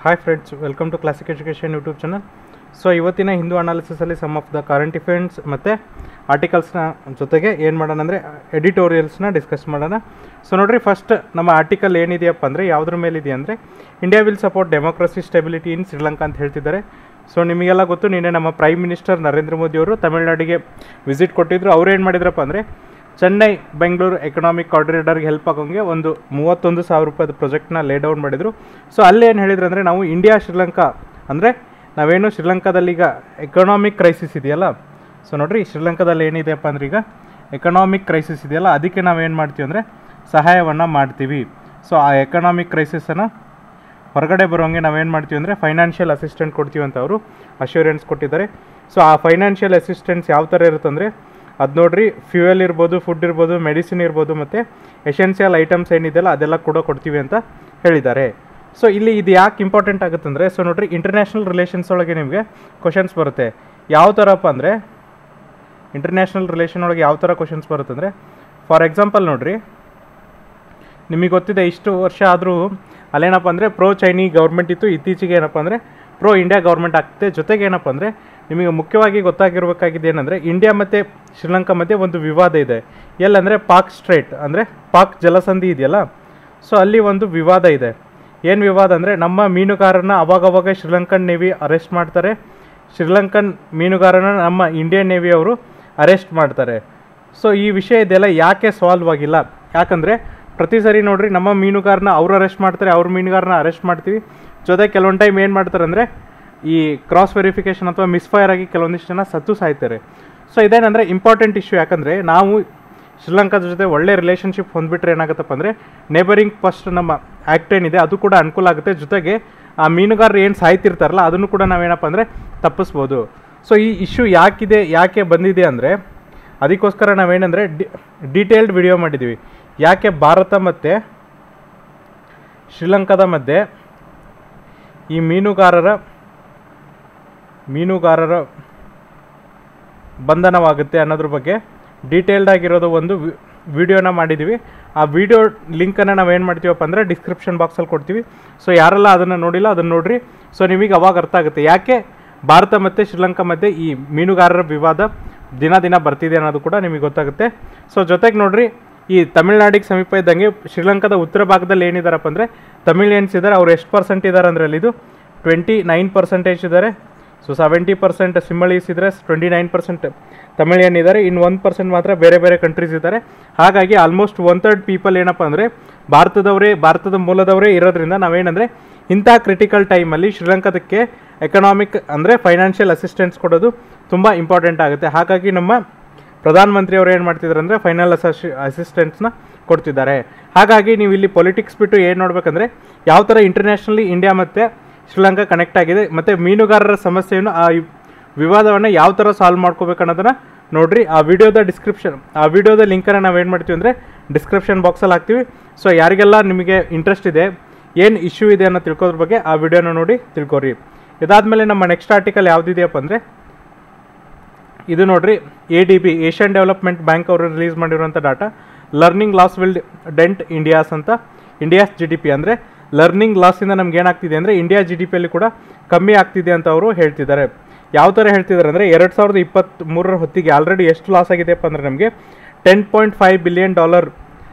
hi friends welcome to classic education YouTube channel so ಇವತ್ತಿನ ಹಿಂದೂ ಅನಾಲಿಸಿಸಲ್ಲಿ some of the current events ಮತ್ತು ಆರ್ಟಿಕಲ್ಸ್ನ ಜೊತೆಗೆ ಏನು ಮಾಡೋಣ ಅಂದರೆ ಎಡಿಟೋರಿಯಲ್ಸ್ನ ಡಿಸ್ಕಸ್ ಮಾಡೋಣ ಸೊ ನೋಡಿರಿ ಫಸ್ಟ್ ನಮ್ಮ ಆರ್ಟಿಕಲ್ ಏನಿದೆಯಪ್ಪ ಅಂದರೆ ಯಾವುದ್ರ ಮೇಲಿದೆ ಅಂದರೆ India will support democracy stability in Sri Lanka ಅಂತ ಹೇಳ್ತಿದ್ದಾರೆ ಸೊ ನಿಮಗೆಲ್ಲ ಗೊತ್ತು ನಿನ್ನೆ ನಮ್ಮ ಪ್ರೈಮ್ ಮಿನಿಸ್ಟರ್ ನರೇಂದ್ರ ಮೋದಿ ಅವರು ತಮಿಳ್ನಾಡಿಗೆ ವಿಸಿಟ್ ಕೊಟ್ಟಿದ್ರು ಅವ್ರು ಏನು ಮಾಡಿದ್ರಪ್ಪ ಅಂದರೆ ಚೆನ್ನೈ ಬೆಂಗಳೂರು ಎಕನಾಮಿಕ್ ಕಾರಿಡಾರ್ಗೆ ಹೆಲ್ಪ್ ಆಗೋಂಗೆ ಒಂದು ಮೂವತ್ತೊಂದು ಸಾವಿರ ರೂಪಾಯಿದ ಪ್ರಾಜೆಕ್ಟ್ನ ಲೇ ಡೌನ್ ಮಾಡಿದರು ಸೊ ಅಲ್ಲಿ ಏನು ಹೇಳಿದ್ರು ಅಂದರೆ ನಾವು ಇಂಡಿಯಾ ಶ್ರೀಲಂಕಾ ಅಂದರೆ ನಾವೇನು ಶ್ರೀಲಂಕಾದಲ್ಲಿ ಈಗ ಎಕನಾಮಿಕ್ ಕ್ರೈಸಿಸ್ ಇದೆಯಲ್ಲ ಸೊ ನೋಡಿರಿ ಶ್ರೀಲಂಕಾದಲ್ಲಿ ಏನಿದೆಯಪ್ಪ ಅಂದ್ರೆ ಈಗ ಎಕನಾಮಿಕ್ ಕ್ರೈಸಿಸ್ ಇದೆಯಲ್ಲ ಅದಕ್ಕೆ ನಾವೇನು ಮಾಡ್ತೀವಿ ಅಂದರೆ ಸಹಾಯವನ್ನು ಮಾಡ್ತೀವಿ ಸೊ ಆ ಎಕನಾಮಿಕ್ ಕ್ರೈಸಿಸನ್ನು ಹೊರಗಡೆ ಬರೋಂಗೆ ನಾವೇನು ಮಾಡ್ತೀವಿ ಅಂದರೆ ಫೈನಾನ್ಷಿಯಲ್ ಅಸಿಸ್ಟೆಂಟ್ ಕೊಡ್ತೀವಿ ಅಂತ ಅವರು ಅಶ್ಯೂರೆನ್ಸ್ ಕೊಟ್ಟಿದ್ದಾರೆ ಸೊ ಆ ಫೈನಾನ್ಷಿಯಲ್ ಅಸಿಸ್ಟೆನ್ಸ್ ಯಾವ ಥರ ಇರುತ್ತೆ ಅಂದರೆ ಅದು ನೋಡ್ರಿ ಫ್ಯೂಯಲ್ ಇರ್ಬೋದು ಫುಡ್ ಇರ್ಬೋದು ಮೆಡಿಸಿನ್ ಇರ್ಬೋದು ಮತ್ತು ಎಸೆನ್ಷಿಯಲ್ ಐಟಮ್ಸ್ ಏನಿದೆಯಲ್ಲ ಅದೆಲ್ಲ ಕೂಡ ಕೊಡ್ತೀವಿ ಅಂತ ಹೇಳಿದ್ದಾರೆ ಸೊ ಇಲ್ಲಿ ಇದು ಯಾಕೆ ಇಂಪಾರ್ಟೆಂಟ್ ಆಗುತ್ತಂದರೆ ಸೊ ನೋಡ್ರಿ ಇಂಟರ್ನ್ಯಾಷನಲ್ ರಿಲೇಷನ್ಸ್ ಒಳಗೆ ನಿಮಗೆ ಕ್ವಶನ್ಸ್ ಬರುತ್ತೆ ಯಾವ ಥರಪ್ಪ ಅಂದರೆ ಇಂಟರ್ನ್ಯಾಷನಲ್ ರಿಲೇಷನ್ ಒಳಗೆ ಯಾವ ಥರ ಕ್ವಶನ್ಸ್ ಬರುತ್ತೆ ಅಂದರೆ ಫಾರ್ ಎಕ್ಸಾಂಪಲ್ ನೋಡ್ರಿ ನಿಮಗೆ ಗೊತ್ತಿದೆ ಇಷ್ಟು ವರ್ಷ ಆದರೂ ಅಲ್ಲೇನಪ್ಪ ಅಂದರೆ ಪ್ರೋ ಚೈನಿ ಗೌರ್ಮೆಂಟ್ ಇತ್ತು ಇತ್ತೀಚೆಗೆ ಏನಪ್ಪ ಅಂದರೆ ಪ್ರೋ ಇಂಡಿಯಾ ಗೌರ್ಮೆಂಟ್ ಆಗ್ತಿದೆ ಜೊತೆಗೆ ಏನಪ್ಪ ಅಂದರೆ ನಿಮಗೆ ಮುಖ್ಯವಾಗಿ ಗೊತ್ತಾಗಿರಬೇಕಾಗಿದೆ ಏನಂದರೆ ಇಂಡಿಯಾ ಮತ್ತು ಶ್ರೀಲಂಕಾ ಮಧ್ಯೆ ಒಂದು ವಿವಾದ ಇದೆ ಎಲ್ಲಂದರೆ ಪಾಕ್ ಸ್ಟ್ರೇಟ್ ಅಂದರೆ ಪಾಕ್ ಜಲಸಂಧಿ ಇದೆಯಲ್ಲ ಸೊ ಅಲ್ಲಿ ಒಂದು ವಿವಾದ ಇದೆ ಏನು ವಿವಾದ ಅಂದರೆ ನಮ್ಮ ಮೀನುಗಾರನ ಅವಾಗವಾಗ ಶ್ರೀಲಂಕನ್ ನೇವಿ ಅರೆಸ್ಟ್ ಮಾಡ್ತಾರೆ ಶ್ರೀಲಂಕನ್ ಮೀನುಗಾರನ ನಮ್ಮ ಇಂಡಿಯನ್ ನೇವಿ ಅವರು ಅರೆಸ್ಟ್ ಮಾಡ್ತಾರೆ ಸೊ ಈ ವಿಷಯ ಇದೆಲ್ಲ ಯಾಕೆ ಸಾಲ್ವ್ ಆಗಿಲ್ಲ ಯಾಕಂದರೆ ಪ್ರತಿ ಸರಿ ನೋಡ್ರಿ ನಮ್ಮ ಮೀನುಗಾರನ ಅವ್ರು ಅರೆಸ್ಟ್ ಮಾಡ್ತಾರೆ ಅವ್ರ ಮೀನುಗಾರನ ಅರೆಸ್ಟ್ ಮಾಡ್ತೀವಿ ಜೊತೆ ಕೆಲವೊಂದು ಟೈಮ್ ಏನು ಮಾಡ್ತಾರೆ ಅಂದರೆ ಈ ಕ್ರಾಸ್ ವೆರಿಫಿಕೇಷನ್ ಅಥವಾ ಮಿಸ್ಫೈರ್ ಆಗಿ ಕೆಲವೊಂದಿಷ್ಟು ಜನ ಸತ್ತು ಸಾಯ್ತಾರೆ ಸೊ ಇದೇನಂದರೆ ಇಂಪಾರ್ಟೆಂಟ್ ಇಶ್ಯೂ ಯಾಕಂದರೆ ನಾವು ಶ್ರೀಲಂಕಾದ ಜೊತೆ ಒಳ್ಳೆ ರಿಲೇಷನ್ಶಿಪ್ ಹೊಂದ್ಬಿಟ್ರೆ ಏನಾಗುತ್ತಪ್ಪ ಅಂದರೆ ನೇಬರಿಂಗ್ ಫಸ್ಟ್ ನಮ್ಮ ಆ್ಯಕ್ಟ್ ಏನಿದೆ ಅದು ಕೂಡ ಅನುಕೂಲ ಆಗುತ್ತೆ ಜೊತೆಗೆ ಆ ಮೀನುಗಾರರು ಏನು ಸಾಯ್ತಿರ್ತಾರಲ್ಲ ಅದನ್ನು ಕೂಡ ನಾವೇನಪ್ಪ ಅಂದರೆ ತಪ್ಪಿಸ್ಬೋದು ಸೊ ಈ ಇಶ್ಯೂ ಯಾಕಿದೆ ಯಾಕೆ ಬಂದಿದೆ ಅಂದರೆ ಅದಕ್ಕೋಸ್ಕರ ನಾವೇನಂದರೆ ಡಿ ಡೀಟೇಲ್ಡ್ ವಿಡಿಯೋ ಮಾಡಿದ್ದೀವಿ ಯಾಕೆ ಭಾರತ ಮತ್ತು ಶ್ರೀಲಂಕಾದ ಮಧ್ಯೆ ಈ ಮೀನುಗಾರರ ಮೀನುಗಾರರ ಬಂಧನವಾಗುತ್ತೆ ಅನ್ನೋದ್ರ ಬಗ್ಗೆ ಡೀಟೇಲ್ಡ್ ಆಗಿರೋದು ಒಂದು ವಿಡಿಯೋನ ಮಾಡಿದ್ದೀವಿ ಆ ವಿಡಿಯೋ ಲಿಂಕನ್ನು ನಾವು ಏನು ಮಾಡ್ತೀವಪ್ಪ ಅಂದರೆ ಡಿಸ್ಕ್ರಿಪ್ಷನ್ ಬಾಕ್ಸಲ್ಲಿ ಕೊಡ್ತೀವಿ ಸೊ ಯಾರೆಲ್ಲ ಅದನ್ನು ನೋಡಿಲ್ಲ ಅದನ್ನು ನೋಡಿರಿ ಸೊ ನಿಮಗೆ ಅವಾಗ ಅರ್ಥ ಆಗುತ್ತೆ ಯಾಕೆ ಭಾರತ ಮತ್ತು ಶ್ರೀಲಂಕಾ ಮಧ್ಯೆ ಈ ಮೀನುಗಾರರ ವಿವಾದ ದಿನ ದಿನ ಬರ್ತಿದೆ ಅನ್ನೋದು ಕೂಡ ನಿಮಗೆ ಗೊತ್ತಾಗುತ್ತೆ ಸೊ ಜೊತೆಗೆ ನೋಡ್ರಿ ಈ ತಮಿಳ್ನಾಡಿಗೆ ಸಮೀಪ ಇದ್ದಂಗೆ ಶ್ರೀಲಂಕಾದ ಉತ್ತರ ಭಾಗದಲ್ಲಿ ಏನಿದಾರಪ್ಪ ಅಂದರೆ ತಮಿಳಿಯನ್ಸ್ ಇದ್ದಾರೆ ಅವ್ರು ಎಷ್ಟು ಪರ್ಸೆಂಟ್ ಇದ್ದಾರೆ ಅಂದರೆ ಅಲ್ಲಿ ಇದು ಟ್ವೆಂಟಿ ನೈನ್ ಪರ್ಸೆಂಟೇಜ್ ಇದ್ದಾರೆ ಸೊ ಸೆವೆಂಟಿ ಪರ್ಸೆಂಟ್ ಸಿಂಹಳೀಸ್ ಇದ್ದರೆ ಟ್ವೆಂಟಿ ನೈನ್ ಪರ್ಸೆಂಟ್ ತಮಿಳಿಯನ್ ಇದ್ದಾರೆ ಇನ್ನು ಒಂದು ಪರ್ಸೆಂಟ್ ಮಾತ್ರ ಬೇರೆ ಬೇರೆ ಕಂಟ್ರೀಸ್ ಇದ್ದಾರೆ ಹಾಗಾಗಿ ಆಲ್ಮೋಸ್ಟ್ ಒನ್ ತರ್ಡ್ ಪೀಪಲ್ ಏನಪ್ಪ ಅಂದರೆ ಭಾರತದವರೇ ಭಾರತದ ಮೂಲದವರೇ ಇರೋದ್ರಿಂದ ನಾವೇನಂದರೆ ಇಂಥ ಕ್ರಿಟಿಕಲ್ ಟೈಮಲ್ಲಿ ಶ್ರೀಲಂಕಾದಕ್ಕೆ ಎಕನಾಮಿಕ್ ಅಂದರೆ ಫೈನಾನ್ಷಿಯಲ್ ಅಸಿಸ್ಟೆನ್ಸ್ ಕೊಡೋದು ತುಂಬ ಇಂಪಾರ್ಟೆಂಟ್ ಆಗುತ್ತೆ ಹಾಗಾಗಿ ನಮ್ಮ ಪ್ರಧಾನಮಂತ್ರಿ ಅವರು ಏನು ಮಾಡ್ತಿದ್ದಾರೆ ಅಂದರೆ ಫೈನಲ್ ಅಸಿ ಅಸಿಸ್ಟೆನ್ಸ್ನ ಕೊಡ್ತಿದ್ದಾರೆ ಹಾಗಾಗಿ ನೀವು ಇಲ್ಲಿ ಪೊಲಿಟಿಕ್ಸ್ ಬಿಟ್ಟು ಏನು ನೋಡ್ಬೇಕಂದ್ರೆ ಯಾವ ಥರ ಇಂಟರ್ನ್ಯಾಷನಲಿ ಇಂಡಿಯಾ ಮತ್ತು ಶ್ರೀಲಂಕಾ ಕನೆಕ್ಟ್ ಆಗಿದೆ ಮತ್ತು ಮೀನುಗಾರರ ಸಮಸ್ಯೆಯನ್ನು ಆ ವಿವಾದವನ್ನು ಯಾವ ಥರ ಸಾಲ್ವ್ ಮಾಡ್ಕೋಬೇಕು ಅನ್ನೋದನ್ನು ನೋಡಿರಿ ಆ ವಿಡಿಯೋದ ಡಿಸ್ಕ್ರಿಪ್ಷನ್ ಆ ವಿಡಿಯೋದ ಲಿಂಕನ್ನು ನಾವು ಏನು ಮಾಡ್ತೀವಿ ಅಂದರೆ ಡಿಸ್ಕ್ರಿಪ್ಷನ್ ಬಾಕ್ಸಲ್ಲಿ ಹಾಕ್ತೀವಿ ಸೊ ಯಾರಿಗೆಲ್ಲ ನಿಮಗೆ ಇಂಟ್ರೆಸ್ಟ್ ಇದೆ ಏನು ಇಶ್ಯೂ ಇದೆ ಅನ್ನೋ ತಿಳ್ಕೋದ್ರ ಬಗ್ಗೆ ಆ ವಿಡಿಯೋನ ನೋಡಿ ತಿಳ್ಕೊರಿ ಇದಾದಮೇಲೆ ನಮ್ಮ ನೆಕ್ಸ್ಟ್ ಆರ್ಟಿಕಲ್ ಯಾವುದಿದೆಯಪ್ಪ ಅಂದರೆ ಇದು ನೋಡ್ರಿ A D B Asian development bank ಅವರು ರಿಲೀಸ್ ಮಾಡಿರುವಂಥ data learning loss will dent India's ಅಂತ ಇಂಡಿಯಾಸ್ ಜಿ ಡಿ ಪಿ ಅಂದರೆ ಲರ್ನಿಂಗ್ ಲಾಸಿಂದ ನಮ್ಗೆ ಏನಾಗ್ತಿದೆ ಅಂದರೆ ಇಂಡಿಯಾ ಜಿ ಡಿ ಪಿಯಲ್ಲಿ ಕೂಡ ಕಮ್ಮಿ ಆಗ್ತಿದೆ ಅಂತ ಅವರು ಹೇಳ್ತಿದ್ದಾರೆ ಯಾವ ಥರ ಹೇಳ್ತಿದ್ದಾರೆ ಅಂದರೆ ಎರಡು ಸಾವಿರದ ಇಪ್ಪತ್ತ್ಮೂರರ ಹೊತ್ತಿಗೆ ಆಲ್ರೆಡಿ ಎಷ್ಟು ಲಾಸ್ ಆಗಿದೆಯಪ್ಪ ಅಂದರೆ ನಮಗೆ ten point five billion dollar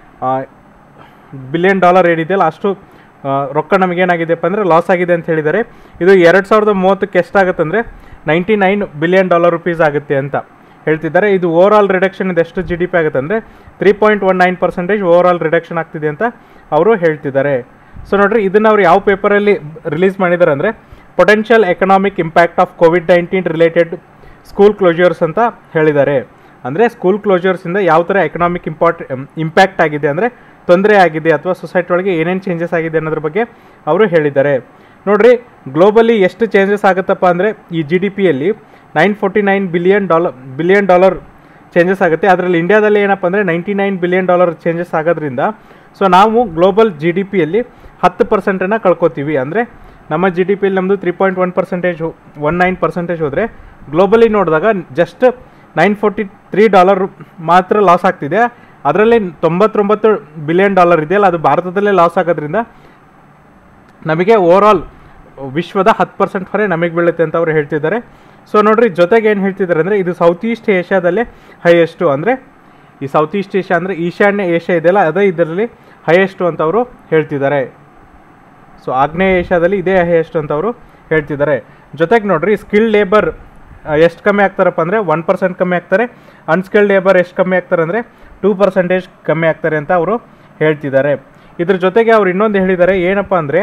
billion dollar ಏನಿದೆಯಲ್ಲ ಅಷ್ಟು ರೊಕ್ಕ ನಮಗೇನಾಗಿದೆಯಪ್ಪ ಅಂದರೆ ಲಾಸ್ ಆಗಿದೆ ಅಂತ ಹೇಳಿದ್ದಾರೆ ಇದು ಎರಡು ಸಾವಿರದ ಮೂವತ್ತಕ್ಕೆ ಎಷ್ಟಾಗುತ್ತೆ ಅಂದರೆ ninety nine billion dollar rupees ಆಗುತ್ತೆ ಅಂತ ಹೇಳ್ತಿದ್ದಾರೆ ಇದು ಓವರ್ ಆಲ್ ರಿಡಕ್ಷನ್ ಇದು ಎಷ್ಟು ಜಿ ಡಿ ಪಿ ಆಗುತ್ತೆ ಅಂದರೆ three point one nine percentage overall reduction ಆಗ್ತಿದೆ ಅಂತ ಅವರು ಹೇಳ್ತಿದ್ದಾರೆ ಸೊ ನೋಡಿರಿ ಇದನ್ನು ಅವ್ರು ಯಾವ ಪೇಪರಲ್ಲಿ ರಿಲೀಸ್ ಮಾಡಿದ್ದಾರೆ ಅಂದರೆ potential economic impact of covid nineteen related school closures ಅಂತ ಹೇಳಿದ್ದಾರೆ ಅಂದರೆ ಸ್ಕೂಲ್ ಕ್ಲೋಜರ್ಸಿಂದ ಯಾವ ಥರ ಎಕನಾಮಿಕ್ ಇಂಪಾರ್ಟ್ ಇಂಪ್ಯಾಕ್ಟ್ ಆಗಿದೆ ಅಂದರೆ ತೊಂದರೆ ಆಗಿದೆ ಅಥವಾ ಸೊಸೈಟಿ ಒಳಗೆ ಏನೇನು ಚೇಂಜಸ್ ಆಗಿದೆ ಅನ್ನೋದ್ರ ಬಗ್ಗೆ ಅವರು ಹೇಳಿದ್ದಾರೆ ನೋಡಿರಿ ಗ್ಲೋಬಲಿ ಎಷ್ಟು ಚೇಂಜಸ್ ಆಗುತ್ತಪ್ಪ ಅಂದರೆ ಈ ಜಿ ಡಿ ಪಿಯಲ್ಲಿ nine forty nine billion dollar billion dollar changes ಆಗುತ್ತೆ ಅದರಲ್ಲಿ ಇಂಡಿಯಾದಲ್ಲಿ ಏನಪ್ಪ ಅಂದರೆ ninety nine billion dollar changes ಆಗೋದ್ರಿಂದ ಸೊ ನಾವು ಗ್ಲೋಬಲ್ ಜಿ ಡಿ ಪಿಯಲ್ಲಿ ಹತ್ತು ಪರ್ಸೆಂಟನ್ನು ಕಳ್ಕೊತೀವಿ ಅಂದರೆ ನಮ್ಮ ಜಿ ಡಿ ಪಿಯಲ್ಲಿ ನಮ್ಮದು three point one percentage one nine percentage ಹೋದರೆ ಗ್ಲೋಬಲಿ ನೋಡಿದಾಗ just nine forty three dollar ಮಾತ್ರ ಲಾಸ್ ಆಗ್ತಿದೆ ಅದರಲ್ಲಿ ತೊಂಬತ್ತೊಂಬತ್ತು ಬಿಲಿಯನ್ ಡಾಲರ್ ಇದೆಯಲ್ಲ ಅದು ಭಾರತದಲ್ಲೇ ಲಾಸ್ ಆಗೋದ್ರಿಂದ ನಮಗೆ ಓವರ್ ಆಲ್ ವಿಶ್ವದ ಹತ್ತು ಪರ್ಸೆಂಟ್ ಹೊರೆ ನಮಗೆ ಬೀಳುತ್ತೆ ಅಂತ ಅವ್ರು ಹೇಳ್ತಿದ್ದಾರೆ ಸೊ ನೋಡ್ರಿ ಜೊತೆಗೆ ಏನು ಹೇಳ್ತಿದ್ದಾರೆ ಅಂದರೆ ಇದು ಸೌತ್ ಈಸ್ಟ್ ಏಷ್ಯಾದಲ್ಲೇ ಹೈಯೆಸ್ಟು ಅಂದರೆ ಈ ಸೌತ್ ಈಸ್ಟ್ ಏಷ್ಯಾ ಅಂದರೆ ಈಶಾನ್ಯ ಏಷ್ಯಾ ಇದೆಯಲ್ಲ ಅದೇ ಇದರಲ್ಲಿ ಹೈಯೆಸ್ಟು ಅಂತ ಅವರು ಹೇಳ್ತಿದ್ದಾರೆ ಸೊ ಆಗ್ನೇಯ ಏಷ್ಯಾದಲ್ಲಿ ಇದೇ ಹೈಯೆಸ್ಟ್ ಅಂತ ಅವರು ಹೇಳ್ತಿದ್ದಾರೆ ಜೊತೆಗೆ ನೋಡ್ರಿ ಸ್ಕಿಲ್ಡ್ ಲೇಬರ್ ಎಷ್ಟು ಕಮ್ಮಿ ಆಗ್ತಾರಪ್ಪ ಅಂದರೆ ಒನ್ ಪರ್ಸೆಂಟ್ ಕಮ್ಮಿ ಆಗ್ತಾರೆ ಅನ್ಸ್ಕಿಲ್ಡ್ ಲೇಬರ್ ಎಷ್ಟು ಕಮ್ಮಿ ಆಗ್ತಾರೆ ಅಂದರೆ ಟೂ ಪರ್ಸೆಂಟೇಜ್ ಕಮ್ಮಿ ಆಗ್ತಾರೆ ಅಂತ ಅವರು ಹೇಳ್ತಿದ್ದಾರೆ ಇದ್ರ ಜೊತೆಗೆ ಅವ್ರು ಇನ್ನೊಂದು ಹೇಳಿದ್ದಾರೆ ಏನಪ್ಪ ಅಂದರೆ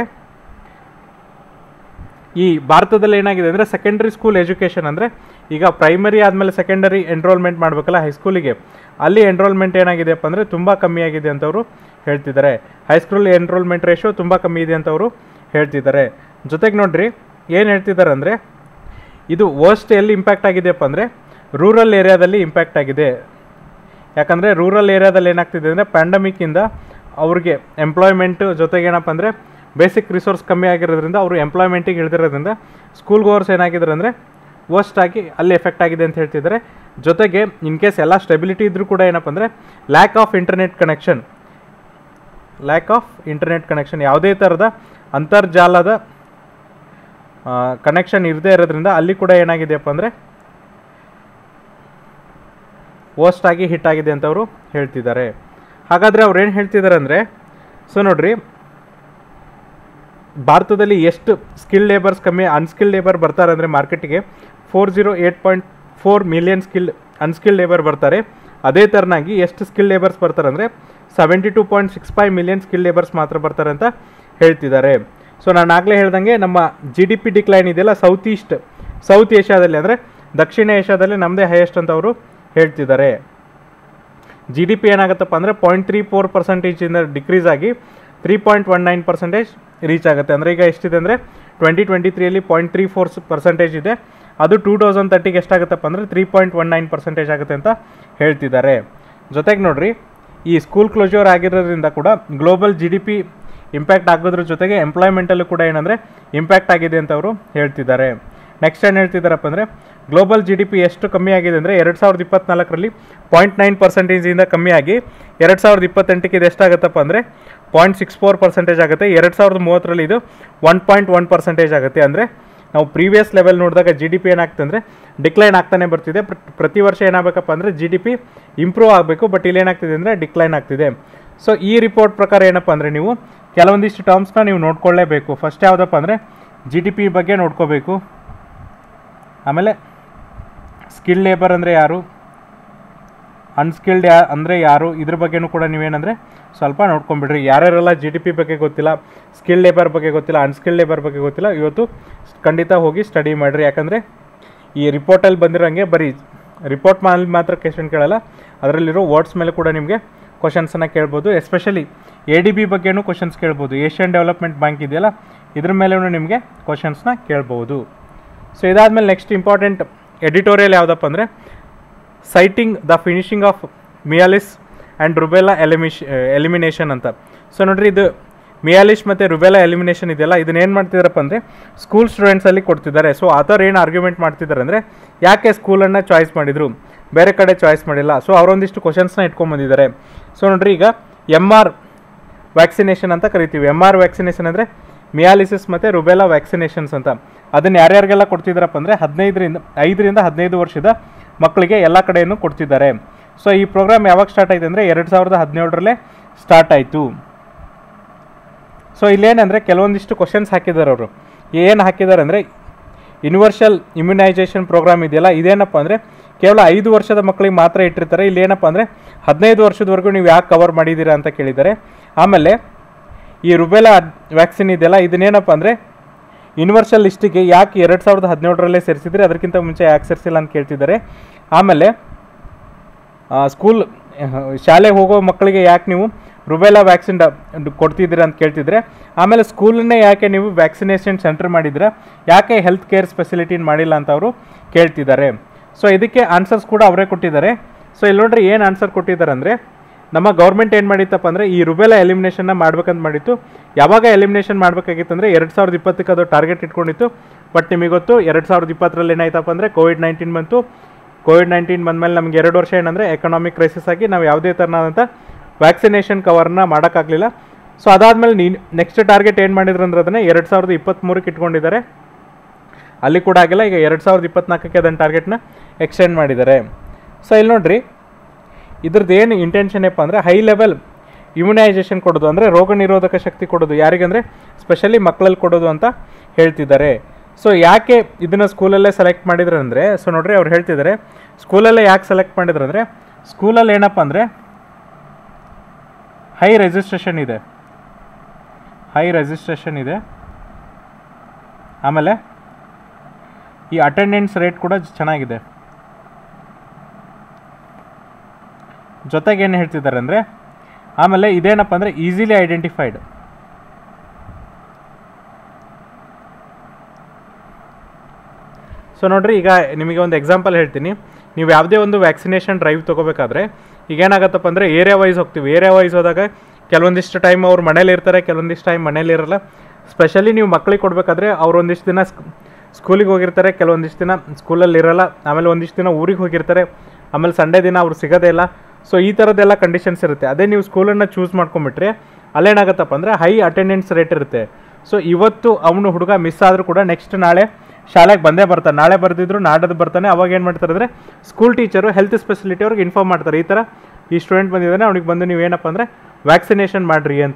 ಈ ಭಾರತದಲ್ಲಿ ಏನಾಗಿದೆ ಅಂದರೆ ಸೆಕೆಂಡ್ರಿ ಸ್ಕೂಲ್ ಎಜುಕೇಷನ್ ಅಂದರೆ ಈಗ ಪ್ರೈಮರಿ ಆದಮೇಲೆ ಸೆಕೆಂಡರಿ ಎನ್ರೋಲ್ಮೆಂಟ್ ಮಾಡಬೇಕಲ್ಲ ಹೈಸ್ಕೂಲಿಗೆ ಅಲ್ಲಿ ಎನ್ರೋಲ್ಮೆಂಟ್ ಏನಾಗಿದೆಯಪ್ಪ ಅಂದರೆ ತುಂಬ ಕಮ್ಮಿ ಆಗಿದೆ ಅಂತವರು ಹೇಳ್ತಿದ್ದಾರೆ ಹೈಸ್ಕೂಲ್ ಎನ್ರೋಲ್ಮೆಂಟ್ ರೇಷೋ ತುಂಬ ಕಮ್ಮಿ ಇದೆ ಅಂತವರು ಹೇಳ್ತಿದ್ದಾರೆ ಜೊತೆಗೆ ನೋಡ್ರಿ ಏನು ಹೇಳ್ತಿದ್ದಾರೆ ಅಂದರೆ ಇದು ವರ್ಸ್ಟ್ ಎಲ್ಲಿ ಇಂಪ್ಯಾಕ್ಟ್ ಆಗಿದೆಯಪ್ಪ ಅಂದರೆ ರೂರಲ್ ಏರಿಯಾದಲ್ಲಿ ಇಂಪ್ಯಾಕ್ಟ್ ಆಗಿದೆ ಯಾಕಂದರೆ ರೂರಲ್ ಏರಿಯಾದಲ್ಲಿ ಏನಾಗ್ತಿದೆ ಅಂದರೆ ಪ್ಯಾಂಡಮಿಕ್ಕಿಂದ ಅವ್ರಿಗೆ ಎಂಪ್ಲಾಯ್ಮೆಂಟು ಜೊತೆಗೆ ಏನಪ್ಪ ಅಂದರೆ ಬೇಸಿಕ್ ರಿಸೋರ್ಸ್ ಕಮ್ಮಿ ಆಗಿರೋದ್ರಿಂದ ಅವರು ಎಂಪ್ಲಾಯ್ಮೆಂಟಿಗೆ ಇಳಿದಿರೋದ್ರಿಂದ ಸ್ಕೂಲ್ ಗೋರ್ಸ್ ಏನಾಗಿದ್ದಾರೆ ಅಂದರೆ ವರ್ಸ್ಟ್ ಆಗಿ ಅಲ್ಲಿ ಎಫೆಕ್ಟ್ ಆಗಿದೆ ಅಂತ ಹೇಳ್ತಿದ್ದಾರೆ ಜೊತೆಗೆ ಇನ್ ಕೇಸ್ ಎಲ್ಲ ಸ್ಟೆಬಿಲಿಟಿ ಇದ್ರೂ ಕೂಡ ಏನಪ್ಪ ಅಂದರೆ lack of internet connection lack of internet connection ಯಾವುದೇ ಥರದ ಅಂತರ್ಜಾಲದ ಕನೆಕ್ಷನ್ ಇರದೇ ಇರೋದ್ರಿಂದ ಅಲ್ಲಿ ಕೂಡ ಏನಾಗಿದೆಯಪ್ಪ ಅಂದರೆ ವರ್ಸ್ಟ್ ಆಗಿ ಹಿಟ್ ಆಗಿದೆ ಅಂತ ಅವರು ಹೇಳ್ತಿದ್ದಾರೆ ಹಾಗಾದರೆ ಅವ್ರು ಏನು ಹೇಳ್ತಿದ್ದಾರೆ ಅಂದರೆ ಸೊ ನೋಡ್ರಿ ಭಾರತದಲ್ಲಿ ಎಷ್ಟು ಸ್ಕಿಲ್ ಲೇಬರ್ಸ್ ಕಮ್ಮಿ ಅನ್ಸ್ಕಿಲ್ ಲೇಬರ್ ಬರ್ತಾರೆ ಅಂದರೆ ಮಾರ್ಕೆಟಿಗೆ four zero eight point four million skill unskill labour ಬರ್ತಾರೆ ಅದೇ ಥರನಾಗಿ ಎಷ್ಟು ಸ್ಕಿಲ್ ಲೇಬರ್ಸ್ ಬರ್ತಾರೆ ಅಂದರೆ seventy two point six five million skill labours ಮಾತ್ರ ಬರ್ತಾರೆ ಅಂತ ಹೇಳ್ತಿದ್ದಾರೆ ಸೊ ನಾನು ಆಗಲೇ ಹೇಳ್ದಂಗೆ ನಮ್ಮ ಜಿ ಡಿ ಪಿ ಡಿಕ್ಲೈನ್ ಇದೆಯಲ್ಲ ಸೌತ್ ಈಸ್ಟ್ ಸೌತ್ ಏಷ್ಯಾದಲ್ಲಿ ಅಂದರೆ ದಕ್ಷಿಣ ಏಷ್ಯಾದಲ್ಲಿ ನಮ್ಮದೇ ಹೈಯೆಸ್ಟ್ ಅಂತ ಅವರು ಹೇಳ್ತಿದ್ದಾರೆ ಜಿ ಡಿ ಪಿ ಏನಾಗುತ್ತಪ್ಪ ಅಂದರೆ ಪಾಯಿಂಟ್ ತ್ರೀ ಫೋರ್ ಪರ್ಸೆಂಟೇಜಿಂದ ಡಿಕ್ರೀಸ್ ಆಗಿ three point one nine percentage reach ಆಗುತ್ತೆ ಅಂದರೆ ಈಗ ಎಷ್ಟಿದೆ ಅಂದರೆ ಟ್ವೆಂಟಿ ಟ್ವೆಂಟಿ ತ್ರೀಯಲ್ಲಿ ಪಾಯಿಂಟ್ ತ್ರೀ ಫೋರ್ ಪರ್ಸೆಂಟೇಜ್ ಇದೆ ಅದು ಟೂ ತೌಸಂಡ್ ತರ್ಟಿಗೆ ಎಷ್ಟಾಗುತ್ತಪ್ಪ ಅಂದರೆ three point one nine percentage ಆಗುತ್ತೆ ಅಂತ ಹೇಳ್ತಿದ್ದಾರೆ ಜೊತೆಗೆ ನೋಡ್ರಿ ಈ ಸ್ಕೂಲ್ ಕ್ಲೋಜರ್ ಆಗಿರೋದ್ರಿಂದ ಕೂಡ global G D P impact ಆಗೋದ್ರ ಜೊತೆಗೆ ಎಂಪ್ಲಾಯ್ಮೆಂಟಲ್ಲೂ ಕೂಡ ಏನಂದರೆ ಇಂಪ್ಯಾಕ್ಟ್ ಆಗಿದೆ ಅಂತ ಅವರು ಹೇಳ್ತಿದ್ದಾರೆ ನೆಕ್ಸ್ಟ್ ಏನು ಹೇಳ್ತಿದ್ದಾರಪ್ಪ ಅಂದರೆ ಗ್ಲೋಬಲ್ ಜಿ ಡಿ ಪಿ ಎಷ್ಟು ಕಮ್ಮಿ ಆಗಿದೆ ಅಂದರೆ ಎರಡು ಸಾವಿರದ ಇಪ್ಪತ್ನಾಲ್ಕರಲ್ಲಿ ಪಾಯಿಂಟ್ ನೈನ್ ಪರ್ಸೆಂಟೇಜಿಂದ ಕಮ್ಮಿ ಆಗಿ ಎರಡು ಸಾವಿರದ ಇಪ್ಪತ್ತೆಂಟಕ್ಕೆ ಇದು ಎಷ್ಟಾಗುತ್ತಪ್ಪ ಅಂದರೆ ಪಾಯಿಂಟ್ ಸಿಕ್ಸ್ ಫೋರ್ ಪರ್ಸೆಂಟೇಜ್ ಆಗುತ್ತೆ ಎರಡು ಸಾವಿರದ ಮೂವತ್ತರಲ್ಲಿ ಇದು ಒನ್ ಪಾಯಿಂಟ್ ಒನ್ ಪರ್ಸೆಂಟೇಜ್ ಆಗುತ್ತೆ ಅಂದರೆ ನಾವು ಪ್ರೀವಿಯಸ್ ಲೆವೆಲ್ ನೋಡಿದಾಗ ಜಿ ಡಿ ಪಿ ಏನಾಗ್ತದೆ ಅಂದರೆ ಡಿಕ್ಲೈನ್ ಆಗ್ತಾನೆ ಬರ್ತಿದೆ ಪ್ರ- ಪ್ರತಿ ವರ್ಷ ಏನಾಗಬೇಕಪ್ಪ ಅಂದರೆ ಜಿ ಡಿ ಪಿ ಇಂಪ್ರೂವ್ ಆಗಬೇಕು ಬಟ್ ಇಲ್ಲಿ ಏನಾಗ್ತಿದೆ ಅಂದರೆ ಡಿಕ್ಲೈನ್ ಆಗ್ತಿದೆ ಸೊ ಈ ರಿಪೋರ್ಟ್ ಪ್ರಕಾರ ಏನಪ್ಪ ಅಂದರೆ ನೀವು ಕೆಲವೊಂದಿಷ್ಟು ಟರ್ಮ್ಸ್ನ ನೀವು ನೋಡ್ಕೊಳ್ಳೇಬೇಕು ಫಸ್ಟ್ ಯಾವುದಪ್ಪ ಅಂದರೆ ಜಿ ಡಿ ಪಿ ಬಗ್ಗೆ ನೋಡ್ಕೋಬೇಕು ಆಮೇಲೆ ಸ್ಕಿಲ್ ಲೇಬರ್ ಅಂದರೆ ಯಾರು ಅನ್ಸ್ಕಿಲ್ಡ್ ಯಾ ಅಂದರೆ ಯಾರು ಇದ್ರ ಬಗ್ಗೆನೂ ಕೂಡ ನೀವೇನಂದರೆ ಸ್ವಲ್ಪ ನೋಡ್ಕೊಂಬಿಡ್ರಿ ಯಾರ್ಯಾರೆಲ್ಲ ಜಿ ಡಿ ಪಿ ಬಗ್ಗೆ ಗೊತ್ತಿಲ್ಲ ಸ್ಕಿಲ್ ಲೇಬರ್ ಬಗ್ಗೆ ಗೊತ್ತಿಲ್ಲ ಅನ್ಸ್ಕಿಲ್ಡ್ ಲೇಬರ್ ಬಗ್ಗೆ ಗೊತ್ತಿಲ್ಲ ಇವತ್ತು ಖಂಡಿತ ಹೋಗಿ ಸ್ಟಡಿ ಮಾಡಿರಿ ಯಾಕಂದರೆ ಈ ರಿಪೋರ್ಟಲ್ಲಿ ಬಂದಿರೋಂಗೆ ಬರೀ ರಿಪೋರ್ಟ್ ಮೇಲೆ ಮಾತ್ರ ಕ್ವೆಶನ್ ಕೇಳಲ್ಲ ಅದರಲ್ಲಿರೋ ವರ್ಡ್ಸ್ ಮೇಲೆ ಕೂಡ ನಿಮಗೆ ಕ್ವಶನ್ಸನ್ನು ಕೇಳ್ಬೋದು ಎಸ್ಪೆಷಲಿ ಎ ಡಿ ಬಿ ಬಗ್ಗೆನೂ ಕ್ವಶನ್ಸ್ ಕೇಳ್ಬೋದು ಏಷ್ಯನ್ ಡೆವಲಪ್ಮೆಂಟ್ ಬ್ಯಾಂಕ್ ಇದೆಯಲ್ಲ ಇದ್ರ ಮೇಲೂ ನಿಮಗೆ ಕ್ವಶನ್ಸ್ನ ಕೇಳ್ಬೋದು ಸೊ ಇದಾದಮೇಲೆ ನೆಕ್ಸ್ಟ್ ಇಂಪಾರ್ಟೆಂಟ್ ಎಡಿಟೋರಿಯಲ್ ಯಾವುದಪ್ಪ ಅಂದರೆ sighting the finishing of measles and rubella ಎಲಿಮಿಶ್ ಎಲಿಮಿನೇಷನ್ ಅಂತ ಸೊ ನೋಡ್ರಿ ಇದು ಮಿಯಾಲಿಶ್ ಮತ್ತು ರುಬೆಲಾ ಎಲಿಮಿನೇಷನ್ ಇದೆಯಲ್ಲ ಇದನ್ನ ಏನು ಮಾಡ್ತಿದ್ದಾರಪ್ಪ ಅಂದರೆ ಸ್ಕೂಲ್ ಸ್ಟೂಡೆಂಟ್ಸಲ್ಲಿ ಕೊಡ್ತಿದ್ದಾರೆ ಸೊ ಆ ಥರ ಏನು ಆರ್ಗ್ಯುಮೆಂಟ್ ಮಾಡ್ತಿದ್ದಾರೆ ಅಂದರೆ ಯಾಕೆ ಸ್ಕೂಲನ್ನು ಚಾಯ್ಸ್ ಮಾಡಿದರು ಬೇರೆ ಕಡೆ ಚಾಯ್ಸ್ ಮಾಡಿಲ್ಲ ಸೊ ಅವರೊಂದಿಷ್ಟು ಕ್ವಶನ್ಸ್ನ ಇಟ್ಕೊಂಬಂದಿದ್ದಾರೆ ಸೊ ನೋಡ್ರಿ ಈಗ ಎಮ್ ಆರ್ ವ್ಯಾಕ್ಸಿನೇಷನ್ ಅಂತ ಕರಿತೀವಿ ಎಮ್ ಆರ್ ವ್ಯಾಕ್ಸಿನೇಷನ್ ಅಂದರೆ ಮಿಯಾಲಿಸಿಸ್ ಮತ್ತು ರುಬೆಲಾ ವ್ಯಾಕ್ಸಿನೇಷನ್ಸ್ ಅಂತ ಅದನ್ನು ಯಾರ್ಯಾರಿಗೆಲ್ಲ ಕೊಡ್ತಿದ್ದಾರಪ್ಪ ಅಂದರೆ ಹದಿನೈದರಿಂದ ಐದರಿಂದ ಹದಿನೈದು ವರ್ಷದ ಮಕ್ಕಳಿಗೆ ಎಲ್ಲ ಕಡೆಯೂ ಕೊಡ್ತಿದ್ದಾರೆ ಸೊ ಈ ಪ್ರೋಗ್ರಾಮ್ ಯಾವಾಗ ಸ್ಟಾರ್ಟ್ ಆಯಿತು ಅಂದರೆ ಎರಡು ಸಾವಿರದ ಹದಿನೇಳರಲ್ಲೇ ಸ್ಟಾರ್ಟ್ ಆಯಿತು ಸೊ ಇಲ್ಲೇನಂದರೆ ಕೆಲವೊಂದಿಷ್ಟು ಕ್ವಶನ್ಸ್ ಹಾಕಿದ್ದಾರೆ ಅವರು ಏನು ಹಾಕಿದ್ದಾರೆ ಅಂದರೆ ಯೂನಿವರ್ಸಲ್ ಇಮ್ಯುನೈಸೇಷನ್ ಪ್ರೋಗ್ರಾಮ್ ಇದೆಯಲ್ಲ ಇದೇನಪ್ಪ ಅಂದರೆ ಕೇವಲ ಐದು ವರ್ಷದ ಮಕ್ಕಳಿಗೆ ಮಾತ್ರ ಇಟ್ಟಿರ್ತಾರೆ ಇಲ್ಲಿ ಏನಪ್ಪ ಅಂದರೆ ಹದಿನೈದು ವರ್ಷದವರೆಗೂ ನೀವು ಯಾಕೆ ಕವರ್ ಮಾಡಿದ್ದೀರಾ ಅಂತ ಕೇಳಿದ್ದಾರೆ ಆಮೇಲೆ ಈ ರುಬೆಲಾ ವ್ಯಾಕ್ಸಿನ್ ಇದೆಯಲ್ಲ ಇದನ್ನೇನಪ್ಪ ಅಂದರೆ ಯೂನಿವರ್ಸಲ್ ಲಿಸ್ಟಿಗೆ ಯಾಕೆ ಎರಡು ಸಾವಿರದ ಹದಿನೇಳರಲ್ಲೇ ಸೇರಿಸಿದ್ರೆ ಅದಕ್ಕಿಂತ ಮುಂಚೆ ಯಾಕೆ ಸೇರಿಸಿಲ್ಲ ಅಂತ ಕೇಳ್ತಿದ್ದಾರೆ ಆಮೇಲೆ ಸ್ಕೂಲ್ ಶಾಲೆಗೆ ಹೋಗೋ ಮಕ್ಕಳಿಗೆ ಯಾಕೆ ನೀವು ರುಬೆಲಾ ವ್ಯಾಕ್ಸಿನ್ ಕೊಡ್ತಿದ್ದೀರಾ ಅಂತ ಕೇಳ್ತಿದ್ರೆ ಆಮೇಲೆ ಸ್ಕೂಲನ್ನೇ ಯಾಕೆ ನೀವು ವ್ಯಾಕ್ಸಿನೇಷನ್ ಸೆಂಟರ್ ಮಾಡಿದ್ರೆ ಯಾಕೆ ಹೆಲ್ತ್ ಕೇರ್ ಫೆಸಿಲಿಟಿನ ಮಾಡಿಲ್ಲ ಅಂತ ಅವರು ಕೇಳ್ತಿದ್ದಾರೆ ಸೊ ಇದಕ್ಕೆ ಆನ್ಸರ್ಸ್ ಕೂಡ ಅವರೇ ಕೊಟ್ಟಿದ್ದಾರೆ ಸೊ ಇಲ್ಲಿ ನೋಡ್ರಿ ಏನು ಆನ್ಸರ್ ಕೊಟ್ಟಿದ್ದಾರೆ ಅಂದರೆ ನಮ್ಮ ಗೌರ್ಮೆಂಟ್ ಏನು ಮಾಡಿತ್ತಪ್ಪ ಅಂದರೆ ಈ ರುಬೆಲಾ ಎಲಿಮಿನೇಷನ್ನ ಮಾಡ್ಬೇಕಂತ ಮಾಡಿತ್ತು ಯಾವಾಗ ಎಲಿಮಿನೇಷನ್ ಮಾಡಬೇಕಾಗಿತ್ತು ಅಂದರೆ ಎರಡು ಸಾವಿರದ ಇಪ್ಪತ್ತಕ್ಕೆ ಅದು ಟಾರ್ಗೆಟ್ ಇಟ್ಕೊಂಡಿತ್ತು ಬಟ್ ನಿಮಗೆ ಗೊತ್ತು ಎರಡು ಸಾವಿರದ ಇಪ್ಪತ್ತರಲ್ಲಿ ಏನಾಯ್ತಪ್ಪ ಅಂದರೆ ಕೋವಿಡ್ ನೈನ್ಟೀನ್ ಬಂತು ಕೋವಿಡ್ ನೈನ್ಟೀನ್ ಬಂದಮೇಲೆ ನಮ್ಗೆ ಎರಡು ವರ್ಷ ಏನಂದರೆ ಎಕನಾಮಿಕ್ ಕ್ರೈಸಿಸ್ ಆಗಿ ನಾವು ಯಾವುದೇ ಥರನಾದಂಥ ವ್ಯಾಕ್ಸಿನೇಷನ್ ಕವರ್ನ ಮಾಡೋಕ್ಕಾಗಲಿಲ್ಲ ಸೊ ಅದಾದಮೇಲೆ ನೀನು ನೆಕ್ಸ್ಟ್ ಟಾರ್ಗೆಟ್ ಏನು ಮಾಡಿದ್ರು ಅಂದ್ರೆ ಅದನ್ನು ಎರಡು ಸಾವಿರದ ಇಪ್ಪತ್ತ್ಮೂರಕ್ಕೆ ಇಟ್ಕೊಂಡಿದ್ದಾರೆ ಅಲ್ಲಿ ಕೂಡ ಆಗಿಲ್ಲ ಈಗ ಎರಡು ಸಾವಿರದ ಇಪ್ಪತ್ನಾಲ್ಕಕ್ಕೆ ಅದನ್ನು ಟಾರ್ಗೆಟ್ನ ಎಕ್ಸ್ಟೆಂಡ್ ಮಾಡಿದ್ದಾರೆ ಸೊ ಇಲ್ಲಿ ನೋಡ್ರಿ ಇದ್ರದ್ದು ಏನು ಇಂಟೆನ್ಷನ್ ಏನಪ್ಪ ಅಂದರೆ ಹೈ ಲೆವೆಲ್ ಇಮ್ಯುನೈಸೇಷನ್ ಕೊಡೋದು ಅಂದರೆ ರೋಗ ನಿರೋಧಕ ಶಕ್ತಿ ಕೊಡೋದು ಯಾರಿಗಂದರೆ ಸ್ಪೆಷಲಿ ಮಕ್ಕಳಲ್ಲಿ ಕೊಡೋದು ಅಂತ ಹೇಳ್ತಿದ್ದಾರೆ ಸೊ ಯಾಕೆ ಇದನ್ನು ಸ್ಕೂಲಲ್ಲೇ ಸೆಲೆಕ್ಟ್ ಮಾಡಿದ್ರು ಅಂದರೆ ಸೊ ನೋಡ್ರಿ ಅವ್ರು ಹೇಳ್ತಿದ್ದಾರೆ ಸ್ಕೂಲಲ್ಲೇ ಯಾಕೆ ಸೆಲೆಕ್ಟ್ ಮಾಡಿದ್ರು ಅಂದರೆ ಸ್ಕೂಲಲ್ಲಿ ಏನಪ್ಪ ಅಂದರೆ ಹೈ ರೆಜಿಸ್ಟ್ರೇಷನ್ ಇದೆ ಹೈ ರೆಜಿಸ್ಟ್ರೇಷನ್ ಇದೆ ಆಮೇಲೆ ಈ ಅಟೆಂಡೆನ್ಸ್ ರೇಟ್ ಕೂಡ ಚೆನ್ನಾಗಿದೆ ಜೊತೆಗೆ ಏನು ಹೇಳ್ತಿದ್ದಾರೆ ಅಂದರೆ ಆಮೇಲೆ ಇದೇನಪ್ಪ ಅಂದರೆ ಈಸಿಲಿ ಐಡೆಂಟಿಫೈಡ್ ಸೊ ನೋಡ್ರಿ ಈಗ ನಿಮಗೆ ಒಂದು ಎಕ್ಸಾಂಪಲ್ ಹೇಳ್ತೀನಿ ನೀವು ಯಾವುದೇ ಒಂದು ವ್ಯಾಕ್ಸಿನೇಷನ್ ಡ್ರೈವ್ ತೊಗೋಬೇಕಾದ್ರೆ ಈಗ ಏನಾಗತ್ತಪ್ಪ ಅಂದರೆ ಏರಿಯಾ ವೈಸ್ ಹೋಗ್ತೀವಿ ಏರಿಯಾ ವೈಸ್ ಹೋದಾಗ ಕೆಲವೊಂದಿಷ್ಟು ಟೈಮ್ ಅವ್ರು ಮನೇಲಿ ಇರ್ತಾರೆ ಕೆಲವೊಂದಿಷ್ಟು ಟೈಮ್ ಮನೇಲಿ ಇರಲ್ಲ ಸ್ಪೆಷಲಿ ನೀವು ಮಕ್ಕಳಿಗೆ ಕೊಡಬೇಕಾದ್ರೆ ಅವ್ರು ಒಂದಿಷ್ಟು ದಿನ ಸ್ಕೂಲಿಗೆ ಹೋಗಿರ್ತಾರೆ ಕೆಲವೊಂದಿಷ್ಟು ದಿನ ಸ್ಕೂಲಲ್ಲಿ ಇರಲ್ಲ ಆಮೇಲೆ ಒಂದಿಷ್ಟು ದಿನ ಊರಿಗೆ ಹೋಗಿರ್ತಾರೆ ಆಮೇಲೆ ಸಂಡೇ ದಿನ ಅವ್ರು ಸಿಗೋದೇ ಇಲ್ಲ ಸೊ ಈ ಥರದ್ದೆಲ್ಲ ಕಂಡೀಷನ್ಸ್ ಇರುತ್ತೆ ಅದೇ ನೀವು ಸ್ಕೂಲನ್ನು ಚೂಸ್ ಮಾಡ್ಕೊಂಬಿಟ್ರೆ ಅಲ್ಲೇನಾಗತ್ತಪ್ಪ ಅಂದರೆ ಹೈ ಅಟೆಂಡೆನ್ಸ್ ರೇಟ್ ಇರುತ್ತೆ ಸೊ ಇವತ್ತು ಅವನು ಹುಡುಗ ಮಿಸ್ ಆದರೂ ಕೂಡ ನೆಕ್ಸ್ಟ್ ನಾಳೆ ಶಾಲೆಗೆ ಬಂದೇ ಬರ್ತಾನೆ ನಾಳೆ ಬರ್ದಿದ್ರು ನಾಡದು ಬರ್ತಾನೆ ಅವಾಗ ಏನು ಮಾಡ್ತಾರೆ ಅಂದರೆ ಸ್ಕೂಲ್ ಟೀಚರು ಹೆಲ್ತ್ ಸ್ಪೆಸಿಲಿಟಿ ಅವ್ರಿಗೆ ಇನ್ಫಾರ್ಮ್ ಮಾಡ್ತಾರೆ ಈ ಥರ ಈ ಸ್ಟೂಡೆಂಟ್ ಬಂದಿದ್ದಾನೆ ಅವ್ನಿಗೆ ಬಂದು ನೀವು ಏನಪ್ಪ ಅಂದರೆ ವ್ಯಾಕ್ಸಿನೇಷನ್ ಮಾಡಿರಿ ಅಂತ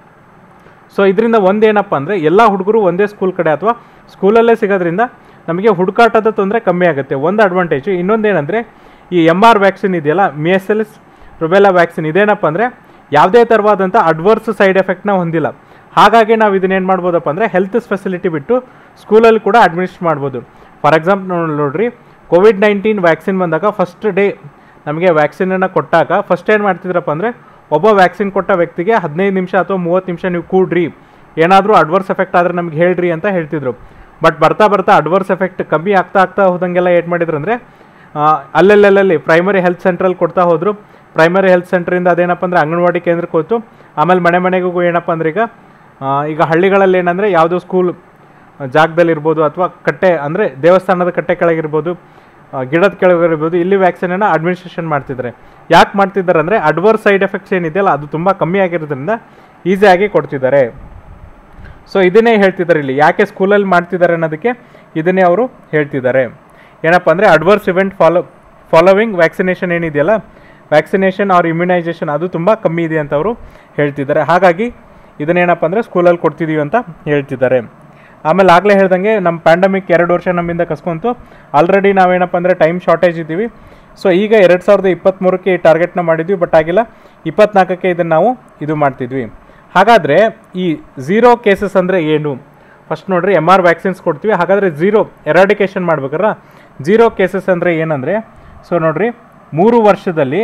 ಸೊ ಇದರಿಂದ ಒಂದೇನಪ್ಪ ಅಂದರೆ ಎಲ್ಲ ಹುಡುಗರು ಒಂದೇ ಸ್ಕೂಲ್ ಕಡೆ ಅಥವಾ ಸ್ಕೂಲಲ್ಲೇ ಸಿಗೋದ್ರಿಂದ ನಮಗೆ ಹುಡುಕಾಟದ ತೊಂದರೆ ಕಮ್ಮಿ ಆಗುತ್ತೆ ಒಂದು ಅಡ್ವಾಂಟೇಜು ಇನ್ನೊಂದೇನೆಂದರೆ ಈ ಎಮ್ ಆರ್ ವ್ಯಾಕ್ಸಿನ್ ಇದೆಯಲ್ಲ ಮಿಎಸ್ಎಲ್ಸ್ ರುಬೆಲಾ ವ್ಯಾಕ್ಸಿನ್ ಇದೇನಪ್ಪ ಅಂದರೆ ಯಾವುದೇ ಥರವಾದಂಥ ಅಡ್ವರ್ಸ್ ಸೈಡ್ ಎಫೆಕ್ಟ್ನ ಹೊಂದಿಲ್ಲ ಹಾಗಾಗಿ ನಾವು ಇದನ್ನೇನು ಮಾಡ್ಬೋದಪ್ಪ ಅಂದರೆ ಹೆಲ್ತ್ ಫೆಸಿಲಿಟಿ ಬಿಟ್ಟು ಸ್ಕೂಲಲ್ಲಿ ಕೂಡ ಅಡ್ಮಿನಿಸ್ಟ್ ಮಾಡ್ಬೋದು ಫಾರ್ ಎಕ್ಸಾಂಪಲ್ ನೋಡ್ರಿ ಕೋವಿಡ್ ನೈನ್ಟೀನ್ ವ್ಯಾಕ್ಸಿನ್ ಬಂದಾಗ ಫಸ್ಟ್ ಡೇ ನಮಗೆ ವ್ಯಾಕ್ಸಿನನ್ನು ಕೊಟ್ಟಾಗ ಫಸ್ಟ್ ಏನು ಮಾಡ್ತಿದ್ರಪ್ಪ ಅಂದರೆ ಒಬ್ಬ ವ್ಯಾಕ್ಸಿನ್ ಕೊಟ್ಟ ವ್ಯಕ್ತಿಗೆ ಹದಿನೈದು ನಿಮಿಷ ಅಥವಾ ಮೂವತ್ತು ನಿಮಿಷ ನೀವು ಕೂಡ್ರಿ ಏನಾದರೂ ಅಡ್ವರ್ಸ್ ಎಫೆಕ್ಟ್ ಆದರೆ ನಮ್ಗೆ ಹೇಳ್ರಿ ಅಂತ ಹೇಳ್ತಿದ್ರು ಬಟ್ ಬರ್ತಾ ಬರ್ತಾ ಅಡ್ವರ್ಸ್ ಎಫೆಕ್ಟ್ ಕಮ್ಮಿ ಆಗ್ತಾ ಆಗ್ತಾ ಹೋದಂಗೆಲ್ಲ ಏನು ಮಾಡಿದ್ರು ಅಂದರೆ ಅಲ್ಲಲ್ಲಲ್ಲಿ ಪ್ರೈಮರಿ ಹೆಲ್ತ್ ಸೆಂಟ್ರಲ್ಲಿ ಕೊಡ್ತಾ ಹೋದರು ಪ್ರೈಮರಿ ಹೆಲ್ತ್ ಸೆಂಟ್ರಿಂದ ಅದೇನಪ್ಪ ಅಂದರೆ ಅಂಗನವಾಡಿ ಕೇಂದ್ರಕ್ಕೆ ಹೋಯ್ತು ಆಮೇಲೆ ಮನೆ ಮನೆಗೂ ಏನಪ್ಪ ಅಂದ್ರೆ ಈಗ ಆ, ಈಗ ಹಳ್ಳಿಗಳಲ್ಲಿ ಏನಂದರೆ ಯಾವುದೋ ಸ್ಕೂಲ್ ಜಾಗದಲ್ಲಿರ್ಬೋದು ಅಥವಾ ಕಟ್ಟೆ ಅಂದರೆ ದೇವಸ್ಥಾನದ ಕಟ್ಟೆ ಕೆಳಗಿರ್ಬೋದು ಆ, ಗಿಡದ ಕೆಳಗಿರ್ಬೋದು ಇಲ್ಲಿ ವ್ಯಾಕ್ಸಿನನ್ನು ಅಡ್ಮಿನಿಸ್ಟ್ರೇಷನ್ ಮಾಡ್ತಿದ್ದಾರೆ ಯಾಕೆ ಮಾಡ್ತಿದ್ದಾರೆ ಅಂದರೆ ಅಡ್ವರ್ಸ್ ಸೈಡ್ ಎಫೆಕ್ಟ್ಸ್ ಏನಿದೆಯಲ್ಲ ಅದು ತುಂಬ ಕಮ್ಮಿ ಆಗಿರೋದ್ರಿಂದ ಈಸಿಯಾಗಿ ಕೊಡ್ತಿದ್ದಾರೆ ಸೊ ಇದನ್ನೇ ಹೇಳ್ತಿದ್ದಾರೆ ಇಲ್ಲಿ ಯಾಕೆ ಸ್ಕೂಲಲ್ಲಿ ಮಾಡ್ತಿದ್ದಾರೆ ಅನ್ನೋದಕ್ಕೆ ಇದನ್ನೇ ಅವರು ಹೇಳ್ತಿದ್ದಾರೆ ಏನಪ್ಪ ಅಂದರೆ adverse event follow following vaccination ಏನಿದೆಯಲ್ಲ ವ್ಯಾಕ್ಸಿನೇಷನ್ ಆರ್ ಇಮ್ಯುನೈಸೇಷನ್ ಅದು ತುಂಬ ಕಮ್ಮಿ ಇದೆ ಅಂತ ಅವರು ಹೇಳ್ತಿದ್ದಾರೆ ಹಾಗಾಗಿ ಇದನ್ನೇನಪ್ಪ ಅಂದರೆ ಸ್ಕೂಲಲ್ಲಿ ಕೊಡ್ತಿದ್ದೀವಿ ಅಂತ ಹೇಳ್ತಿದ್ದಾರೆ ಆಮೇಲೆ ಆಗಲೇ ಹೇಳ್ದಂಗೆ ನಮ್ಮ ಪ್ಯಾಂಡಮಿಕ್ ಎರಡು ವರ್ಷ ನಮ್ಮಿಂದ ಕಸ್ಕೊಂತು ಆಲ್ರೆಡಿ ನಾವೇನಪ್ಪ ಅಂದರೆ ಟೈಮ್ ಶಾರ್ಟೇಜ್ ಇದ್ದೀವಿ ಸೊ ಈಗ ಎರಡು ಸಾವಿರದ ಇಪ್ಪತ್ತ್ಮೂರಕ್ಕೆ ಈ ಟಾರ್ಗೆಟ್ನ ಮಾಡಿದ್ವಿ ಬಟ್ ಆಗಿಲ್ಲ ಇಪ್ಪತ್ನಾಲ್ಕಕ್ಕೆ ಇದನ್ನು ನಾವು ಇದು ಮಾಡ್ತಿದ್ವಿ ಹಾಗಾದರೆ ಈ ಝೀರೋ ಕೇಸಸ್ ಅಂದರೆ ಏನು ಫಸ್ಟ್ ನೋಡ್ರಿ ಎಮ್ ಆರ್ ವ್ಯಾಕ್ಸಿನ್ಸ್ ಕೊಡ್ತೀವಿ ಹಾಗಾದರೆ ಝೀರೋ ಎರಾಡಿಕೇಷನ್ ಮಾಡ್ಬೇಕಲ್ಲ ಝೀರೋ ಕೇಸಸ್ ಅಂದರೆ ಏನಂದರೆ ಸೊ ನೋಡ್ರಿ ಮೂರು ವರ್ಷದಲ್ಲಿ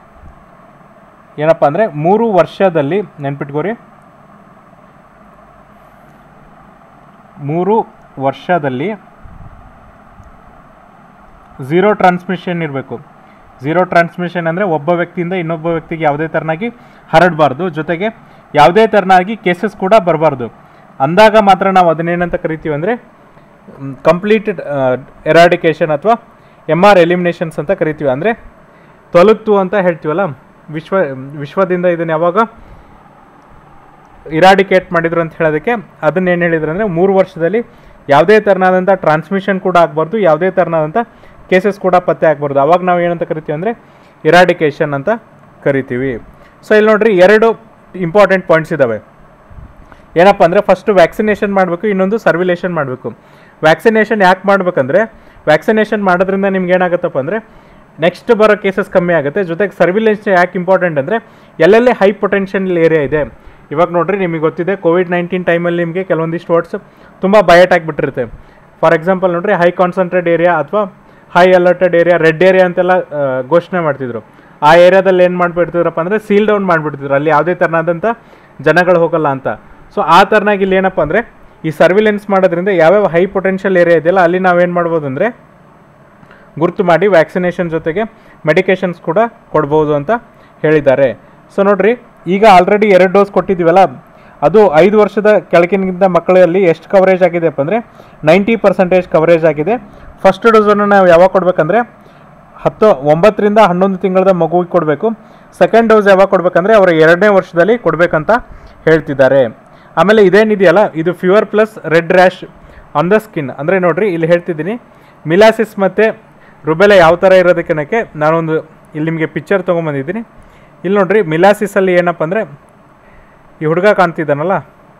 ಏನಪ್ಪ ಅಂದರೆ ಮೂರು ವರ್ಷದಲ್ಲಿ ನೆನ್ಪಿಟ್ಕೋರಿ ಮೂರು ವರ್ಷದಲ್ಲಿ ಝೀರೋ ಟ್ರಾನ್ಸ್ಮಿಷನ್ ಇರಬೇಕು ಝೀರೋ ಟ್ರಾನ್ಸ್ಮಿಷನ್ ಅಂದರೆ ಒಬ್ಬ ವ್ಯಕ್ತಿಯಿಂದ ಇನ್ನೊಬ್ಬ ವ್ಯಕ್ತಿಗೆ ಯಾವುದೇ ಥರನಾಗಿ ಹರಡಬಾರ್ದು ಜೊತೆಗೆ ಯಾವುದೇ ಥರನಾಗಿ ಕೇಸಸ್ ಕೂಡ ಬರಬಾರ್ದು ಅಂದಾಗ ಮಾತ್ರ ನಾವು ಅದನ್ನೇನಂತ ಕರಿತೀವಿ ಅಂದರೆ ಕಂಪ್ಲೀಟೆಡ್ ಎರಾಡಿಕೇಷನ್ ಅಥವಾ ಎಮ್ ಆರ್ ಎಲಿಮಿನೇಷನ್ಸ್ ಅಂತ ಕರಿತೀವಿ ಅಂದರೆ ತೊಲಗ್ತು ಅಂತ ಹೇಳ್ತೀವಲ್ಲ ವಿಶ್ವ ವಿಶ್ವದಿಂದ ಇದನ್ನು ಯಾವಾಗ ಇರಾಡಿಕೇಟ್ ಮಾಡಿದ್ರು ಅಂತ ಹೇಳೋದಕ್ಕೆ ಅದನ್ನ ಏನು ಹೇಳಿದ್ರು ಅಂದರೆ ಮೂರು ವರ್ಷದಲ್ಲಿ ಯಾವುದೇ ಥರನಾದಂಥ ಟ್ರಾನ್ಸ್ಮಿಷನ್ ಕೂಡ ಆಗಬಾರ್ದು ಯಾವುದೇ ಥರನಾದಂಥ ಕೇಸಸ್ ಕೂಡ ಪತ್ತೆ ಆಗಬಾರ್ದು ಅವಾಗ ನಾವು ಏನಂತ ಕರಿತೀವಿ ಅಂದರೆ ಇರಾಡಿಕೇಷನ್ ಅಂತ ಕರಿತೀವಿ ಸೊ ಇಲ್ಲಿ ನೋಡ್ರಿ ಎರಡು ಇಂಪಾರ್ಟೆಂಟ್ ಪಾಯಿಂಟ್ಸ್ ಇದ್ದಾವೆ ಏನಪ್ಪ ಅಂದರೆ ಫಸ್ಟು ವ್ಯಾಕ್ಸಿನೇಷನ್ ಮಾಡಬೇಕು ಇನ್ನೊಂದು ಸರ್ವಿಲೇಷನ್ ಮಾಡಬೇಕು ವ್ಯಾಕ್ಸಿನೇಷನ್ ಯಾಕೆ ಮಾಡಬೇಕಂದ್ರೆ ವ್ಯಾಕ್ಸಿನೇಷನ್ ಮಾಡೋದ್ರಿಂದ ನಿಮ್ಗೆ ಏನಾಗುತ್ತಪ್ಪ ಅಂದರೆ ನೆಕ್ಸ್ಟ್ ಬರೋ ಕೇಸಸ್ ಕಮ್ಮಿ ಆಗುತ್ತೆ ಜೊತೆಗೆ ಸರ್ವಿಲೆನ್ಸ್ ಯಾಕೆ ಇಂಪಾರ್ಟೆಂಟ್ ಅಂದರೆ ಎಲ್ಲೆಲ್ಲಿ ಹೈ ಪೊಟೆನ್ಷಿಯಲ್ ಏರಿಯಾ ಇದೆ ಇವಾಗ ನೋಡ್ರಿ ನಿಮಗೆ ಗೊತ್ತಿದೆ ಕೋವಿಡ್ ನೈನ್ಟೀನ್ ಟೈಮಲ್ಲಿ ನಿಮಗೆ ಕೆಲವೊಂದಿಷ್ಟು ವರ್ಡ್ಸ್ ತುಂಬ ಬಯಟ್ ಆಗಿಬಿಟ್ಟಿರುತ್ತೆ ಫಾರ್ ಎಕ್ಸಾಂಪಲ್ ನೋಡ್ರಿ ಹೈ ಕಾನ್ಸಂಟ್ರೇಟ್ ಏರಿಯಾ ಅಥವಾ high alerted area red area ಅಂತೆಲ್ಲ ಆ, ಘೋಷಣೆ ಮಾಡ್ತಿದ್ರು ಆ ಏರಿಯಾದಲ್ಲಿ ಏನು ಮಾಡಿಬಿಡ್ತಿದ್ರಪ್ಪ ಅಂದರೆ ಸೀಲ್ ಡೌನ್ ಮಾಡಿಬಿಡ್ತಿದ್ರು ಅಲ್ಲಿ ಯಾವುದೇ ಥರನಾದಂಥ ಜನಗಳು ಹೋಗಲ್ಲ ಅಂತ ಸೊ ಆ ಥರನಾಗಿ ಇಲ್ಲಿ ಏನಪ್ಪ ಅಂದರೆ ಈ ಸರ್ವಿಲೆನ್ಸ್ ಮಾಡೋದ್ರಿಂದ ಯಾವ್ಯಾವ ಹೈ ಪೊಟೆನ್ಷಿಯಲ್ ಏರಿಯಾ ಇದೆಯಲ್ಲ ಅಲ್ಲಿ ನಾವೇನು ಮಾಡ್ಬೋದು ಅಂದರೆ ಗುರುತು ಮಾಡಿ ವ್ಯಾಕ್ಸಿನೇಷನ್ ಜೊತೆಗೆ ಮೆಡಿಕೇಷನ್ಸ್ ಕೂಡ ಕೊಡ್ಬೋದು ಅಂತ ಹೇಳಿದ್ದಾರೆ ಸೊ ನೋಡ್ರಿ ಈಗ ಆಲ್ರೆಡಿ ಎರಡು ಡೋಸ್ ಕೊಟ್ಟಿದ್ದೀವಲ್ಲ ಅದು ಐದು ವರ್ಷದ ಕೆಳಗಿನಿಂದ ಮಕ್ಕಳಲ್ಲಿ ಎಷ್ಟು ಕವರೇಜ್ ಆಗಿದೆಪ್ಪ ಅಂದರೆ ನೈಂಟಿ ಪರ್ಸೆಂಟೇಜ್ ಕವರೇಜ್ ಆಗಿದೆ ಫಸ್ಟ್ ಡೋಸನ್ನು ನಾವು ಯಾವಾಗ ಕೊಡಬೇಕಂದ್ರೆ ಹತ್ತು ಒಂಬತ್ತರಿಂದ ಹನ್ನೊಂದು ತಿಂಗಳದ ಮಗುವಿಗೆ ಕೊಡಬೇಕು ಸೆಕೆಂಡ್ ಡೋಸ್ ಯಾವಾಗ ಕೊಡಬೇಕಂದ್ರೆ ಅವರ ಎರಡನೇ ವರ್ಷದಲ್ಲಿ ಕೊಡಬೇಕಂತ ಹೇಳ್ತಿದ್ದಾರೆ ಆಮೇಲೆ ಇದೇನಿದೆಯಲ್ಲ ಇದು fever plus red rash on the skin ಅಂದರೆ ನೋಡ್ರಿ ಇಲ್ಲಿ ಹೇಳ್ತಿದ್ದೀನಿ ಮಿಲಾಸಿಸ್ ಮತ್ತು ರುಬೆಲ ಯಾವ ಥರ ಇರೋದಕ್ಕೆ ನಾನೊಂದು ಇಲ್ಲಿ ನಿಮಗೆ ಪಿಕ್ಚರ್ ತೊಗೊಂಬಂದಿದ್ದೀನಿ ಇಲ್ಲಿ ನೋಡ್ರಿ ಮಿಲಾಸಿಸಲ್ಲಿ ಏನಪ್ಪ ಅಂದರೆ ಈ ಹುಡುಗ ಕಾಣ್ತಿದ್ದಾನಲ್ಲ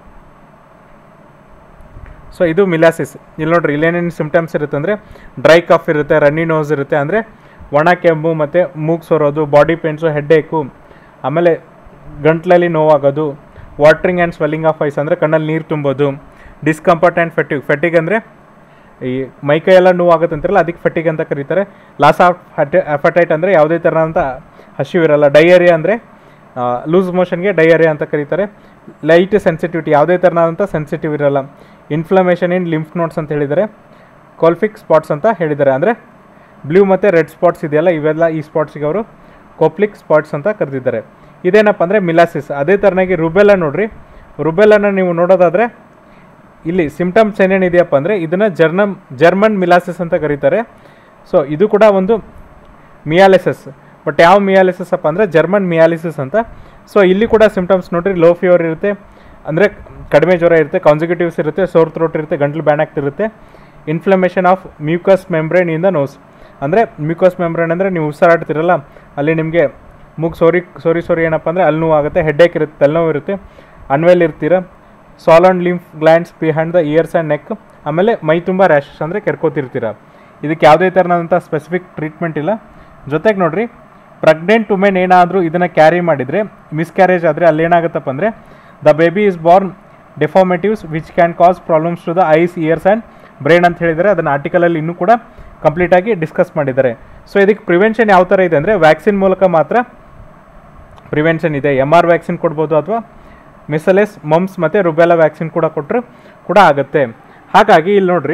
ಸೊ ಇದು ಮಿಲಾಸಿಸ್ ಇಲ್ಲಿ ನೋಡ್ರಿ ಇಲ್ಲೇನೇನು ಸಿಮ್ಟಮ್ಸ್ ಇರುತ್ತೆ ಅಂದರೆ ಡ್ರೈ ಕಫ್ ಇರುತ್ತೆ ರನ್ನಿ ನೋಸ್ ಇರುತ್ತೆ ಅಂದರೆ ಒಣ ಕೆಮ್ಮು ಮತ್ತು ಮೂಗ್ ಸೋರೋದು ಬಾಡಿ ಪೇನ್ಸು ಹೆಡ್ಡೇಕು ಆಮೇಲೆ ಗಂಟ್ಲಲ್ಲಿ ನೋವಾಗೋದು watering and swelling of eyes ಅಂದರೆ ಕಣ್ಣಲ್ಲಿ ನೀರು ತುಂಬೋದು ಡಿಸ್ಕಂಫರ್ಟ್ ಆ್ಯಂಡ್ ಫೆಟಿಗ್ ಫೆಟಿಗ್ ಅಂದರೆ ಈ ಮೈಕೈ ಎಲ್ಲ ನೋವು ಆಗುತ್ತೆ ಅಂತಾರಲ್ಲ ಅದಕ್ಕೆ ಫೆಟಿಗ್ ಅಂತ ಕರೀತಾರೆ ಲಾಸ್ ಆಫ್ ಹಟೆ ಅಫಟೈಟ್ ಅಂದರೆ ಯಾವುದೇ ಥರದಂಥ ಹಸಿವಿರಲ್ಲ ಡಯೇರಿಯಾ ಅಂದರೆ ಲೂಸ್ ಮೋಷನ್ಗೆ ಡಯೇರಿಯಾ ಅಂತ ಕರೀತಾರೆ ಲೈಟ್ ಸೆನ್ಸಿಟಿವಿಟಿ ಯಾವುದೇ ಥರನಾದಂಥ ಸೆನ್ಸಿಟಿವ್ ಇರಲ್ಲ ಇನ್ಫ್ಲಮೇಷನ್ ಇನ್ ಲಿಂಫ್ ನೋಟ್ಸ್ ಅಂತ ಹೇಳಿದ್ದಾರೆ ಕೋಲ್ಫಿಕ್ ಸ್ಪಾಟ್ಸ್ ಅಂತ ಹೇಳಿದ್ದಾರೆ ಅಂದರೆ ಬ್ಲೂ ಮತ್ತು ರೆಡ್ ಸ್ಪಾಟ್ಸ್ ಇದೆಯಲ್ಲ ಇವೆಲ್ಲ ಈ ಸ್ಪಾಟ್ಸಿಗೆ ಅವರು ಕೋಪ್ಲಿಕ್ ಸ್ಪಾಟ್ಸ್ ಅಂತ ಕರೆದಿದ್ದಾರೆ ಇದೇನಪ್ಪ ಅಂದರೆ ಮಿಲಾಸಿಸ್ ಅದೇ ಥರನಾಗಿ ರುಬೆಲ್ಲ ನೋಡ್ರಿ ರುಬೆಲ್ಲನ ನೀವು ನೋಡೋದಾದರೆ ಇಲ್ಲಿ ಸಿಮ್ಟಮ್ಸ್ ಏನೇನಿದೆಯಪ್ಪ ಅಂದರೆ ಇದನ್ನು ಜರ್ನಮ್ ಜರ್ಮನ್ ಮಿಲಾಸಿಸ್ ಅಂತ ಕರೀತಾರೆ ಸೊ ಇದು ಕೂಡ ಒಂದು ಮಿಯಾಲಿಸಿಸ್ ಬಟ್ ಯಾವ ಮಿಯಾಲಿಸಿಸ್ ಅಪ್ಪ ಅಂದರೆ ಜರ್ಮನ್ ಮಿಯಾಲಿಸಿಸ್ ಅಂತ ಸೊ ಇಲ್ಲಿ ಕೂಡ ಸಿಮ್ಟಮ್ಸ್ ನೋಡ್ರಿ ಲೋ ಫೀವರ್ ಇರುತ್ತೆ ಅಂದರೆ ಕಡಿಮೆ ಜ್ವರ ಇರುತ್ತೆ ಕಾನ್ಸಿಕ್ಯೂಟಿವ್ಸ್ ಇರುತ್ತೆ ಸೋರ್ ಥ್ರೋಟ್ ಇರುತ್ತೆ ಗಂಟ್ಲು ಬ್ಯಾನಾಗ್ತಿರುತ್ತೆ inflammation of mucus membrane in the nose ಅಂದರೆ ಮ್ಯೂಕಸ್ ಮೆಂಬ್ರೇನ್ ಅಂದರೆ ನೀವು ಉಸಿರಾಡ್ತಿರಲ್ಲ ಅಲ್ಲಿ ನಿಮಗೆ ಮೂಗ್ ಸೋರಿ ಸೋರಿ ಸೋರಿ ಏನಪ್ಪ ಅಂದರೆ ಅಲ್ಲಿ ನೋವು ಆಗುತ್ತೆ ಹೆಡ್ಡೇಕ್ ಇರುತ್ತೆ ತಲೆನೋವು ಇರುತ್ತೆ ಅನ್ವೆಲ್ ಇರ್ತೀರ swollen lymph glands behind the ears and neck ಆಮೇಲೆ ಮೈ ತುಂಬ ರ್ಯಾಶಸ್ ಅಂದರೆ ಕೆರ್ಕೋತಿರ್ತೀರ ಇದಕ್ಕೆ ಯಾವುದೇ ಥರನಾದಂಥ ಸ್ಪೆಸಿಫಿಕ್ ಟ್ರೀಟ್ಮೆಂಟ್ ಇಲ್ಲ ಜೊತೆಗೆ ನೋಡ್ರಿ ಪ್ರೆಗ್ನೆಂಟ್ ವುಮೆನ್ ಏನಾದರೂ ಇದನ್ನು ಕ್ಯಾರಿ ಮಾಡಿದರೆ ಮಿಸ್ಕ್ಯಾರೇಜ್ ಆದರೆ ಅಲ್ಲಿ ಏನಾಗುತ್ತಪ್ಪ ಅಂದರೆ the baby is born deformatives which can cause problems to the eyes ears and brain ಅಂತ ಹೇಳಿದರೆ ಅದನ್ನು ಆರ್ಟಿಕಲಲ್ಲಿ ಇನ್ನೂ ಕೂಡ ಕಂಪ್ಲೀಟಾಗಿ ಡಿಸ್ಕಸ್ ಮಾಡಿದ್ದಾರೆ ಸೊ ಇದಕ್ಕೆ ಪ್ರಿವೆನ್ಷನ್ ಯಾವ ಥರ ಇದೆ ಅಂದರೆ ವ್ಯಾಕ್ಸಿನ್ ಮೂಲಕ ಮಾತ್ರ ಪ್ರಿವೆನ್ಷನ್ ಇದೆ ಎಮ್ ಆರ್ ವ್ಯಾಕ್ಸಿನ್ ಕೊಡ್ಬೋದು ಅಥವಾ ಮಿಸಲೆಸ್ ಮಮ್ಸ್ ಮತ್ತು ರುಬೆಲಾ ವ್ಯಾಕ್ಸಿನ್ ಕೂಡ ಕೊಟ್ಟರು ಕೂಡ ಆಗುತ್ತೆ ಹಾಗಾಗಿ ಇಲ್ಲಿ ನೋಡ್ರಿ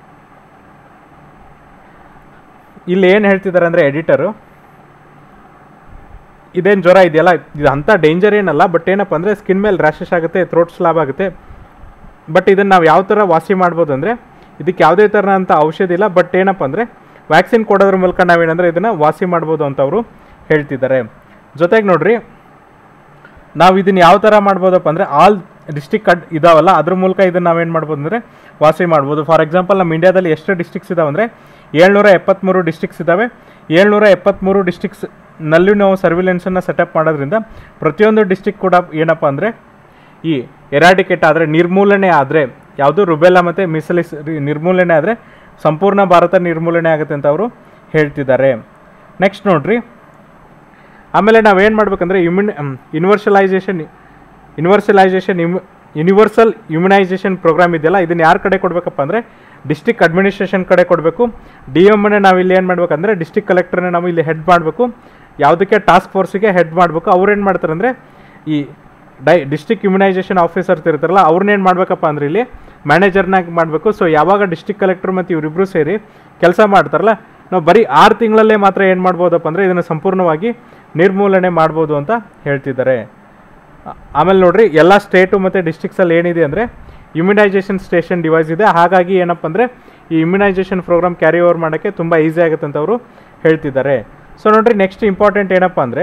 ಇಲ್ಲಿ ಏನು ಹೇಳ್ತಿದ್ದಾರೆ ಅಂದರೆ ಎಡಿಟರು ಇದೇನು ಜ್ವರ ಇದೆಯಲ್ಲ ಇದು ಅಂಥ ಡೇಂಜರ್ ಏನಲ್ಲ ಬಟ್ ಏನಪ್ಪ ಅಂದರೆ ಸ್ಕಿನ್ ಮೇಲೆ ರ್ಯಾಷಸ್ ಆಗುತ್ತೆ ಥ್ರೋಟ್ ಸ್ಲಾಬ್ ಆಗುತ್ತೆ ಬಟ್ ಇದನ್ನು ನಾವು ಯಾವ ಥರ ವಾಸಿ ಮಾಡ್ಬೋದು ಅಂದರೆ ಇದಕ್ಕೆ ಯಾವುದೇ ಥರನಂಥ ಔಷಧಿ ಇಲ್ಲ ಬಟ್ ಏನಪ್ಪ ಅಂದರೆ ವ್ಯಾಕ್ಸಿನ್ ಕೊಡೋದ್ರ ಮೂಲಕ ನಾವೇನಂದರೆ ಇದನ್ನು ವಾಸಿ ಮಾಡ್ಬೋದು ಅಂತ ಅವರು ಹೇಳ್ತಿದ್ದಾರೆ ಜೊತೆಗೆ ನೋಡ್ರಿ ನಾವು ಇದನ್ನು ಯಾವ ಥರ ಮಾಡ್ಬೋದಪ್ಪ ಅಂದರೆ ಆಲ್ ಡಿಸ್ಟಿಕ್ ಕಡ್ ಇದಾವಲ್ಲ ಅದ್ರ ಮೂಲಕ ಇದನ್ನು ನಾವೇನು ಮಾಡ್ಬೋದು ಅಂದರೆ ವಾಸಿ ಮಾಡ್ಬೋದು ಫಾರ್ ಎಕ್ಸಾಂಪಲ್ ನಮ್ಮ ಇಂಡಿಯಾದಲ್ಲಿ ಎಷ್ಟು ಡಿಸ್ಟಿಕ್ಸ್ ಇದಾವೆ ಅಂದರೆ ಏಳ್ನೂರ ಎಪ್ಪತ್ತ್ಮೂರು ಡಿಸ್ಟಿಕ್ಸ್ ಇದ್ದಾವೆ ಏಳ್ನೂರ ಎಪ್ಪತ್ತ್ಮೂರು ಡಿಸ್ಟಿಕ್ಸ್ ನಲ್ಲಿ ನಾವು ಸರ್ವಿಲೆನ್ಸನ್ನು ಸೆಟಪ್ ಮಾಡೋದ್ರಿಂದ ಪ್ರತಿಯೊಂದು ಡಿಸ್ಟಿಕ್ ಕೂಡ ಏನಪ್ಪ ಅಂದರೆ ಈ ಎರಾಡಿಕೇಟ್ ಆದರೆ ನಿರ್ಮೂಲನೆ ಆದರೆ ಯಾವುದು ರುಬೆಲ್ಲಾ ಮತ್ತು ಮಿಸಲಿಸ್ ನಿರ್ಮೂಲನೆ ಆದರೆ ಸಂಪೂರ್ಣ ಭಾರತ ನಿರ್ಮೂಲನೆ ಆಗುತ್ತೆ ಅಂತ ಅವರು ಹೇಳ್ತಿದ್ದಾರೆ ನೆಕ್ಸ್ಟ್ ನೋಡ್ರಿ ಆಮೇಲೆ ನಾವೇನು ಮಾಡ್ಬೇಕಂದ್ರೆ immune universalisation universalisation im universal immunisation programme ಇದೆಯಲ್ಲ ಇದನ್ನು ಯಾರ ಕಡೆ ಕೊಡಬೇಕಪ್ಪ ಅಂದರೆ ಡಿಸ್ಟಿಕ್ ಅಡ್ಮಿನಿಸ್ಟ್ರೇಷನ್ ಕಡೆ ಕೊಡಬೇಕು ಡಿ ಎಮ್ಮನ್ನೇ ನಾವು ಇಲ್ಲಿ ಏನು ಮಾಡ್ಬೇಕಂದ್ರೆ ಡಿಸ್ಟಿಕ್ ಕಲೆಕ್ಟರ್ನೇ ನಾವು ಇಲ್ಲಿ ಹೆಡ್ ಮಾಡಬೇಕು ಯಾವುದಕ್ಕೆ ಟಾಸ್ಕ್ ಫೋರ್ಸಿಗೆ ಹೆಡ್ ಮಾಡಬೇಕು ಅವ್ರು ಏನು ಮಾಡ್ತಾರೆ ಅಂದರೆ ಈ ಡೈ ಡಿಸ್ಟಿಕ್ ಇಮ್ಯುನೈಸೇಷನ್ ಆಫೀಸರ್ಸ್ ಇರ್ತಾರಲ್ಲ ಅವ್ರನ್ನೇನು ಮಾಡಬೇಕಪ್ಪ ಅಂದ್ರೆ ಇಲ್ಲಿ ಮ್ಯಾನೇಜರ್ನಾಗ ಮಾಡಬೇಕು ಸೊ ಯಾವಾಗ ಡಿಸ್ಟಿಕ್ ಕಲೆಕ್ಟರ್ ಮತ್ತು ಇವರಿಬ್ಬರು ಸೇರಿ ಕೆಲಸ ಮಾಡ್ತಾರಲ್ಲ ನಾವು ಬರೀ ಆರು ತಿಂಗಳಲ್ಲೇ ಮಾತ್ರ ಏನು ಮಾಡ್ಬೋದಪ್ಪ ಅಂದರೆ ಇದನ್ನು ಸಂಪೂರ್ಣವಾಗಿ ನಿರ್ಮೂಲನೆ ಮಾಡ್ಬೋದು ಅಂತ ಹೇಳ್ತಿದ್ದಾರೆ ಆ- ಆಮೇಲೆ ನೋಡ್ರಿ ಎಲ್ಲ ಸ್ಟೇಟು ಮತ್ತು ಡಿಸ್ಟಿಕ್ಸಲ್ಲಿ ಏನಿದೆ ಅಂದರೆ ಇಮ್ಯುನೈಸೇಷನ್ ಸ್ಟೇಷನ್ ಡಿವೈಸ್ ಇದೆ ಹಾಗಾಗಿ ಏನಪ್ಪ ಅಂದರೆ ಈ ಇಮ್ಯುನೈಸೇಷನ್ ಪ್ರೋಗ್ರಾಮ್ ಕ್ಯಾರಿ ಓವರ್ ಮಾಡೋಕ್ಕೆ ತುಂಬ ಈಸಿ ಆಗುತ್ತೆ ಅಂತ ಅವರು ಹೇಳ್ತಿದ್ದಾರೆ ಸೊ ನೋಡ್ರಿ ನೆಕ್ಸ್ಟ್ ಇಂಪಾರ್ಟೆಂಟ್ ಏನಪ್ಪ ಅಂದರೆ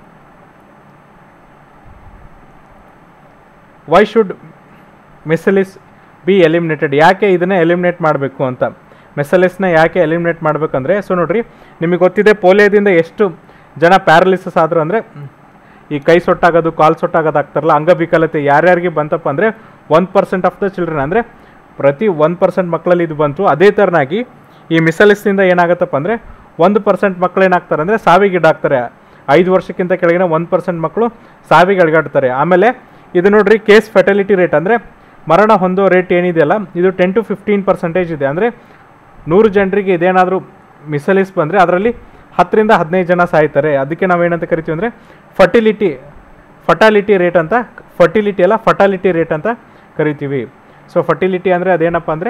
why should measles be eliminated ಯಾಕೆ ಇದನ್ನು ಎಲಿಮಿನೇಟ್ ಮಾಡಬೇಕು ಅಂತ ಮೆಸಲಿಸ್ನ ಯಾಕೆ ಎಲಿಮಿನೇಟ್ ಮಾಡಬೇಕಂದ್ರೆ ಸೊ ನೋಡ್ರಿ ನಿಮಗೆ ಗೊತ್ತಿದೆ ಪೋಲಿಯೋದಿಂದ ಎಷ್ಟು ಜನ ಪ್ಯಾರಲಿಸಿಸ್ ಆದರು ಅಂದರೆ ಈ ಕೈ ಸೊಟ್ಟಾಗೋದು ಕಾಲು ಸೊಟ್ಟಾಗೋದು ಆಗ್ತಾರಲ್ಲ ಅಂಗವಿಕಲತೆ ಯಾರ್ಯಾರಿಗೆ ಬಂತಪ್ಪ ಅಂದರೆ one percent of the children ಅಂದರೆ ಪ್ರತಿ ಒನ್ ಪರ್ಸೆಂಟ್ ಮಕ್ಕಳಲ್ಲಿ ಇದು ಬಂತು ಅದೇ ಥರನಾಗಿ ಈ ಮಿಸಲಿಸ್ನಿಂದ ಏನಾಗುತ್ತಪ್ಪ ಅಂದರೆ ಒಂದು ಪರ್ಸೆಂಟ್ ಮಕ್ಕಳು ಏನಾಗ್ತಾರೆ ಅಂದರೆ ಸಾವಿಗೀಡಾಗ್ತಾರೆ ಐದು ವರ್ಷಕ್ಕಿಂತ ಕೆಳಗಿನ ಒಂದು ಪರ್ಸೆಂಟ್ ಮಕ್ಕಳು ಸಾವಿಗೆ ಅಳಗಾಡ್ತಾರೆ ಆಮೇಲೆ ಇದು ನೋಡ್ರಿ ಕೇಸ್ ಫೆಟಲಿಟಿ ರೇಟ್ ಅಂದರೆ ಮರಣ ಹೊಂದೋ ರೇಟ್ ಏನಿದೆಯಲ್ಲ ಇದು ಟೆನ್ ಟು ಫಿಫ್ಟೀನ್ ಪರ್ಸೆಂಟೇಜ್ ಇದೆ ಅಂದರೆ ನೂರು ಜನರಿಗೆ ಇದೇನಾದರೂ ಮಿಸಲಿಸ್ ಬಂದರೆ ಅದರಲ್ಲಿ ಹತ್ತರಿಂದ ಹದಿನೈದು ಜನ ಸಾಯ್ತಾರೆ ಅದಕ್ಕೆ ನಾವೇನಂತ ಕರಿತೀವಿ ಅಂದರೆ ಫರ್ಟಿಲಿಟಿ ಫಟಾಲಿಟಿ ರೇಟ್ ಅಂತ ಫರ್ಟಿಲಿಟಿ ಅಲ್ಲ ಫಟಾಲಿಟಿ ರೇಟ್ ಅಂತ ಕರಿತೀವಿ ಸೊ ಫರ್ಟಿಲಿಟಿ ಅಂದರೆ ಅದೇನಪ್ಪ ಅಂದರೆ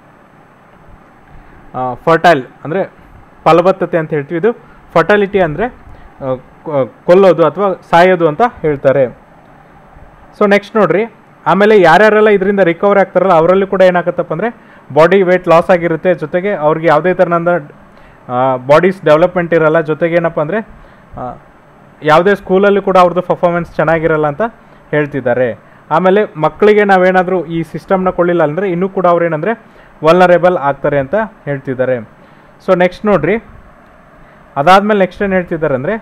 ಫರ್ಟೈಲ್ ಅಂದರೆ ಫಲವತ್ತತೆ ಅಂತ ಹೇಳ್ತೀವಿ ಇದು ಫರ್ಟಾಲಿಟಿ ಅಂದರೆ ಕೊಲ್ಲೋದು ಅಥವಾ ಸಾಯೋದು ಅಂತ ಹೇಳ್ತಾರೆ ಸೊ ನೆಕ್ಸ್ಟ್ ನೋಡ್ರಿ ಆಮೇಲೆ ಯಾರ್ಯಾರೆಲ್ಲ ಇದರಿಂದ ರಿಕವರ್ ಆಗ್ತಾರಲ್ಲ ಅವರಲ್ಲಿ ಕೂಡ ಏನಾಗುತ್ತಪ್ಪ ಅಂದರೆ ಬಾಡಿ ವೇಟ್ ಲಾಸ್ ಆಗಿರುತ್ತೆ ಜೊತೆಗೆ ಅವ್ರಿಗೆ ಯಾವುದೇ ಥರನಂದ ಬಾಡೀಸ್ ಡೆವಲಪ್ಮೆಂಟ್ ಇರಲ್ಲ ಜೊತೆಗೆ ಏನಪ್ಪ ಅಂದರೆ ಯಾವುದೇ ಸ್ಕೂಲಲ್ಲಿ ಕೂಡ ಅವ್ರದ್ದು ಪರ್ಫಾರ್ಮೆನ್ಸ್ ಚೆನ್ನಾಗಿರಲ್ಲ ಅಂತ ಹೇಳ್ತಿದ್ದಾರೆ ಆಮೇಲೆ ಮಕ್ಕಳಿಗೆ ನಾವೇನಾದರೂ ಈ ಸಿಸ್ಟಮ್ನ ಕೊಳ್ಳಿಲ್ಲ ಅಂದರೆ ಇನ್ನೂ ಕೂಡ ಅವ್ರು ಏನಂದರೆ ವಲ್ನರೇಬಲ್ ಆಗ್ತಾರೆ ಅಂತ ಹೇಳ್ತಿದ್ದಾರೆ ಸೊ ನೆಕ್ಸ್ಟ್ ನೋಡ್ರಿ ಅದಾದಮೇಲೆ ನೆಕ್ಸ್ಟ್ ಏನು ಹೇಳ್ತಿದ್ದಾರೆ ಅಂದರೆ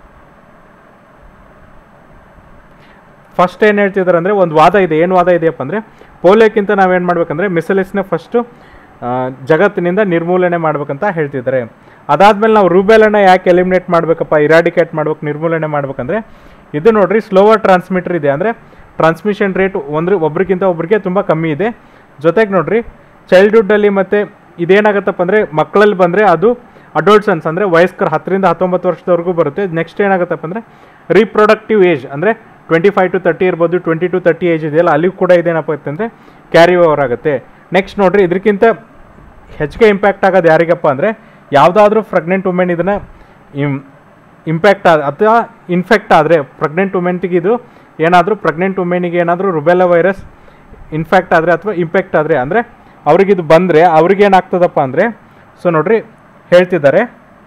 ಫಸ್ಟ್ ಏನು ಹೇಳ್ತಿದ್ದಾರೆ ಅಂದರೆ ಒಂದು ವಾದ ಇದೆ ಏನು ವಾದ ಇದೆಯಪ್ಪ ಅಂದರೆ ಪೋಲಿಯೋಕ್ಕಿಂತ ನಾವೇನು ಮಾಡ್ಬೇಕಂದ್ರೆ ಮಿಸಲಿಸ್ನ ಫಸ್ಟು ಜಗತ್ತಿನಿಂದ ನಿರ್ಮೂಲನೆ ಮಾಡ್ಬೇಕಂತ ಹೇಳ್ತಿದ್ದಾರೆ ಅದಾದಮೇಲೆ ನಾವು ರೂಬೆಲನ್ನ ಯಾಕೆ ಎಲಿಮಿನೇಟ್ ಮಾಡಬೇಕಪ್ಪ ಇರಾಡಿಕೇಟ್ ಮಾಡ್ಬೇಕು ನಿರ್ಮೂಲನೆ ಮಾಡ್ಬೇಕಂದ್ರೆ ಇದು ನೋಡ್ರಿ ಸ್ಲೋವರ್ ಟ್ರಾನ್ಸ್ಮಿಟರ್ ಇದೆ ಅಂದರೆ ಟ್ರಾನ್ಸ್ಮಿಷನ್ ರೇಟ್ ಒಂದು ಒಬ್ರಿಗಿಂತ ಒಬ್ರಿಗೆ ತುಂಬ ಕಮ್ಮಿ ಇದೆ ಜೊತೆಗೆ ನೋಡ್ರಿ ಚೈಲ್ಡ್ಹುಡ್ಡಲ್ಲಿ ಮತ್ತು ಇದೇನಾಗುತ್ತಪ್ಪ ಅಂದರೆ ಮಕ್ಕಳಲ್ಲಿ ಬಂದರೆ ಅದು ಅಡಲ್ಟ್ಸನ್ಸ್ ಅಂದರೆ ವಯಸ್ಕರು ಹತ್ತರಿಂದ ಹತ್ತೊಂಬತ್ತು ವರ್ಷದವರೆಗೂ ಬರುತ್ತೆ ನೆಕ್ಸ್ಟ್ ಏನಾಗುತ್ತಪ್ಪ ಅಂದರೆ ರೀಪ್ರೊಡಕ್ಟಿವ್ ಏಜ್ ಅಂದರೆ ಟ್ವೆಂಟಿ ಫೈವ್ ಟು ತರ್ಟಿ ಇರ್ಬೋದು ಟ್ವೆಂಟಿ ಟು ತರ್ಟಿ ಏಜ್ ಇದೆಯಲ್ಲ ಅಲ್ಲಿಗೂ ಕೂಡ ಇದೇನಪ್ಪ ಅಂದರೆ ಕ್ಯಾರಿ ಓವರ್ ಆಗುತ್ತೆ ನೆಕ್ಸ್ಟ್ ನೋಡ್ರಿ ಇದಕ್ಕಿಂತ ಹೆಚ್ಚಿಗೆ ಇಂಪ್ಯಾಕ್ಟ್ ಆಗೋದು ಯಾರಿಗಪ್ಪ ಅಂದರೆ ಯಾವುದಾದ್ರೂ ಪ್ರೆಗ್ನೆಂಟ್ ವುಮೆನ್ ಇದನ್ನು ಇಮ್ ಇಂಪ್ಯಾಕ್ಟ್ ಆದ ಅಥವಾ ಇನ್ಫೆಕ್ಟ್ ಆದರೆ ಪ್ರೆಗ್ನೆಂಟ್ ವುಮೆನ್ಟಿಗೆ ಇದು ಏನಾದರೂ ಪ್ರೆಗ್ನೆಂಟ್ ವುಮೆನಿಗೆ ಏನಾದರೂ ರುಬೆಲ್ಲ ವೈರಸ್ ಇನ್ಫೆಕ್ಟ್ ಆದರೆ ಅಥವಾ ಇಂಪ್ಯಾಕ್ಟ್ ಆದರೆ ಅಂದರೆ ಅವ್ರಿಗಿದು ಬಂದರೆ ಅವ್ರಿಗೆ ಏನಾಗ್ತದಪ್ಪ ಅಂದರೆ ಸೊ ನೋಡ್ರಿ ಹೇಳ್ತಿದ್ದಾರೆ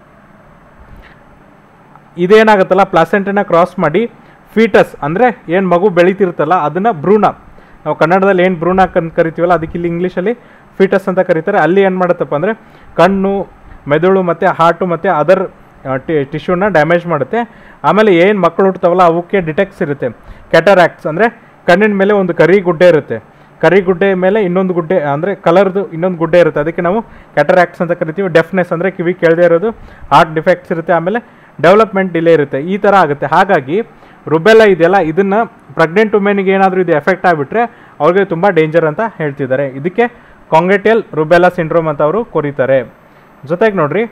ಇದೇನಾಗುತ್ತಲ್ಲ ಪ್ಲಾಸೆಂಟನ್ನ ಕ್ರಾಸ್ ಮಾಡಿ ಫೀಟಸ್ ಅಂದರೆ ಏನು ಮಗು ಬೆಳೀತಿರುತ್ತಲ್ಲ ಅದನ್ನು ಭ್ರೂಣ ನಾವು ಕನ್ನಡದಲ್ಲಿ ಏನು ಭ್ರೂಣ ಕನ್ ಕರಿತೀವಲ್ಲ ಅದಕ್ಕೆ ಇಲ್ಲಿ ಇಂಗ್ಲೀಷಲ್ಲಿ ಫೀಟಸ್ ಅಂತ ಕರೀತಾರೆ ಅಲ್ಲಿ ಏನು ಮಾಡುತ್ತಪ್ಪ ಅಂದರೆ ಕಣ್ಣು ಮೆದುಳು ಮತ್ತು ಹಾರ್ಟು ಮತ್ತು ಅದರ್ ಟಿಶ್ಯೂನ ಡ್ಯಾಮೇಜ್ ಮಾಡುತ್ತೆ ಆಮೇಲೆ ಏನು ಮಕ್ಕಳು ಹುಟ್ಟುತ್ತವಲ್ಲ ಅವಕ್ಕೆ ಡಿಟೆಕ್ಟ್ಸ್ ಇರುತ್ತೆ ಕ್ಯಾಟರಾಕ್ಟ್ಸ್ ಅಂದರೆ ಕಣ್ಣಿನ ಮೇಲೆ ಒಂದು ಕರಿ ಗುಡ್ಡೆ ಇರುತ್ತೆ ಕರಿ ಗುಡ್ಡೆ ಮೇಲೆ ಇನ್ನೊಂದು ಗುಡ್ಡೆ ಅಂದರೆ ಕಲರ್ದು ಇನ್ನೊಂದು ಗುಡ್ಡೆ ಇರುತ್ತೆ ಅದಕ್ಕೆ ನಾವು ಕ್ಯಾಟರಾಕ್ಟ್ಸ್ ಅಂತ ಕರಿತೀವಿ ಡೆಫ್ನೆಸ್ ಅಂದರೆ ಕಿವಿ ಕೇಳದೇ ಇರೋದು ಹಾರ್ಟ್ ಡಿಫೆಕ್ಟ್ಸ್ ಇರುತ್ತೆ ಆಮೇಲೆ ಡೆವಲಪ್ಮೆಂಟ್ ಡಿಲೇ ಇರುತ್ತೆ ಈ ಥರ ಆಗುತ್ತೆ ಹಾಗಾಗಿ ರುಬೆಲ್ಲ ಇದೆಯಲ್ಲ ಇದನ್ನು ಪ್ರೆಗ್ನೆಂಟ್ ವುಮೆನ್ಗೆ ಏನಾದರೂ ಇದು ಎಫೆಕ್ಟ್ ಆಗಿಬಿಟ್ರೆ ಅವ್ರಿಗೆ ತುಂಬ ಡೇಂಜರ್ ಅಂತ ಹೇಳ್ತಿದ್ದಾರೆ ಇದಕ್ಕೆ ಕಾಂಗೆಟಿಯಲ್ ರುಬೆಲ್ಲಾ ಸಿಂಡ್ರೋಮ್ ಅಂತ ಅವರು ಕೊರೀತಾರೆ ಜೊತೆಗೆ ನೋಡ್ರಿ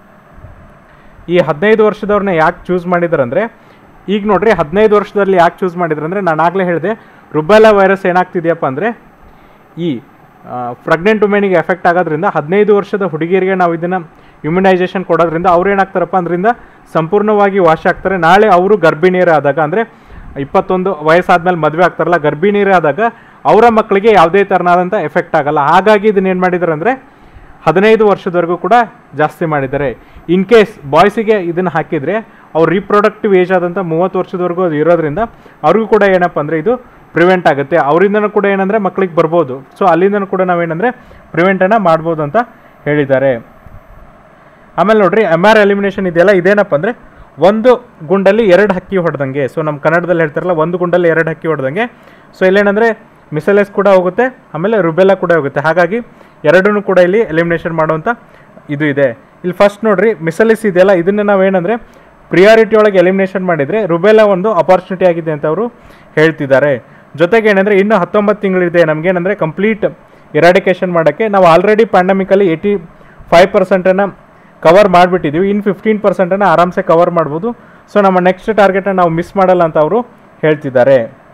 ಈ ಹದಿನೈದು ವರ್ಷದವ್ರನ್ನ ಯಾಕೆ ಚೂಸ್ ಮಾಡಿದ್ದಾರೆ ಅಂದರೆ ಈಗ ನೋಡ್ರಿ ಹದಿನೈದು ವರ್ಷದಲ್ಲಿ ಯಾಕೆ ಚೂಸ್ ಮಾಡಿದ್ರು ಅಂದರೆ ನಾನು ಆಗಲೇ ಹೇಳಿದೆ ರುಬೆಲ್ಲಾ ವೈರಸ್ ಏನಾಗ್ತಿದೆಯಪ್ಪ ಅಂದರೆ ಈ ಪ್ರೆಗ್ನೆಂಟ್ ವುಮೆನಿಗೆ ಎಫೆಕ್ಟ್ ಆಗೋದ್ರಿಂದ ಹದಿನೈದು ವರ್ಷದ ಹುಡುಗಿಯರಿಗೆ ನಾವು ಇದನ್ನು ಇಮ್ಯುನೈಸೇಷನ್ ಕೊಡೋದ್ರಿಂದ ಅವ್ರು ಏನಾಗ್ತಾರಪ್ಪ ಅದರಿಂದ ಸಂಪೂರ್ಣವಾಗಿ ವಾಶ ಆಗ್ತಾರೆ ನಾಳೆ ಅವರು ಗರ್ಭಿಣಿಯರೇ ಆದಾಗ ಅಂದರೆ ಇಪ್ಪತ್ತೊಂದು ವಯಸ್ಸಾದ್ಮೇಲೆ ಮದುವೆ ಆಗ್ತಾರಲ್ಲ ಗರ್ಭಿಣಿಯರೇ ಆದಾಗ ಅವರ ಮಕ್ಕಳಿಗೆ ಯಾವುದೇ ಥರನಾದಂಥ ಎಫೆಕ್ಟ್ ಆಗಲ್ಲ ಹಾಗಾಗಿ ಇದನ್ನ ಏನು ಮಾಡಿದ್ದಾರೆ ಅಂದರೆ ಹದಿನೈದು ವರ್ಷದವರೆಗೂ ಕೂಡ ಜಾಸ್ತಿ ಮಾಡಿದ್ದಾರೆ ಇನ್ ಕೇಸ್ ಬಾಯ್ಸಿಗೆ ಇದನ್ನು ಹಾಕಿದರೆ ಅವ್ರು ರೀಪ್ರೊಡಕ್ಟಿವ್ ಏಜ್ ಆದಂಥ ಮೂವತ್ತು ವರ್ಷದವರೆಗೂ ಅದು ಇರೋದ್ರಿಂದ ಅವ್ರಿಗೂ ಕೂಡ ಏನಪ್ಪ ಅಂದರೆ ಇದು ಪ್ರಿವೆಂಟ್ ಆಗುತ್ತೆ ಅವರಿಂದನೂ ಕೂಡ ಏನಂದರೆ ಮಕ್ಕಳಿಗೆ ಬರ್ಬೋದು ಸೊ ಅಲ್ಲಿಂದನೂ ಕೂಡ ನಾವೇನಂದರೆ ಪ್ರಿವೆಂಟನ್ನು ಮಾಡ್ಬೋದು ಅಂತ ಹೇಳಿದ್ದಾರೆ ಆಮೇಲೆ ನೋಡ್ರಿ ಎಮ್ ಆರ್ ಎಲಿಮಿನೇಷನ್ ಇದೆಯಲ್ಲ ಇದೇನಪ್ಪ ಅಂದರೆ ಒಂದು ಗುಂಡಲ್ಲಿ ಎರಡು ಹಕ್ಕಿ ಹೊಡೆದಂಗೆ ಸೊ ನಮ್ಮ ಕನ್ನಡದಲ್ಲಿ ಹೇಳ್ತಾರಲ್ಲ ಒಂದು ಗುಂಡಲ್ಲಿ ಎರಡು ಹಕ್ಕಿ ಹೊಡೆದಂಗೆ ಸೊ ಇಲ್ಲೇನಂದರೆ ಮಿಸಲೆಸ್ ಕೂಡ ಹೋಗುತ್ತೆ ಆಮೇಲೆ ರುಬೆಲ್ಲ ಕೂಡ ಹೋಗುತ್ತೆ ಹಾಗಾಗಿ ಎರಡನ್ನೂ ಕೂಡ ಇಲ್ಲಿ ಎಲಿಮಿನೇಷನ್ ಮಾಡುವಂಥ ಇದು ಇದೆ ಇಲ್ಲಿ ಫಸ್ಟ್ ನೋಡ್ರಿ ಮಿಸಲಿಸ್ ಇದೆಯಲ್ಲ ಇದನ್ನು ನಾವೇನಂದರೆ ಪ್ರಿಯಾರಿಟಿ ಒಳಗೆ ಎಲಿಮಿನೇಷನ್ ಮಾಡಿದರೆ ರುಬೆಲ್ಲ ಒಂದು ಅಪಾರ್ಚುನಿಟಿ ಆಗಿದೆ ಅಂತ ಅವರು ಹೇಳ್ತಿದ್ದಾರೆ ಜೊತೆಗೆ ಏನಂದರೆ ಇನ್ನು ಹತ್ತೊಂಬತ್ತು ತಿಂಗಳಿದೆ ನಮಗೇನಂದರೆ ಕಂಪ್ಲೀಟ್ ಇರಾಡಿಕೇಷನ್ ಮಾಡೋಕ್ಕೆ ನಾವು ಆಲ್ರೆಡಿ ಪ್ಯಾಂಡಮಿಕಲ್ಲಿ ಏಯ್ಟಿ ಫೈವ್ ಪರ್ಸೆಂಟನ್ನು ಕವರ್ ಮಾಡಿಬಿಟ್ಟಿದ್ದೀವಿ ಇನ್ನು ಫಿಫ್ಟೀನ್ ಪರ್ಸೆಂಟನ್ನು ಆರಾಮ್ಸೆ ಕವರ್ ಮಾಡ್ಬೋದು ಸೊ ನಮ್ಮ ನೆಕ್ಸ್ಟ್ ಟಾರ್ಗೆಟನ್ನು ನಾವು ಮಿಸ್ ಮಾಡಲ್ಲ ಅಂತ ಅವರು ಹೇಳ್ತಿದ್ದಾರೆ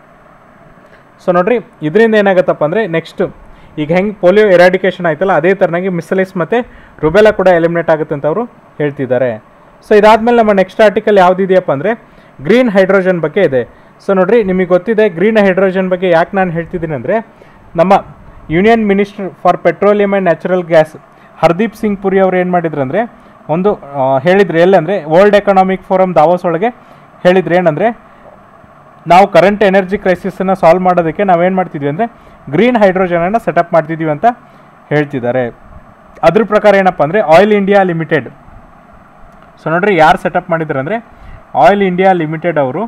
ಸೊ ನೋಡ್ರಿ ಇದರಿಂದ ಏನಾಗುತ್ತಪ್ಪ ಅಂದರೆ ನೆಕ್ಸ್ಟ್ ಈಗ ಹೆಂಗೆ ಪೋಲಿಯೋ ಎರಾಡಿಕೇಷನ್ ಆಯ್ತಲ್ಲ ಅದೇ ಥರನಾಗಿ ಮಿಸಲಿಸ್ ಮತ್ತು ರುಬೆಲ್ಲ ಕೂಡ ಎಲಿಮಿನೇಟ್ ಆಗುತ್ತೆ ಅಂತ ಅವರು ಹೇಳ್ತಿದ್ದಾರೆ ಸೊ ಇದಾದಮೇಲೆ ನಮ್ಮ ನೆಕ್ಸ್ಟ್ ಆರ್ಟಿಕಲ್ ಯಾವುದಿದೆಯಪ್ಪ ಅಂದರೆ ಗ್ರೀನ್ ಹೈಡ್ರೋಜನ್ ಬಗ್ಗೆ ಇದೆ ಸೊ ನೋಡ್ರಿ ನಿಮಗೆ ಗೊತ್ತಿದೆ ಗ್ರೀನ್ ಹೈಡ್ರೋಜನ್ ಬಗ್ಗೆ ಯಾಕೆ ನಾನು ಹೇಳ್ತಿದ್ದೀನಿ ಅಂದರೆ ನಮ್ಮ union minister for petroleum and natural gas Hardeep Singh Puri ಅವರು ಏನು ಮಾಡಿದ್ರು ಅಂದರೆ ಒಂದು ಆ, ಹೇಳಿದ್ರು ಎಲ್ಲಂದರೆ ವರ್ಲ್ಡ್ ಎಕನಾಮಿಕ್ ಫೋರಮ್ ದಾವೋಸ್ ಒಳಗೆ ಹೇಳಿದ್ರು ಏನಂದರೆ ನಾವು ಕರೆಂಟ್ ಎನರ್ಜಿ ಕ್ರೈಸಿಸನ್ನು ಸಾಲ್ವ್ ಮಾಡೋದಕ್ಕೆ ನಾವೇನು ಮಾಡ್ತಿದ್ವಿ ಅಂದರೆ ಗ್ರೀನ್ ಹೈಡ್ರೋಜನನ್ನು ಸೆಟಪ್ ಮಾಡ್ತಿದ್ದೀವಿ ಅಂತ ಹೇಳ್ತಿದ್ದಾರೆ ಅದ್ರ ಪ್ರಕಾರ ಏನಪ್ಪ ಅಂದರೆ ಆಯಿಲ್ ಇಂಡಿಯಾ ಲಿಮಿಟೆಡ್ ಸೊ ನೋಡ್ರಿ ಯಾರು ಸೆಟಪ್ ಮಾಡಿದ್ರು ಅಂದರೆ ಆಯಿಲ್ ಇಂಡಿಯಾ ಲಿಮಿಟೆಡ್ ಅವರು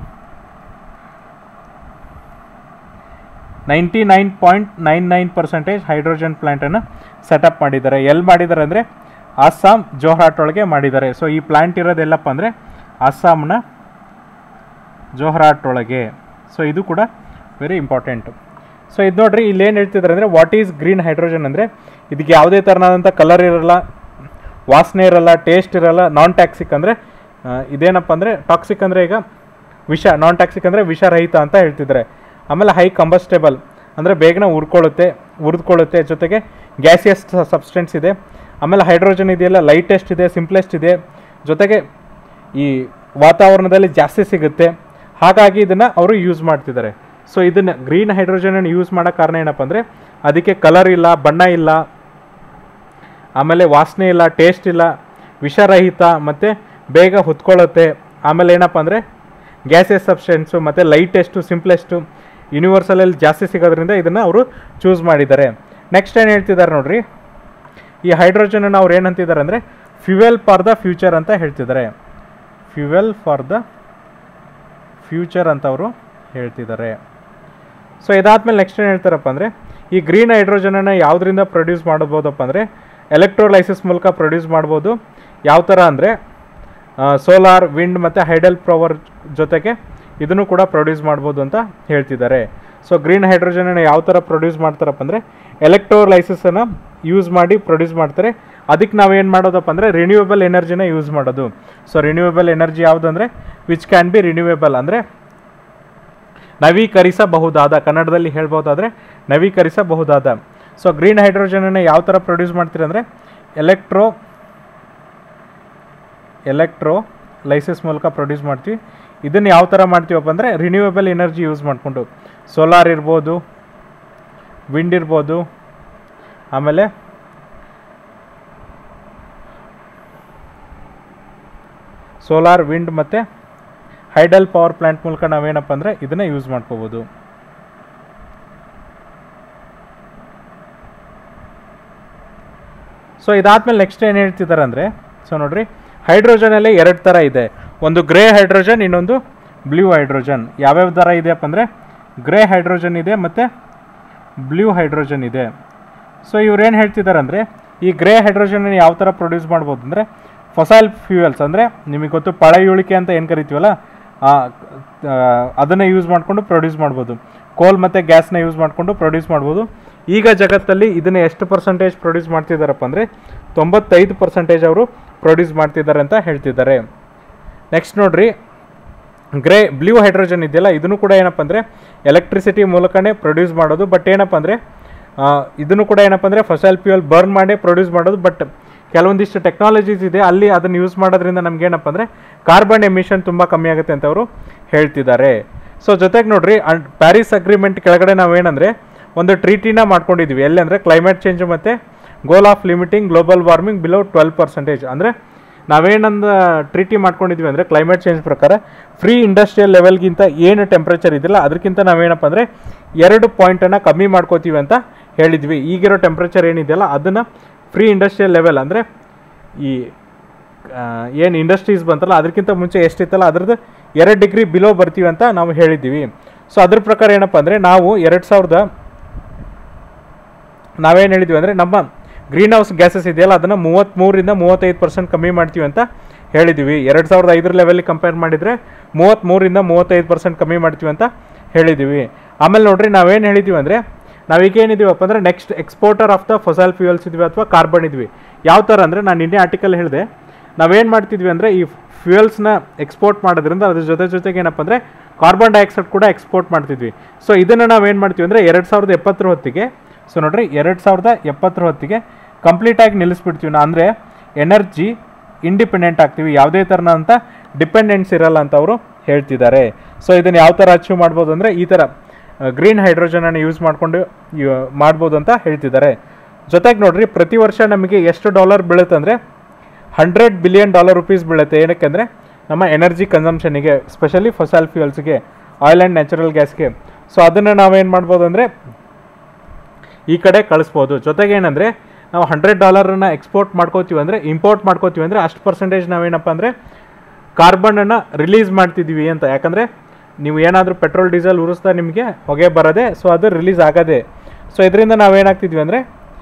ninety nine point nine nine percentage hydrogen ಪ್ಲ್ಯಾಂಟನ್ನು ಸೆಟಪ್ ಮಾಡಿದ್ದಾರೆ ಎಲ್ಲಿ ಮಾಡಿದ್ದಾರೆ ಅಂದರೆ ಅಸ್ಸಾಂ ಜೋಹ್ರಾಟ್ ಒಳಗೆ ಮಾಡಿದ್ದಾರೆ ಸೊ ಈ ಪ್ಲ್ಯಾಂಟ್ ಇರೋದೆಲ್ಲಪ್ಪ ಅಂದರೆ ಅಸ್ಸಾಂನ ಜೋಹ್ರಾಟ್ ಒಳಗೆ ಸೊ ಇದು ಕೂಡ ವೆರಿ ಇಂಪಾರ್ಟೆಂಟ್ ಸೊ ಇದು ನೋಡ್ರಿ ಇಲ್ಲಿ ಏನು ಹೇಳ್ತಿದ್ದಾರೆ ಅಂದರೆ ವಾಟ್ ಈಸ್ ಗ್ರೀನ್ ಹೈಡ್ರೋಜನ್ ಅಂದರೆ ಇದಕ್ಕೆ ಯಾವುದೇ ಥರನಾದಂಥ ಕಲರ್ ಇರಲ್ಲ ವಾಸನೆ ಇರಲ್ಲ ಟೇಸ್ಟ್ ಇರಲ್ಲ ನಾನ್ ಟ್ಯಾಕ್ಸಿಕ್ ಅಂದರೆ ಇದೇನಪ್ಪ ಅಂದರೆ ಟಾಕ್ಸಿಕ್ ಅಂದರೆ ಈಗ ವಿಷ ನಾನ್ ಟ್ಯಾಕ್ಸಿಕ್ ಅಂದರೆ ವಿಷರಹಿತ ಅಂತ ಹೇಳ್ತಿದ್ದಾರೆ ಆಮೇಲೆ ಹೈ ಕಂಬಸ್ಟೇಬಲ್ ಅಂದರೆ ಬೇಗನೆ ಉರ್ಕೊಳ್ಳುತ್ತೆ ಉರಿದುಕೊಳ್ಳುತ್ತೆ ಜೊತೆಗೆ ಗ್ಯಾಸಿಯಸ್ ಸಬ್ಸ್ಟೆನ್ಸ್ ಇದೆ ಆಮೇಲೆ ಹೈಡ್ರೋಜನ್ ಇದೆಯಲ್ಲ ಲೈಟೆಸ್ಟ್ ಇದೆ ಸಿಂಪ್ಲೆಸ್ಟ್ ಇದೆ ಜೊತೆಗೆ ಈ ವಾತಾವರಣದಲ್ಲಿ ಜಾಸ್ತಿ ಸಿಗುತ್ತೆ ಹಾಗಾಗಿ ಇದನ್ನು ಅವರು ಯೂಸ್ ಮಾಡ್ತಿದ್ದಾರೆ ಸೊ ಇದನ್ನು ಗ್ರೀನ್ ಹೈಡ್ರೋಜನನ್ನು ಯೂಸ್ ಮಾಡೋ ಕಾರಣ ಏನಪ್ಪ ಅಂದರೆ ಅದಕ್ಕೆ ಕಲರ್ ಇಲ್ಲ ಬಣ್ಣ ಇಲ್ಲ ಆಮೇಲೆ ವಾಸನೆ ಇಲ್ಲ ಟೇಸ್ಟ್ ಇಲ್ಲ ವಿಷರಹಿತ ಮತ್ತು ಬೇಗ ಹೊತ್ಕೊಳ್ಳುತ್ತೆ ಆಮೇಲೆ ಏನಪ್ಪ ಅಂದರೆ ಗ್ಯಾಸಸ್ ಸಬ್ಸ್ಟೆನ್ಸು ಮತ್ತು ಲೈಟೆಸ್ಟು ಸಿಂಪ್ಲೆಸ್ಟು ಯೂನಿವರ್ಸಲಲ್ಲಿ ಜಾಸ್ತಿ ಸಿಗೋದ್ರಿಂದ ಇದನ್ನು ಅವರು ಚೂಸ್ ಮಾಡಿದ್ದಾರೆ ನೆಕ್ಸ್ಟ್ ಏನು ಹೇಳ್ತಿದ್ದಾರೆ ನೋಡ್ರಿ ಈ ಹೈಡ್ರೋಜನನ್ನು ಅವ್ರು ಏನಂತಿದ್ದಾರೆ ಅಂದರೆ ಫ್ಯೂಯಲ್ ಫಾರ್ ದ ಫ್ಯೂಚರ್ ಅಂತ ಹೇಳ್ತಿದ್ದಾರೆ ಫ್ಯೂಯಲ್ ಫಾರ್ ದ ಫ್ಯೂಚರ್ ಅಂತ ಅವರು ಹೇಳ್ತಿದ್ದಾರೆ ಸೊ ಇದಾದ್ಮೇಲೆ ನೆಕ್ಸ್ಟ್ ಏನು ಹೇಳ್ತಾರಪ್ಪ ಅಂದರೆ ಈ ಗ್ರೀನ್ ಹೈಡ್ರೋಜನನ್ನು ಯಾವುದರಿಂದ ಪ್ರೊಡ್ಯೂಸ್ ಮಾಡ್ಬೋದಪ್ಪ ಅಂದರೆ ಎಲೆಕ್ಟ್ರೋಲೈಸಿಸ್ ಮೂಲಕ ಪ್ರೊಡ್ಯೂಸ್ ಮಾಡ್ಬೋದು ಯಾವ ಥರ ಅಂದರೆ ಸೋಲಾರ್ ವಿಂಡ್ ಮತ್ತು ಹೈಡಲ್ ಪವರ್ ಜೊತೆಗೆ ಇದನ್ನು ಕೂಡ ಪ್ರೊಡ್ಯೂಸ್ ಮಾಡ್ಬೋದು ಅಂತ ಹೇಳ್ತಿದ್ದಾರೆ ಸೊ ಗ್ರೀನ್ ಹೈಡ್ರೋಜನನ್ನು ಯಾವ ಥರ ಪ್ರೊಡ್ಯೂಸ್ ಮಾಡ್ತಾರಪ್ಪ ಅಂದರೆ ಎಲೆಕ್ಟ್ರೋಲೈಸಿಸನ್ನು ಯೂಸ್ ಮಾಡಿ ಪ್ರೊಡ್ಯೂಸ್ ಮಾಡ್ತಾರೆ ಅದಕ್ಕೆ ನಾವೇನು ಮಾಡೋದಪ್ಪ ಅಂದರೆ ರಿನ್ಯೂವೇಬಲ್ ಎನರ್ಜಿನ ಯೂಸ್ ಮಾಡೋದು ಸೊ ರಿನ್ಯೂವೇಬಲ್ ಎನರ್ಜಿ ಯಾವುದಂದರೆ ವಿಚ್ ಕ್ಯಾನ್ ಬಿ ರಿನ್ಯೂವೇಬಲ್ ಅಂದರೆ ನವೀಕರಿಸಬಹುದಾದ ಕನ್ನಡದಲ್ಲಿ ಹೇಳ್ಬೋದಾದರೆ ನವೀಕರಿಸಬಹುದಾದ ಸೊ ಗ್ರೀನ್ ಹೈಡ್ರೋಜನನ್ನು ಯಾವ ಥರ ಪ್ರೊಡ್ಯೂಸ್ ಮಾಡ್ತೀರಿ ಅಂದರೆ ಎಲೆಕ್ಟ್ರೋ ಎಲೆಕ್ಟ್ರೋ ಲೈಸೆಸ್ ಮೂಲಕ ಪ್ರೊಡ್ಯೂಸ್ ಮಾಡ್ತೀವಿ ಇದನ್ನು ಯಾವ ಥರ ಮಾಡ್ತೀವಪ್ಪ ಅಂದರೆ ರಿನ್ಯೂವೇಬಲ್ ಎನರ್ಜಿ ಯೂಸ್ ಮಾಡಿಕೊಂಡು ಸೋಲಾರ್ ಇರ್ಬೋದು ವಿಂಡ್ ಇರ್ಬೋದು ಆಮೇಲೆ ಸೋಲಾರ್ ವಿಂಡ್ ಮತ್ತು ಹೈಡಲ್ ಪವರ್ ಪ್ಲ್ಯಾಂಟ್ ಮೂಲಕ ನಾವೇನಪ್ಪ ಅಂದರೆ ಇದನ್ನು ಯೂಸ್ ಮಾಡ್ಕೋಬೋದು ಸೊ ಇದಾದ್ಮೇಲೆ ನೆಕ್ಸ್ಟ್ ಏನು ಹೇಳ್ತಿದ್ದಾರೆ ಅಂದರೆ ಸೊ ನೋಡ್ರಿ ಹೈಡ್ರೋಜನಲ್ಲಿ ಎರಡು ಥರ ಇದೆ ಒಂದು ಗ್ರೇ ಹೈಡ್ರೋಜನ್ ಇನ್ನೊಂದು ಬ್ಲೂ ಹೈಡ್ರೋಜನ್ ಯಾವ್ಯಾವ ಥರ ಇದೆಯಪ್ಪ ಅಂದರೆ ಗ್ರೇ ಹೈಡ್ರೋಜನ್ ಇದೆ ಮತ್ತು ಬ್ಲೂ ಹೈಡ್ರೋಜನ್ ಇದೆ ಸೊ ಇವ್ರು ಏನು ಹೇಳ್ತಿದ್ದಾರೆ ಅಂದರೆ ಈ ಗ್ರೇ ಹೈಡ್ರೋಜನ್ ಯಾವ ಥರ ಪ್ರೊಡ್ಯೂಸ್ ಮಾಡ್ಬೋದು ಅಂದರೆ ಫಸೈಲ್ ಫ್ಯೂಯಲ್ಸ್ ಅಂದರೆ ನಿಮಗೆ ಗೊತ್ತು ಪಳೆಯುಳಿಕೆ ಅಂತ ಏನು ಕರಿತೀವಲ್ಲ ಆ, ಆ, ಅದನ್ನು ಯೂಸ್ ಮಾಡಿಕೊಂಡು ಪ್ರೊಡ್ಯೂಸ್ ಮಾಡ್ಬೋದು ಕೋಲ್ ಮತ್ತು ಗ್ಯಾಸ್ನ ಯೂಸ್ ಮಾಡಿಕೊಂಡು ಪ್ರೊಡ್ಯೂಸ್ ಮಾಡ್ಬೋದು ಈಗ ಜಗತ್ತಲ್ಲಿ ಇದನ್ನು ಎಷ್ಟು ಪರ್ಸೆಂಟೇಜ್ ಪ್ರೊಡ್ಯೂಸ್ ಮಾಡ್ತಿದ್ದಾರಪ್ಪ ಅಂದರೆ ತೊಂಬತ್ತೈದು ಪರ್ಸೆಂಟೇಜ್ ಅವರು ಪ್ರೊಡ್ಯೂಸ್ ಮಾಡ್ತಿದ್ದಾರೆ ಅಂತ ಹೇಳ್ತಿದ್ದಾರೆ ನೆಕ್ಸ್ಟ್ ನೋಡ್ರಿ ಗ್ರೇ ಬ್ಲೂ ಹೈಡ್ರೋಜನ್ ಇದೆಯಲ್ಲ ಇದನ್ನು ಕೂಡ ಏನಪ್ಪ ಅಂದರೆ ಎಲೆಕ್ಟ್ರಿಸಿಟಿ ಮೂಲಕನೇ ಪ್ರೊಡ್ಯೂಸ್ ಮಾಡೋದು ಬಟ್ ಏನಪ್ಪ ಅಂದರೆ ಇದನ್ನು ಕೂಡ ಏನಪ್ಪ ಅಂದರೆ ಫಸಲ್ ಫ್ಯೂಯಲ್ ಬರ್ನ್ ಮಾಡಿ ಪ್ರೊಡ್ಯೂಸ್ ಮಾಡೋದು ಬಟ್ ಕೆಲವೊಂದಿಷ್ಟು ಟೆಕ್ನಾಲಜೀಸ್ ಇದೆ ಅಲ್ಲಿ ಅದನ್ನು ಯೂಸ್ ಮಾಡೋದ್ರಿಂದ ನಮ್ಗೆ ಏನಪ್ಪ ಅಂದರೆ ಕಾರ್ಬನ್ ಎಮಿಷನ್ ತುಂಬ ಕಮ್ಮಿ ಆಗುತ್ತೆ ಅಂತ ಅವರು ಹೇಳ್ತಿದ್ದಾರೆ ಸೊ ಜೊತೆಗೆ ನೋಡ್ರಿ ಪ್ಯಾರಿಸ್ ಅಗ್ರಿಮೆಂಟ್ ಕೆಳಗಡೆ ನಾವೇನಂದರೆ ಒಂದು ಟ್ರೀಟಿನ ಮಾಡ್ಕೊಂಡಿದ್ವಿ ಎಲ್ಲಿ ಅಂದರೆ ಕ್ಲೈಮೇಟ್ ಚೇಂಜ್ ಮತ್ತು goal of limiting global warming below twelve percentage ಅಂದರೆ ನಾವೇನೊಂದು ಟ್ರೀಟಿ ಮಾಡ್ಕೊಂಡಿದ್ವಿ ಅಂದರೆ ಕ್ಲೈಮೇಟ್ ಚೇಂಜ್ ಪ್ರಕಾರ ಫ್ರೀ ಇಂಡಸ್ಟ್ರಿಯಲ್ ಲೆವೆಲ್ಗಿಂತ ಏನು ಟೆಂಪ್ರೇಚರ್ ಇದೆಯಲ್ಲ ಅದಕ್ಕಿಂತ ನಾವೇನಪ್ಪ ಅಂದರೆ ಎರಡು ಪಾಯಿಂಟನ್ನು ಕಮ್ಮಿ ಮಾಡ್ಕೋತೀವಿ ಅಂತ ಹೇಳಿದ್ವಿ ಈಗಿರೋ ಟೆಂಪ್ರೇಚರ್ ಏನಿದೆಯಲ್ಲ ಅದನ್ನು ಫ್ರೀ ಇಂಡಸ್ಟ್ರಿಯಲ್ ಲೆವೆಲ್ ಅಂದರೆ ಈ ಏನು ಇಂಡಸ್ಟ್ರೀಸ್ ಬಂತಲ್ಲ ಅದಕ್ಕಿಂತ ಮುಂಚೆ ಎಷ್ಟಿತ್ತಲ್ಲ ಅದ್ರದ್ದು ಎರಡು ಡಿಗ್ರಿ ಬಿಲೋ ಬರ್ತೀವಿ ಅಂತ ನಾವು ಹೇಳಿದ್ದೀವಿ ಸೊ ಅದ್ರ ಪ್ರಕಾರ ಏನಪ್ಪ ಅಂದರೆ ನಾವು ಎರಡು ಸಾವಿರದ ನಾವೇನು ಹೇಳಿದ್ವಿ ಅಂದರೆ ನಮ್ಮ ಗ್ರೀನ್ ಹೌಸ್ ಗ್ಯಾಸಸ್ ಇದೆಯಲ್ಲ ಅದನ್ನು ಮೂವತ್ತ್ಮೂರಿಂದ ಮೂವತ್ತೈದು ಪರ್ಸೆಂಟ್ ಕಮ್ಮಿ ಮಾಡ್ತೀವಿ ಅಂತ ಹೇಳಿದ್ದೀವಿ ಎರಡು ಸಾವಿರದ ಐದರ ಲೆವೆಲಿಗೆ ಕಂಪೇರ್ ಮಾಡಿದರೆ ಮೂವತ್ತ್ಮೂರಿಂದ ಮೂವತ್ತೈದು ಪರ್ಸೆಂಟ್ ಕಮ್ಮಿ ಮಾಡ್ತೀವಿ ಅಂತ ಹೇಳಿದ್ದೀವಿ ಆಮೇಲೆ ನೋಡ್ರಿ ನಾವೇನು ಹೇಳಿದ್ದೀವಿ ಅಂದರೆ ನಾವೀಗ ಏನಿದ್ದೀವಪ್ಪ ಅಂದರೆ next exporter of the fossil fuels ಇದ್ವಿ ಅಥವಾ ಕಾರ್ಬನ್ ಇದ್ವಿ ಯಾವ ಥರ ಅಂದರೆ ನಾನು ನಿನ್ನೆ ಆರ್ಟಿಕಲ್ ಹೇಳಿದೆ ನಾವೇನು ಮಾಡ್ತಿದ್ವಿ ಅಂದರೆ ಈ ಫ್ಯೂಯಲ್ಸ್ನ ಎಕ್ಸ್ಪೋರ್ಟ್ ಮಾಡೋದ್ರಿಂದ ಅದ್ರ ಜೊತೆ ಜೊತೆಗೆ ಏನಪ್ಪ ಅಂದರೆ ಕಾರ್ಬನ್ ಡೈಆಕ್ಸೈಡ್ ಕೂಡ ಎಕ್ಸ್ಪೋರ್ಟ್ ಮಾಡ್ತಿದ್ವಿ ಸೊ ಇದನ್ನು ನಾವೇನು ಮಾಡ್ತೀವಿ ಅಂದರೆ ಎರಡು ಸಾವಿರದ ಎಪ್ಪತ್ತರ ಹೊತ್ತಿಗೆ ಸೊ ನೋಡ್ರಿ ಎರಡು ಸಾವಿರದ ಎಪ್ಪತ್ತರ ಹೊತ್ತಿಗೆ ಕಂಪ್ಲೀಟಾಗಿ ನಿಲ್ಲಿಸ್ಬಿಡ್ತೀವಿ ನಾ ಅಂದರೆ ಎನರ್ಜಿ ಇಂಡಿಪೆಂಡೆಂಟ್ ಆಗ್ತೀವಿ ಯಾವುದೇ ಥರನಂತ ಡಿಪೆಂಡೆನ್ಸ್ ಇರಲ್ಲ ಅಂತ ಅವರು ಹೇಳ್ತಿದ್ದಾರೆ ಸೊ ಇದನ್ನು ಯಾವ ಥರ ಅಚೀವ್ ಮಾಡ್ಬೋದು ಅಂದರೆ ಈ ಥರ ಗ್ರೀನ್ ಹೈಡ್ರೋಜನನ್ನು ಯೂಸ್ ಮಾಡಿಕೊಂಡು ಮಾಡ್ಬೋದು ಅಂತ ಹೇಳ್ತಿದ್ದಾರೆ ಜೊತೆಗೆ ನೋಡ್ರಿ ಪ್ರತಿ ವರ್ಷ ನಮಗೆ ಎಷ್ಟು ಡಾಲರ್ ಬೀಳುತ್ತೆ ಅಂದರೆ ಹಂಡ್ರೆಡ್ ಬಿಲಿಯನ್ ಡಾಲರ್ ರುಪೀಸ್ ಬೀಳುತ್ತೆ ಏನಕ್ಕೆ ಅಂದರೆ ನಮ್ಮ ಎನರ್ಜಿ ಕನ್ಸಂಪ್ಷನಿಗೆ ಸ್ಪೆಷಲಿ ಫಸಲ್ ಫ್ಯೂಯಲ್ಸ್ಗೆ ಆಯಿಲ್ ಆ್ಯಂಡ್ ನ್ಯಾಚುರಲ್ ಗ್ಯಾಸ್ಗೆ ಸೊ ಅದನ್ನು ನಾವೇನು ಮಾಡ್ಬೋದು ಅಂದರೆ ಈ ಕಡೆ ಕಳಿಸ್ಬೋದು ಜೊತೆಗೆ ಏನಂದರೆ ನಾವು ಹಂಡ್ರೆಡ್ ಡಾಲರನ್ನ ಎಕ್ಸ್ಪೋರ್ಟ್ ಮಾಡ್ಕೋತೀವಿ ಅಂದರೆ ಇಂಪೋರ್ಟ್ ಮಾಡ್ಕೋತೀವಿ ಅಂದರೆ ಅಷ್ಟು ಪರ್ಸೆಂಟೇಜ್ ನಾವೇನಪ್ಪ ಅಂದರೆ ಕಾರ್ಬನನ್ನು ರಿಲೀಸ್ ಮಾಡ್ತಿದ್ದೀವಿ ಅಂತ ಯಾಕಂದರೆ ನೀವು ಏನಾದರೂ ಪೆಟ್ರೋಲ್ ಡೀಸೆಲ್ ಉರಿಸ್ತಾ ನಿಮಗೆ ಹೊಗೆ ಬರೋದೆ ಸೊ ಅದು ರಿಲೀಸ್ ಆಗೋದೆ ಸೊ ಇದರಿಂದ ನಾವೇನಾಗ್ತಿದ್ವಿ ಅಂದರೆ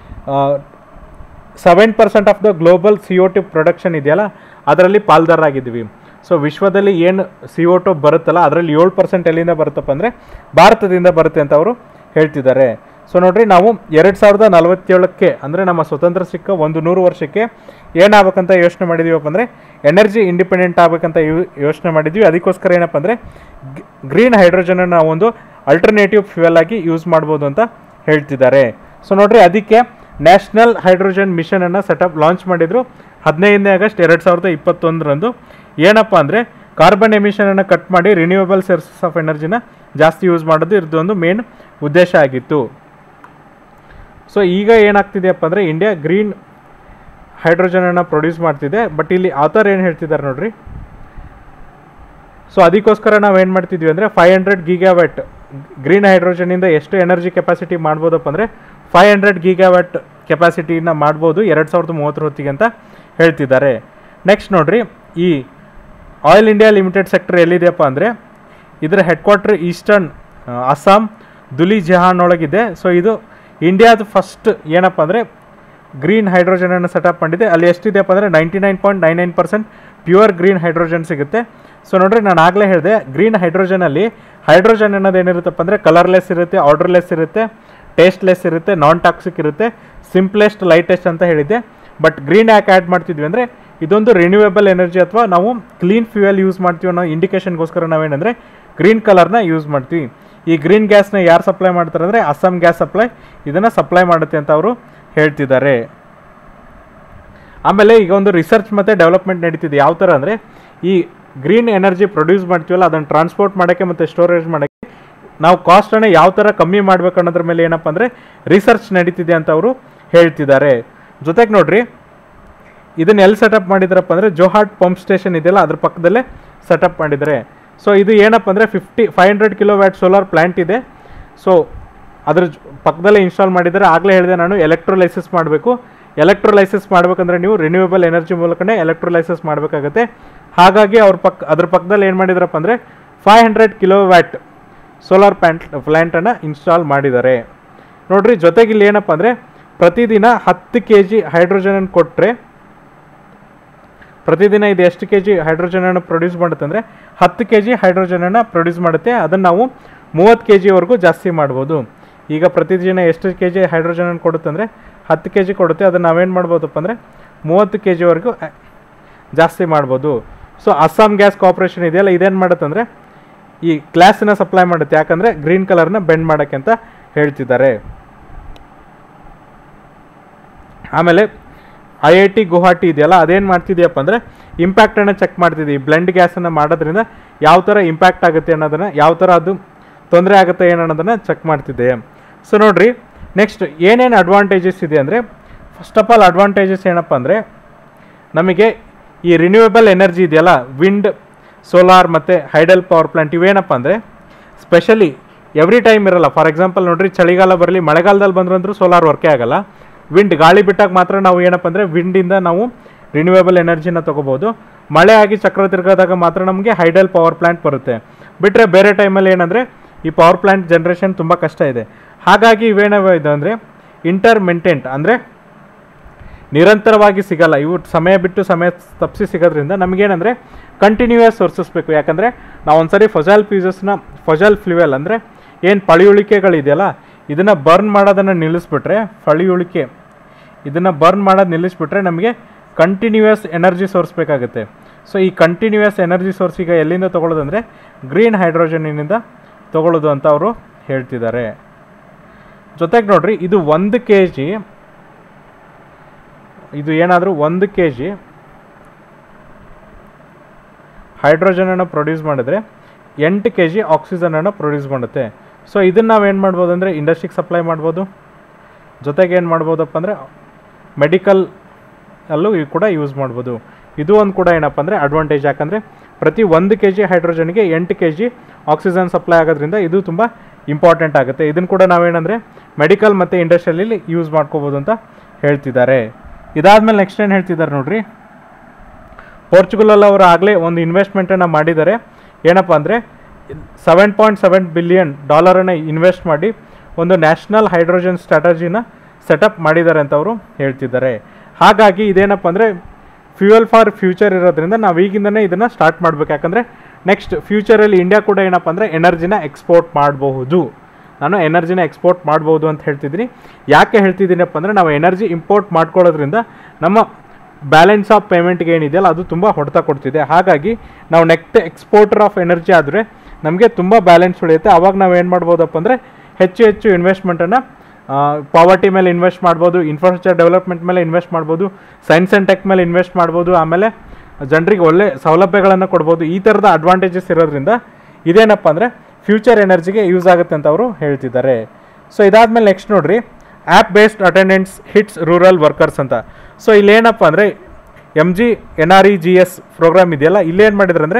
seven percent of the global C O T production ಇದೆಯಲ್ಲ ಅದರಲ್ಲಿ ಪಾಲ್ದಾರಾಗಿದ್ದೀವಿ ಸೊ ವಿಶ್ವದಲ್ಲಿ ಏನು ಸಿ ಒ ಟು ಬರುತ್ತಲ್ಲ ಅದರಲ್ಲಿ ಏಳು ಪರ್ಸೆಂಟ್ ಎಲ್ಲಿಂದ ಬರುತ್ತಪ್ಪ ಅಂದರೆ ಭಾರತದಿಂದ ಬರುತ್ತೆ ಅಂತ ಅವರು ಹೇಳ್ತಿದ್ದಾರೆ ಸೊ ನೋಡ್ರಿ ನಾವು ಎರಡು ಸಾವಿರದ ನಲವತ್ತೇಳಕ್ಕೆ ಅಂದರೆ ನಮ್ಮ ಸ್ವತಂತ್ರ ಸಿಕ್ಕ ಒಂದು ನೂರು ವರ್ಷಕ್ಕೆ ಏನಾಗಬೇಕಂತ ಯೋಚನೆ ಮಾಡಿದೀವಪ್ಪ ಅಂದರೆ ಎನರ್ಜಿ ಇಂಡಿಪೆಂಡೆಂಟ್ ಆಗಬೇಕಂತ ಯೋಚನೆ ಮಾಡಿದ್ವಿ ಅದಕ್ಕೋಸ್ಕರ ಏನಪ್ಪ ಅಂದರೆ ಗ್ರೀನ್ ಹೈಡ್ರೋಜನನ್ನು ನಾವು ಒಂದು ಅಲ್ಟರ್ನೇಟಿವ್ ಫ್ಯೂಯಲ್ ಆಗಿ ಯೂಸ್ ಮಾಡ್ಬೋದು ಅಂತ ಹೇಳ್ತಿದ್ದಾರೆ ಸೊ ನೋಡ್ರಿ ಅದಕ್ಕೆ ನ್ಯಾಷನಲ್ ಹೈಡ್ರೋಜನ್ ಮಿಷನನ್ನು ಸೆಟಪ್ ಲಾಂಚ್ ಮಾಡಿದರು ಹದಿನೈದನೇ ಆಗಸ್ಟ್ ಎರಡು ಸಾವಿರದ ಇಪ್ಪತ್ತೊಂದರಂದು ಏನಪ್ಪ ಅಂದರೆ ಕಾರ್ಬನ್ ಎಮಿಷನನ್ನು ಕಟ್ ಮಾಡಿ ರಿನ್ಯೂವಬಲ್ ಸೋರ್ಸಸ್ ಆಫ್ ಎನರ್ಜಿನ ಜಾಸ್ತಿ ಯೂಸ್ ಮಾಡೋದು ಇದ್ರದ್ದೊಂದು ಮೇನ್ ಉದ್ದೇಶ ಆಗಿತ್ತು ಸೊ ಈಗ ಏನಾಗ್ತಿದೆಯಪ್ಪ ಅಂದರೆ ಇಂಡಿಯಾ ಗ್ರೀನ್ ಹೈಡ್ರೋಜನನ್ನು ಪ್ರೊಡ್ಯೂಸ್ ಮಾಡ್ತಿದೆ ಬಟ್ ಇಲ್ಲಿ ಆಥರ್ ಏನು ಹೇಳ್ತಿದ್ದಾರೆ ನೋಡ್ರಿ ಸೊ ಅದಕ್ಕೋಸ್ಕರ ನಾವು ಏನು ಮಾಡ್ತಿದ್ವಿ ಅಂದರೆ ಫೈವ್ ಹಂಡ್ರೆಡ್ ಗೀಗಾವ್ಯಾಟ್ ಗ್ರೀನ್ ಹೈಡ್ರೋಜನಿಂದ ಎಷ್ಟು ಎನರ್ಜಿ ಕೆಪಾಸಿಟಿ ಮಾಡ್ಬೋದಪ್ಪ ಅಂದರೆ ಫೈವ್ ಹಂಡ್ರೆಡ್ ಗೀಗಾವ್ಯಾಟ್ ಕೆಪಾಸಿಟಿನ ಮಾಡ್ಬೋದು ಎರಡು ಸಾವಿರದ ಮೂವತ್ತರ ಹೊತ್ತಿಗೆ ಅಂತ ಹೇಳ್ತಿದ್ದಾರೆ ನೆಕ್ಸ್ಟ್ ನೋಡ್ರಿ ಈ ಆಯಿಲ್ ಇಂಡಿಯಾ ಲಿಮಿಟೆಡ್ ಸೆಕ್ಟರ್ ಎಲ್ಲಿದೆಯಪ್ಪ ಅಂದರೆ ಇದರ headquarter eastern Assam Duliajan ಒಳಗಿದೆ ಸೊ ಇದು ಇಂಡಿಯಾದ ಫಸ್ಟ್ ಏನಪ್ಪ ಅಂದರೆ ಗ್ರೀನ್ ಹೈಡ್ರೋಜನನ್ನು ಸೆಟಪ್ ಮಾಡಿದೆ ಅಲ್ಲಿ ಎಷ್ಟಿದೆಯಪ್ಪ ಅಂದರೆ ninety nine point nine nine percent pure green hydrogen ಸಿಗುತ್ತೆ ಸೊ ನೋಡ್ರಿ ನಾನು ಆಗಲೇ ಹೇಳಿದೆ ಗ್ರೀನ್ ಹೈಡ್ರೋಜನಲ್ಲಿ ಹೈಡ್ರೋಜನ್ ಅನ್ನೋದು ಏನಿರುತ್ತಪ್ಪ ಅಂದರೆ ಕಲರ್ಲೆಸ್ ಇರುತ್ತೆ ಆರ್ಡರ್ಲೆಸ್ ಇರುತ್ತೆ ಟೇಸ್ಟ್ಲೆಸ್ ಇರುತ್ತೆ ನಾನ್ ಟಾಕ್ಸಿಕ್ ಇರುತ್ತೆ ಸಿಂಪ್ಲೆಸ್ಟ್ ಲೈಟೆಸ್ಟ್ ಅಂತ ಹೇಳಿದ್ದೆ ಬಟ್ ಗ್ರೀನ್ ಯಾಕೆ ಆ್ಯಡ್ ಮಾಡ್ತಿದ್ವಿ ಅಂದರೆ ಇದೊಂದು ರಿನ್ಯೂವೇಬಲ್ ಎನರ್ಜಿ ಅಥವಾ ನಾವು ಕ್ಲೀನ್ ಫ್ಯೂಯಲ್ ಯೂಸ್ ಮಾಡ್ತೀವಿ ಅನ್ನೋ ಇಂಡಿಕೇಶನ್ಗೋಸ್ಕರ ನಾವೇನಂದರೆ ಗ್ರೀನ್ ಕಲರ್ನ ಯೂಸ್ ಮಾಡ್ತೀವಿ ಈ ಗ್ರೀನ್ ಗ್ಯಾಸ್ನ ಯಾರು ಸಪ್ಲೈ ಮಾಡ್ತಾರೆ ಅಂದರೆ ಅಸ್ಸಾಂ ಗ್ಯಾಸ್ ಸಪ್ಲೈ ಇದನ್ನು ಸಪ್ಲೈ ಮಾಡುತ್ತೆ ಅಂತ ಅವರು ಹೇಳ್ತಿದ್ದಾರೆ ಆಮೇಲೆ ಈಗ ಒಂದು ರಿಸರ್ಚ್ ಮತ್ತು ಡೆವಲಪ್ಮೆಂಟ್ ನಡೀತಿದೆ ಯಾವ ಥರ ಅಂದರೆ ಈ ಗ್ರೀನ್ ಎನರ್ಜಿ ಪ್ರೊಡ್ಯೂಸ್ ಮಾಡ್ತೀವಲ್ಲ ಅದನ್ನು ಟ್ರಾನ್ಸ್ಪೋರ್ಟ್ ಮಾಡೋಕ್ಕೆ ಮತ್ತು ಸ್ಟೋರೇಜ್ ಮಾಡೋಕ್ಕೆ ನಾವು ಕಾಸ್ಟನ್ನು ಯಾವ ಥರ ಕಮ್ಮಿ ಮಾಡ್ಬೇಕು ಅನ್ನೋದ್ರ ಮೇಲೆ ಏನಪ್ಪ ಅಂದರೆ ರಿಸರ್ಚ್ ನಡೀತಿದೆ ಅಂತ ಅವರು ಹೇಳ್ತಿದ್ದಾರೆ ಜೊತೆಗೆ ನೋಡ್ರಿ ಇದನ್ನ ಎಲ್ಲಿ ಸೆಟಪ್ ಮಾಡಿದಾರಪ್ಪ ಅಂದರೆ ಜೋಹಾಟ್ ಪಂಪ್ ಸ್ಟೇಷನ್ ಇದೆಯಲ್ಲ ಅದ್ರ ಪಕ್ಕದಲ್ಲೇ ಸೆಟಪ್ ಮಾಡಿದ್ದಾರೆ ಸೊ ಇದು ಏನಪ್ಪ ಅಂದರೆ fifty five hundred kilowatt solar plant ಇದೆ ಸೊ ಅದ್ರ ಜ- ಪಕ್ಕದಲ್ಲೇ ಇನ್ಸ್ಟಾಲ್ ಮಾಡಿದ್ದಾರೆ ಆಗಲೇ ಹೇಳಿದೆ ನಾನು ಎಲೆಕ್ಟ್ರೋಲೈಸಿಸ್ ಮಾಡಬೇಕು ಎಲೆಕ್ಟ್ರೋಲೈಸಿಸ್ ಮಾಡಬೇಕಂದ್ರೆ ನೀವು ರಿನ್ಯೂವೇಬಲ್ ಎನರ್ಜಿ ಮೂಲಕನೇ ಎಲೆಕ್ಟ್ರೋಲೈಸಿಸ್ ಮಾಡಬೇಕಾಗತ್ತೆ ಹಾಗಾಗಿ ಅವ್ರ ಪಕ್ಕ ಅದ್ರ ಪಕ್ಕದಲ್ಲಿ ಏನು ಮಾಡಿದಾರಪ್ಪ ಅಂದರೆ five hundred kilowatt solar plant ಪ್ಲ್ಯಾಂಟನ್ನು ಇನ್ಸ್ಟಾಲ್ ಮಾಡಿದ್ದಾರೆ ನೋಡ್ರಿ ಜೊತೆಗೆ ಇಲ್ಲಿ ಏನಪ್ಪ ಅಂದರೆ ಪ್ರತಿದಿನ ಹತ್ತು ಕೆ ಜಿ ಹೈಡ್ರೋಜನನ್ನು ಕೊಟ್ಟರೆ ಪ್ರತಿದಿನ ಇದು ಎಷ್ಟು ಕೆ ಜಿ ಹೈಡ್ರೋಜನನ್ನು ಪ್ರೊಡ್ಯೂಸ್ ಮಾಡುತ್ತೆ ಅಂದರೆ ಹತ್ತು ಕೆ ಜಿ ಹೈಡ್ರೋಜನನ್ನು ಪ್ರೊಡ್ಯೂಸ್ ಮಾಡುತ್ತೆ ಅದನ್ನು ನಾವು ಮೂವತ್ತು ಕೆ ಜಿವರೆಗೂ ಜಾಸ್ತಿ ಮಾಡ್ಬೋದು ಈಗ ಪ್ರತಿದಿನ ಎಷ್ಟು ಕೆ ಜಿ ಹೈಡ್ರೋಜನನ್ನು ಕೊಡುತ್ತೆ ಅಂದರೆ ಹತ್ತು ಕೆ ಜಿ ಕೊಡುತ್ತೆ ಅದನ್ನು ನಾವೇನು ಮಾಡ್ಬೋದಪ್ಪ ಅಂದರೆ ಮೂವತ್ತು ಕೆ ಜಿವರೆಗೂ ಜಾಸ್ತಿ ಮಾಡ್ಬೋದು ಸೊ ಅಸ್ಸಾಂ ಗ್ಯಾಸ್ ಕಾರ್ಪೊರೇಷನ್ ಇದೆಯಲ್ಲ ಇದೇನು ಮಾಡುತ್ತೆ ಅಂದರೆ ಈ ಗ್ಲಾಸನ್ನ ಸಪ್ಲೈ ಮಾಡುತ್ತೆ ಯಾಕಂದರೆ ಗ್ರೀನ್ ಕಲರ್ನ ಬೆಂಡ್ ಮಾಡೋಕ್ಕೆ ಅಂತ ಹೇಳ್ತಿದ್ದಾರೆ ಆಮೇಲೆ ಐ ಐ ಟಿ ಗುವಾಹಟಿ ಇದೆಯಲ್ಲ ಅದೇನು ಮಾಡ್ತಿದ್ಯಪ್ಪ ಅಂದರೆ ಇಂಪ್ಯಾಕ್ಟನ್ನು ಚೆಕ್ ಮಾಡ್ತಿದ್ದೀವಿ ಬ್ಲೆಂಡ್ ಗ್ಯಾಸನ್ನು ಮಾಡೋದ್ರಿಂದ ಯಾವ ಥರ ಇಂಪ್ಯಾಕ್ಟ್ ಆಗುತ್ತೆ ಅನ್ನೋದನ್ನು ಯಾವ ಥರ ಅದು ತೊಂದರೆ ಆಗುತ್ತೆ ಏನು ಅನ್ನೋದನ್ನು ಚೆಕ್ ಮಾಡ್ತಿದ್ದೆ ಸೊ ನೋಡ್ರಿ ನೆಕ್ಸ್ಟ್ ಏನೇನು ಅಡ್ವಾಂಟೇಜಸ್ ಇದೆ ಅಂದರೆ ಫಸ್ಟ್ ಆಫ್ ಆಲ್ ಅಡ್ವಾಂಟೇಜಸ್ ಏನಪ್ಪ ಅಂದರೆ ನಮಗೆ ಈ ರಿನ್ಯೂವೇಬಲ್ ಎನರ್ಜಿ ಇದೆಯಲ್ಲ ವಿಂಡ್ ಸೋಲಾರ್ ಮತ್ತು ಹೈಡಲ್ ಪವರ್ ಪ್ಲಾಂಟ್ ಇವೇನಪ್ಪ ಅಂದರೆ ಸ್ಪೆಷಲಿ ಎವ್ರಿ ಟೈಮ್ ಇರಲ್ಲ ಫಾರ್ ಎಕ್ಸಾಂಪಲ್ ನೋಡ್ರಿ ಚಳಿಗಾಲ ಬರಲಿ ಮಳೆಗಾಲದಲ್ಲಿ ಬಂದ್ರಂದ್ರೂ ಸೋಲಾರ್ ವರ್ಕೇ ಆಗಲ್ಲ ವಿಂಡ್ ಗಾಳಿ ಬಿಟ್ಟಾಗ ಮಾತ್ರ ನಾವು ಏನಪ್ಪ ಅಂದರೆ ವಿಂಡಿಂದ ನಾವು ರಿನ್ಯೂವೇಬಲ್ ಎನರ್ಜಿನ ತೊಗೋಬೋದು ಮಳೆ ಆಗಿ ಚಕ್ರ ತಿರ್ಗೋದಾಗ ಮಾತ್ರ ನಮಗೆ ಹೈಡಲ್ ಪವರ್ ಪ್ಲಾಂಟ್ ಬರುತ್ತೆ ಬಿಟ್ಟರೆ ಬೇರೆ ಟೈಮಲ್ಲಿ ಏನಂದರೆ ಈ ಪವರ್ ಪ್ಲಾಂಟ್ ಜನ್ರೇಷನ್ ತುಂಬ ಕಷ್ಟ ಇದೆ ಹಾಗಾಗಿ ಇವೇನವ ಇದೆ ಅಂದರೆ ಇಂಟರ್ಮೆಂಟೆಂಟ್ ಅಂದರೆ ನಿರಂತರವಾಗಿ ಸಿಗಲ್ಲ ಇವು ಸಮಯ ಬಿಟ್ಟು ಸಮಯ ತಪ್ಪಿಸಿ ಸಿಗೋದ್ರಿಂದ ನಮಗೇನಂದರೆ ಕಂಟಿನ್ಯೂಯಸ್ ಸೋರ್ಸಸ್ ಬೇಕು ಯಾಕಂದರೆ ನಾವು ಒಂದ್ಸರಿ ಫೊಜಾಲ್ ಫ್ಯೂಸಸ್ನ ಫೊಜಾಲ್ ಫ್ಲ್ಯೂಯಲ್ ಅಂದರೆ ಏನು ಪಳಿಯುಳಿಕೆಗಳಿದೆಯಲ್ಲ ಇದನ್ನು ಬರ್ನ್ ಮಾಡೋದನ್ನು ನಿಲ್ಲಿಸ್ಬಿಟ್ರೆ ಫಳಿಯುಳಿಕೆ ಇದನ್ನು ಬರ್ನ್ ಮಾಡೋದು ನಿಲ್ಲಿಸ್ಬಿಟ್ರೆ ನಮಗೆ ಕಂಟಿನ್ಯೂಯಸ್ ಎನರ್ಜಿ ಸೋರ್ಸ್ ಬೇಕಾಗುತ್ತೆ ಸೊ ಈ ಕಂಟಿನ್ಯೂಯಸ್ ಎನರ್ಜಿ ಸೋರ್ಸ್ ಈಗ ಎಲ್ಲಿಂದ ತೊಗೊಳ್ಳೋದಂದರೆ ಗ್ರೀನ್ ಹೈಡ್ರೋಜನ್ನಿಂದ ತೊಗೊಳ್ಳೋದು ಅಂತ ಅವರು ಹೇಳ್ತಿದ್ದಾರೆ ಜೊತೆಗೆ ನೋಡ್ರಿ ಇದು ಒಂದು ಕೆ ಜಿ ಇದು ಏನಾದರೂ ಒಂದು ಕೆ ಜಿ ಹೈಡ್ರೋಜನನ್ನು ಪ್ರೊಡ್ಯೂಸ್ ಮಾಡಿದ್ರೆ ಎಂಟು ಕೆ ಜಿ ಆಕ್ಸಿಜನನ್ನು ಪ್ರೊಡ್ಯೂಸ್ ಮಾಡುತ್ತೆ ಸೊ ಇದನ್ನು ನಾವು ಏನು ಮಾಡ್ಬೋದು ಅಂದರೆ ಇಂಡಸ್ಟ್ರಿಗೆ ಸಪ್ಲೈ ಮಾಡ್ಬೋದು ಜೊತೆಗೆ ಏನು ಮಾಡ್ಬೋದಪ್ಪ ಅಂದರೆ ಮೆಡಿಕಲ್ ಅಲ್ಲೂ ಇವು ಕೂಡ ಯೂಸ್ ಮಾಡ್ಬೋದು ಇದು ಒಂದು ಕೂಡ ಏನಪ್ಪ ಅಂದರೆ ಅಡ್ವಾಂಟೇಜ್ ಯಾಕಂದರೆ ಪ್ರತಿ ಒಂದು ಕೆ ಜಿ ಹೈಡ್ರೋಜನ್ಗೆ ಎಂಟು ಕೆ ಜಿ ಆಕ್ಸಿಜನ್ ಸಪ್ಲೈ ಆಗೋದ್ರಿಂದ ಇದು ತುಂಬ ಇಂಪಾರ್ಟೆಂಟ್ ಆಗುತ್ತೆ ಇದನ್ನು ಕೂಡ ನಾವೇನಂದರೆ ಮೆಡಿಕಲ್ ಮತ್ತು ಇಂಡಸ್ಟ್ರಿಯಲ್ಲಿ ಯೂಸ್ ಮಾಡ್ಕೋಬೋದು ಅಂತ ಹೇಳ್ತಿದ್ದಾರೆ ಇದಾದಮೇಲೆ ನೆಕ್ಸ್ಟ್ ಏನು ಹೇಳ್ತಿದ್ದಾರೆ ನೋಡ್ರಿ ಪೋರ್ಚುಗಲಲ್ಲಿ ಅವರು ಆಗಲೇ ಒಂದು ಇನ್ವೆಸ್ಟ್ಮೆಂಟನ್ನು ಮಾಡಿದ್ದಾರೆ ಏನಪ್ಪ ಅಂದರೆ ಸೆವೆನ್ ಪಾಯಿಂಟ್ ಸೆವೆನ್ ಬಿಲಿಯನ್ ಡಾಲರನ್ನು ಇನ್ವೆಸ್ಟ್ ಮಾಡಿ ಒಂದು ನ್ಯಾಷನಲ್ ಹೈಡ್ರೋಜನ್ ಸ್ಟ್ರಾಟಜಿನ ಸೆಟಪ್ ಮಾಡಿದ್ದಾರೆ ಅಂತ ಅವರು ಹೇಳ್ತಿದ್ದಾರೆ ಹಾಗಾಗಿ ಇದೇನಪ್ಪ ಅಂದರೆ ಫ್ಯೂಯಲ್ ಫಾರ್ ಫ್ಯೂಚರ್ ಇರೋದ್ರಿಂದ ನಾವು ಈಗಿಂದನೇ ಇದನ್ನು ಸ್ಟಾರ್ಟ್ ಮಾಡಬೇಕು ಯಾಕಂದರೆ ನೆಕ್ಸ್ಟ್ ಫ್ಯೂಚರಲ್ಲಿ ಇಂಡಿಯಾ ಕೂಡ ಏನಪ್ಪ ಅಂದರೆ ಎನರ್ಜಿನ ಎಕ್ಸ್ಪೋರ್ಟ್ ಮಾಡಬಹುದು ನಾನು ಎನರ್ಜಿನ ಎಕ್ಸ್ಪೋರ್ಟ್ ಮಾಡ್ಬೋದು ಅಂತ ಹೇಳ್ತಿದ್ದೀನಿ ಯಾಕೆ ಹೇಳ್ತಿದ್ದೀನಪ್ಪ ಅಂದರೆ ನಾವು ಎನರ್ಜಿ ಇಂಪೋರ್ಟ್ ಮಾಡ್ಕೊಳ್ಳೋದ್ರಿಂದ ನಮ್ಮ ಬ್ಯಾಲೆನ್ಸ್ ಆಫ್ ಪೇಮೆಂಟ್ಗೆ ಏನಿದೆಯಲ್ಲ ಅದು ತುಂಬ ಹೊಡೆತ ಕೊಡ್ತಿದೆ ಹಾಗಾಗಿ ನಾವು ನೆಕ್ಸ್ಟ್ ಎಕ್ಸ್ಪೋರ್ಟರ್ ಆಫ್ ಎನರ್ಜಿ ಆದರೆ ನಮಗೆ ತುಂಬ ಬ್ಯಾಲೆನ್ಸ್ ಉಳಿಯುತ್ತೆ ಅವಾಗ ನಾವು ಏನು ಮಾಡ್ಬೋದಪ್ಪ ಅಂದರೆ ಹೆಚ್ಚು ಹೆಚ್ಚು ಇನ್ವೆಸ್ಟ್ಮೆಂಟನ್ನು ಪಾವರ್ಟಿ ಮೇಲೆ ಇನ್ವೆಸ್ಟ್ ಮಾಡ್ಬೋದು ಇನ್ಫ್ರಾಸ್ಟ್ರಕ್ಚರ್ ಡೆವಲಪ್ಮೆಂಟ್ ಮೇಲೆ ಇನ್ವೆಸ್ಟ್ ಮಾಡ್ಬೋದು ಸೈನ್ಸ್ ಆ್ಯಂಡ್ ಟೆಕ್ ಮೇಲೆ ಇನ್ವೆಸ್ಟ್ ಮಾಡ್ಬೋದು ಆಮೇಲೆ ಜನರಿಗೆ ಒಳ್ಳೆ ಸೌಲಭ್ಯಗಳನ್ನು ಕೊಡ್ಬೋದು ಈ ಥರದ ಅಡ್ವಾಂಟೇಜಸ್ ಇರೋದ್ರಿಂದ ಇದೇನಪ್ಪ ಅಂದರೆ ಫ್ಯೂಚರ್ ಎನರ್ಜಿಗೆ ಯೂಸ್ ಆಗುತ್ತೆ ಅಂತ ಅವರು ಹೇಳ್ತಿದ್ದಾರೆ ಸೊ ಇದಾದಮೇಲೆ ನೆಕ್ಸ್ಟ್ ನೋಡ್ರಿ app based attendance hits rural workers ಅಂತ ಸೊ ಇಲ್ಲೇನಪ್ಪ ಅಂದರೆ M G N R E G S programme ಇದೆಯಲ್ಲ ಇಲ್ಲೇನು ಮಾಡಿದ್ರು ಅಂದರೆ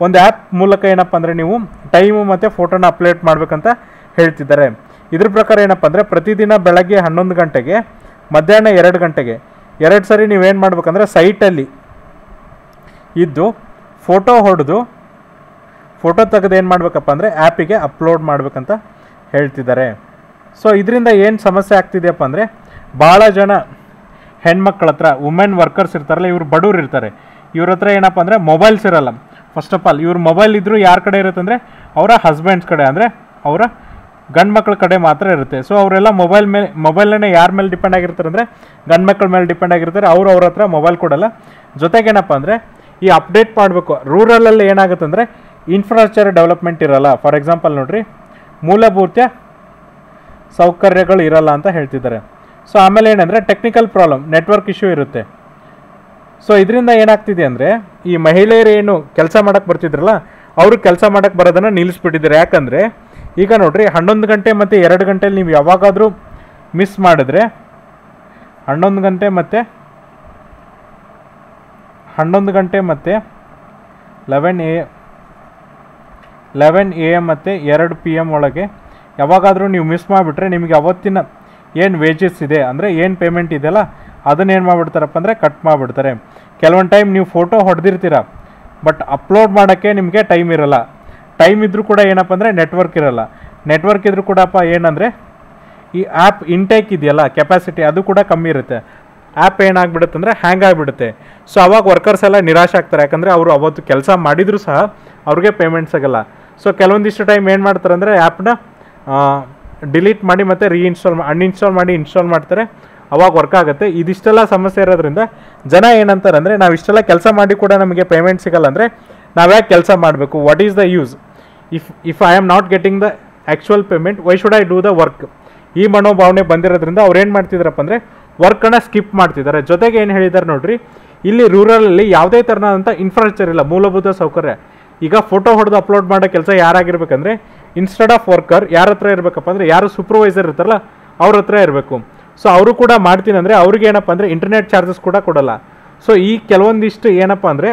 ಒಂದು ಆ್ಯಪ್ ಮೂಲಕ ಏನಪ್ಪ ಅಂದರೆ ನೀವು ಟೈಮು ಮತ್ತು ಫೋಟೋನ ಅಪ್ಲೋಡ್ ಮಾಡಬೇಕಂತ ಹೇಳ್ತಿದ್ದಾರೆ ಇದ್ರ ಪ್ರಕಾರ ಏನಪ್ಪ ಅಂದರೆ ಪ್ರತಿದಿನ ಬೆಳಗ್ಗೆ ಹನ್ನೊಂದು ಗಂಟೆಗೆ ಮಧ್ಯಾಹ್ನ ಎರಡು ಗಂಟೆಗೆ ಎರಡು ಸರಿ ನೀವೇನು ಮಾಡ್ಬೇಕಂದ್ರೆ ಸೈಟಲ್ಲಿ ಇದ್ದು ಫೋಟೋ ಹೊಡೆದು ಫೋಟೋ ತೆಗೆದು ಏನು ಮಾಡಬೇಕಪ್ಪ ಅಂದರೆ ಆ್ಯಪಿಗೆ ಅಪ್ಲೋಡ್ ಮಾಡಬೇಕಂತ ಹೇಳ್ತಿದ್ದಾರೆ ಸೊ ಇದರಿಂದ ಏನು ಸಮಸ್ಯೆ ಆಗ್ತಿದೆಯಪ್ಪ ಅಂದರೆ ಭಾಳ ಜನ ಹೆಣ್ಮಕ್ಳ ಹತ್ರ ವುಮೆನ್ ವರ್ಕರ್ಸ್ ಇರ್ತಾರಲ್ಲ ಇವ್ರು ಬಡವ್ರು ಇರ್ತಾರೆ ಇವ್ರ ಹತ್ರ ಏನಪ್ಪ ಅಂದರೆ ಮೊಬೈಲ್ಸ್ ಇರಲ್ಲ ಫಸ್ಟ್ ಆಫ್ ಆಲ್ ಇವ್ರ ಮೊಬೈಲ್ ಇದ್ದರೂ ಯಾರ ಕಡೆ ಇರುತ್ತೆ ಅಂದರೆ ಅವರ ಹಸ್ಬೆಂಡ್ಸ್ ಕಡೆ ಅಂದರೆ ಅವರ ಗಂಡು ಮಕ್ಳ ಕಡೆ ಮಾತ್ರ ಇರುತ್ತೆ ಸೊ ಅವರೆಲ್ಲ ಮೊಬೈಲ್ ಮೇಲೆ ಮೊಬೈಲ್ನೇ ಯಾರ ಮೇಲೆ ಡಿಪೆಂಡ್ ಆಗಿರ್ತಾರೆ ಅಂದರೆ ಗಂಡು ಮಕ್ಳ ಮೇಲೆ ಡಿಪೆಂಡ್ ಆಗಿರ್ತಾರೆ ಅವ್ರು ಅವ್ರ ಹತ್ರ ಮೊಬೈಲ್ ಕೊಡಲ್ಲ ಜೊತೆಗೇನಪ್ಪ ಅಂದರೆ ಈ ಅಪ್ಡೇಟ್ ಮಾಡಬೇಕು ರೂರಲಲ್ಲಿ ಏನಾಗುತ್ತೆ ಅಂದರೆ ಇನ್ಫ್ರಾಸ್ಟ್ರಕ್ಚರ್ ಡೆವಲಪ್ಮೆಂಟ್ ಇರಲ್ಲ ಫಾರ್ ಎಕ್ಸಾಂಪಲ್ ನೋಡ್ರಿ ಮೂಲಭೂತ ಸೌಕರ್ಯಗಳು ಇರಲ್ಲ ಅಂತ ಹೇಳ್ತಿದ್ದಾರೆ ಸೊ ಆಮೇಲೆ ಏನಂದರೆ ಟೆಕ್ನಿಕಲ್ ಪ್ರಾಬ್ಲಮ್ ನೆಟ್ವರ್ಕ್ ಇಶ್ಯೂ ಇರುತ್ತೆ ಸೊ ಇದರಿಂದ ಏನಾಗ್ತಿದೆ ಅಂದರೆ ಈ ಮಹಿಳೆಯರು ಏನು ಕೆಲಸ ಮಾಡಕ್ಕೆ ಬರ್ತಿದ್ರಲ್ಲ ಅವರು ಕೆಲಸ ಮಾಡಕ್ಕೆ ಬರೋದನ್ನು ನಿಲ್ಲಿಸ್ಬಿಟ್ಟಿದ್ದಾರೆ ಯಾಕಂದರೆ ಈಗ ನೋಡ್ರಿ ಹನ್ನೊಂದು ಗಂಟೆ ಮತ್ತು ಎರಡು ಗಂಟೆಲಿ ನೀವು ಯಾವಾಗಾದರೂ ಮಿಸ್ ಮಾಡಿದ್ರೆ ಹನ್ನೊಂದು ಗಂಟೆ ಮತ್ತು ಹನ್ನೊಂದು ಗಂಟೆ ಮತ್ತು eleven A eleven A M ಮತ್ತು ಎರಡು ಪಿ ಎಮ್ ಒಳಗೆ ಯಾವಾಗಾದರೂ ನೀವು ಮಿಸ್ ಮಾಡಿಬಿಟ್ರೆ ನಿಮಗೆ ಅವತ್ತಿನ ಏನು ವೇಜಸ್ ಇದೆ ಅಂದರೆ ಏನು ಪೇಮೆಂಟ್ ಇದೆಯಲ್ಲ ಅದನ್ನೇನು ಮಾಡಿಬಿಡ್ತಾರಪ್ಪ ಅಂದರೆ ಕಟ್ ಮಾಡಿಬಿಡ್ತಾರೆ ಕೆಲವೊಂದು ಟೈಮ್ ನೀವು ಫೋಟೋ ಹೊಡೆದಿರ್ತೀರ ಬಟ್ ಅಪ್ಲೋಡ್ ಮಾಡೋಕ್ಕೆ ನಿಮಗೆ ಟೈಮ್ ಇರಲ್ಲ ಟೈಮ್ ಇದ್ದರೂ ಕೂಡ ಏನಪ್ಪ ಅಂದರೆ ನೆಟ್ವರ್ಕ್ ಇರಲ್ಲ ನೆಟ್ವರ್ಕ್ ಇದ್ರೂ ಕೂಡಪ್ಪ ಏನಂದರೆ ಈ ಆ್ಯಪ್ ಇಂಟೇಕ್ ಇದೆಯಲ್ಲ ಕೆಪಾಸಿಟಿ ಅದು ಕೂಡ ಕಮ್ಮಿ ಇರುತ್ತೆ ಆ್ಯಪ್ ಏನಾಗ್ಬಿಡುತ್ತೆ ಅಂದರೆ ಹ್ಯಾಂಗ್ ಆಗಿಬಿಡುತ್ತೆ ಸೊ ಅವಾಗ ವರ್ಕರ್ಸ್ ಎಲ್ಲ ನಿರಾಶೆ ಆಗ್ತಾರೆ ಯಾಕಂದರೆ ಅವರು ಅವತ್ತು ಕೆಲಸ ಮಾಡಿದರೂ ಸಹ ಅವ್ರಿಗೆ ಪೇಮೆಂಟ್ ಸಿಗಲ್ಲ ಸೊ ಕೆಲವೊಂದಿಷ್ಟು ಟೈಮ್ ಏನು ಮಾಡ್ತಾರೆ ಅಂದರೆ ಆ್ಯಪ್ನ ಡಿಲೀಟ್ ಮಾಡಿ ಮತ್ತು ರೀಇನ್ಸ್ಟಾಲ್ ಅನ್ಇನ್ಸ್ಟಾಲ್ ಮಾಡಿ ಇನ್ಸ್ಟಾಲ್ ಮಾಡ್ತಾರೆ ಅವಾಗ ವರ್ಕ್ ಆಗುತ್ತೆ ಇದಿಷ್ಟೆಲ್ಲ ಸಮಸ್ಯೆ ಇರೋದ್ರಿಂದ ಜನ ಏನಂತಾರೆ ಅಂದರೆ ನಾವು ಇಷ್ಟೆಲ್ಲ ಕೆಲಸ ಮಾಡಿ ಕೂಡ ನಮಗೆ ಪೇಮೆಂಟ್ ಸಿಗಲ್ಲ ಅಂದರೆ ನಾವ್ಯಾಕೆ ಕೆಲಸ ಮಾಡಬೇಕು what is the use if if I am not getting the actual payment why should I do the work ಈ ಮನೋಭಾವನೆ ಬಂದಿರೋದ್ರಿಂದ ಅವ್ರು ಏನು ಮಾಡ್ತಿದಾರಪ್ಪ ಅಂದರೆ ವರ್ಕನ್ನು ಸ್ಕಿಪ್ ಮಾಡ್ತಿದ್ದಾರೆ ಜೊತೆಗೆ ಏನು ಹೇಳಿದ್ದಾರೆ ನೋಡ್ರಿ ಇಲ್ಲಿ ರೂರಲಲ್ಲಿ ಯಾವುದೇ ಥರನಾದಂಥ ಇನ್ಫ್ರಾಸ್ಟ್ರಕ್ಚರ್ ಇಲ್ಲ ಮೂಲಭೂತ ಸೌಕರ್ಯ ಈಗ ಫೋಟೋ ಹೊಡೆದು ಅಪ್ಲೋಡ್ ಮಾಡೋ ಕೆಲಸ ಯಾರಾಗಿರ್ಬೇಕಂದ್ರೆ ಇನ್ಸ್ಟೆಡ್ ಆಫ್ ವರ್ಕರ್ ಯಾರ ಹತ್ರ ಇರಬೇಕಪ್ಪ ಅಂದರೆ ಯಾರು ಸೂಪರ್ವೈಸರ್ ಇರ್ತಾರಲ್ಲ ಅವ್ರ ಹತ್ರ ಇರಬೇಕು ಸೊ ಅವರು ಕೂಡ ಮಾಡ್ತೀನಿ ಅಂದರೆ ಅವ್ರಿಗೆ ಏನಪ್ಪ ಅಂದರೆ ಇಂಟರ್ನೆಟ್ ಚಾರ್ಜಸ್ ಕೂಡ ಕೊಡಲ್ಲ ಸೊ ಈ ಕೆಲವೊಂದಿಷ್ಟು ಏನಪ್ಪ ಅಂದರೆ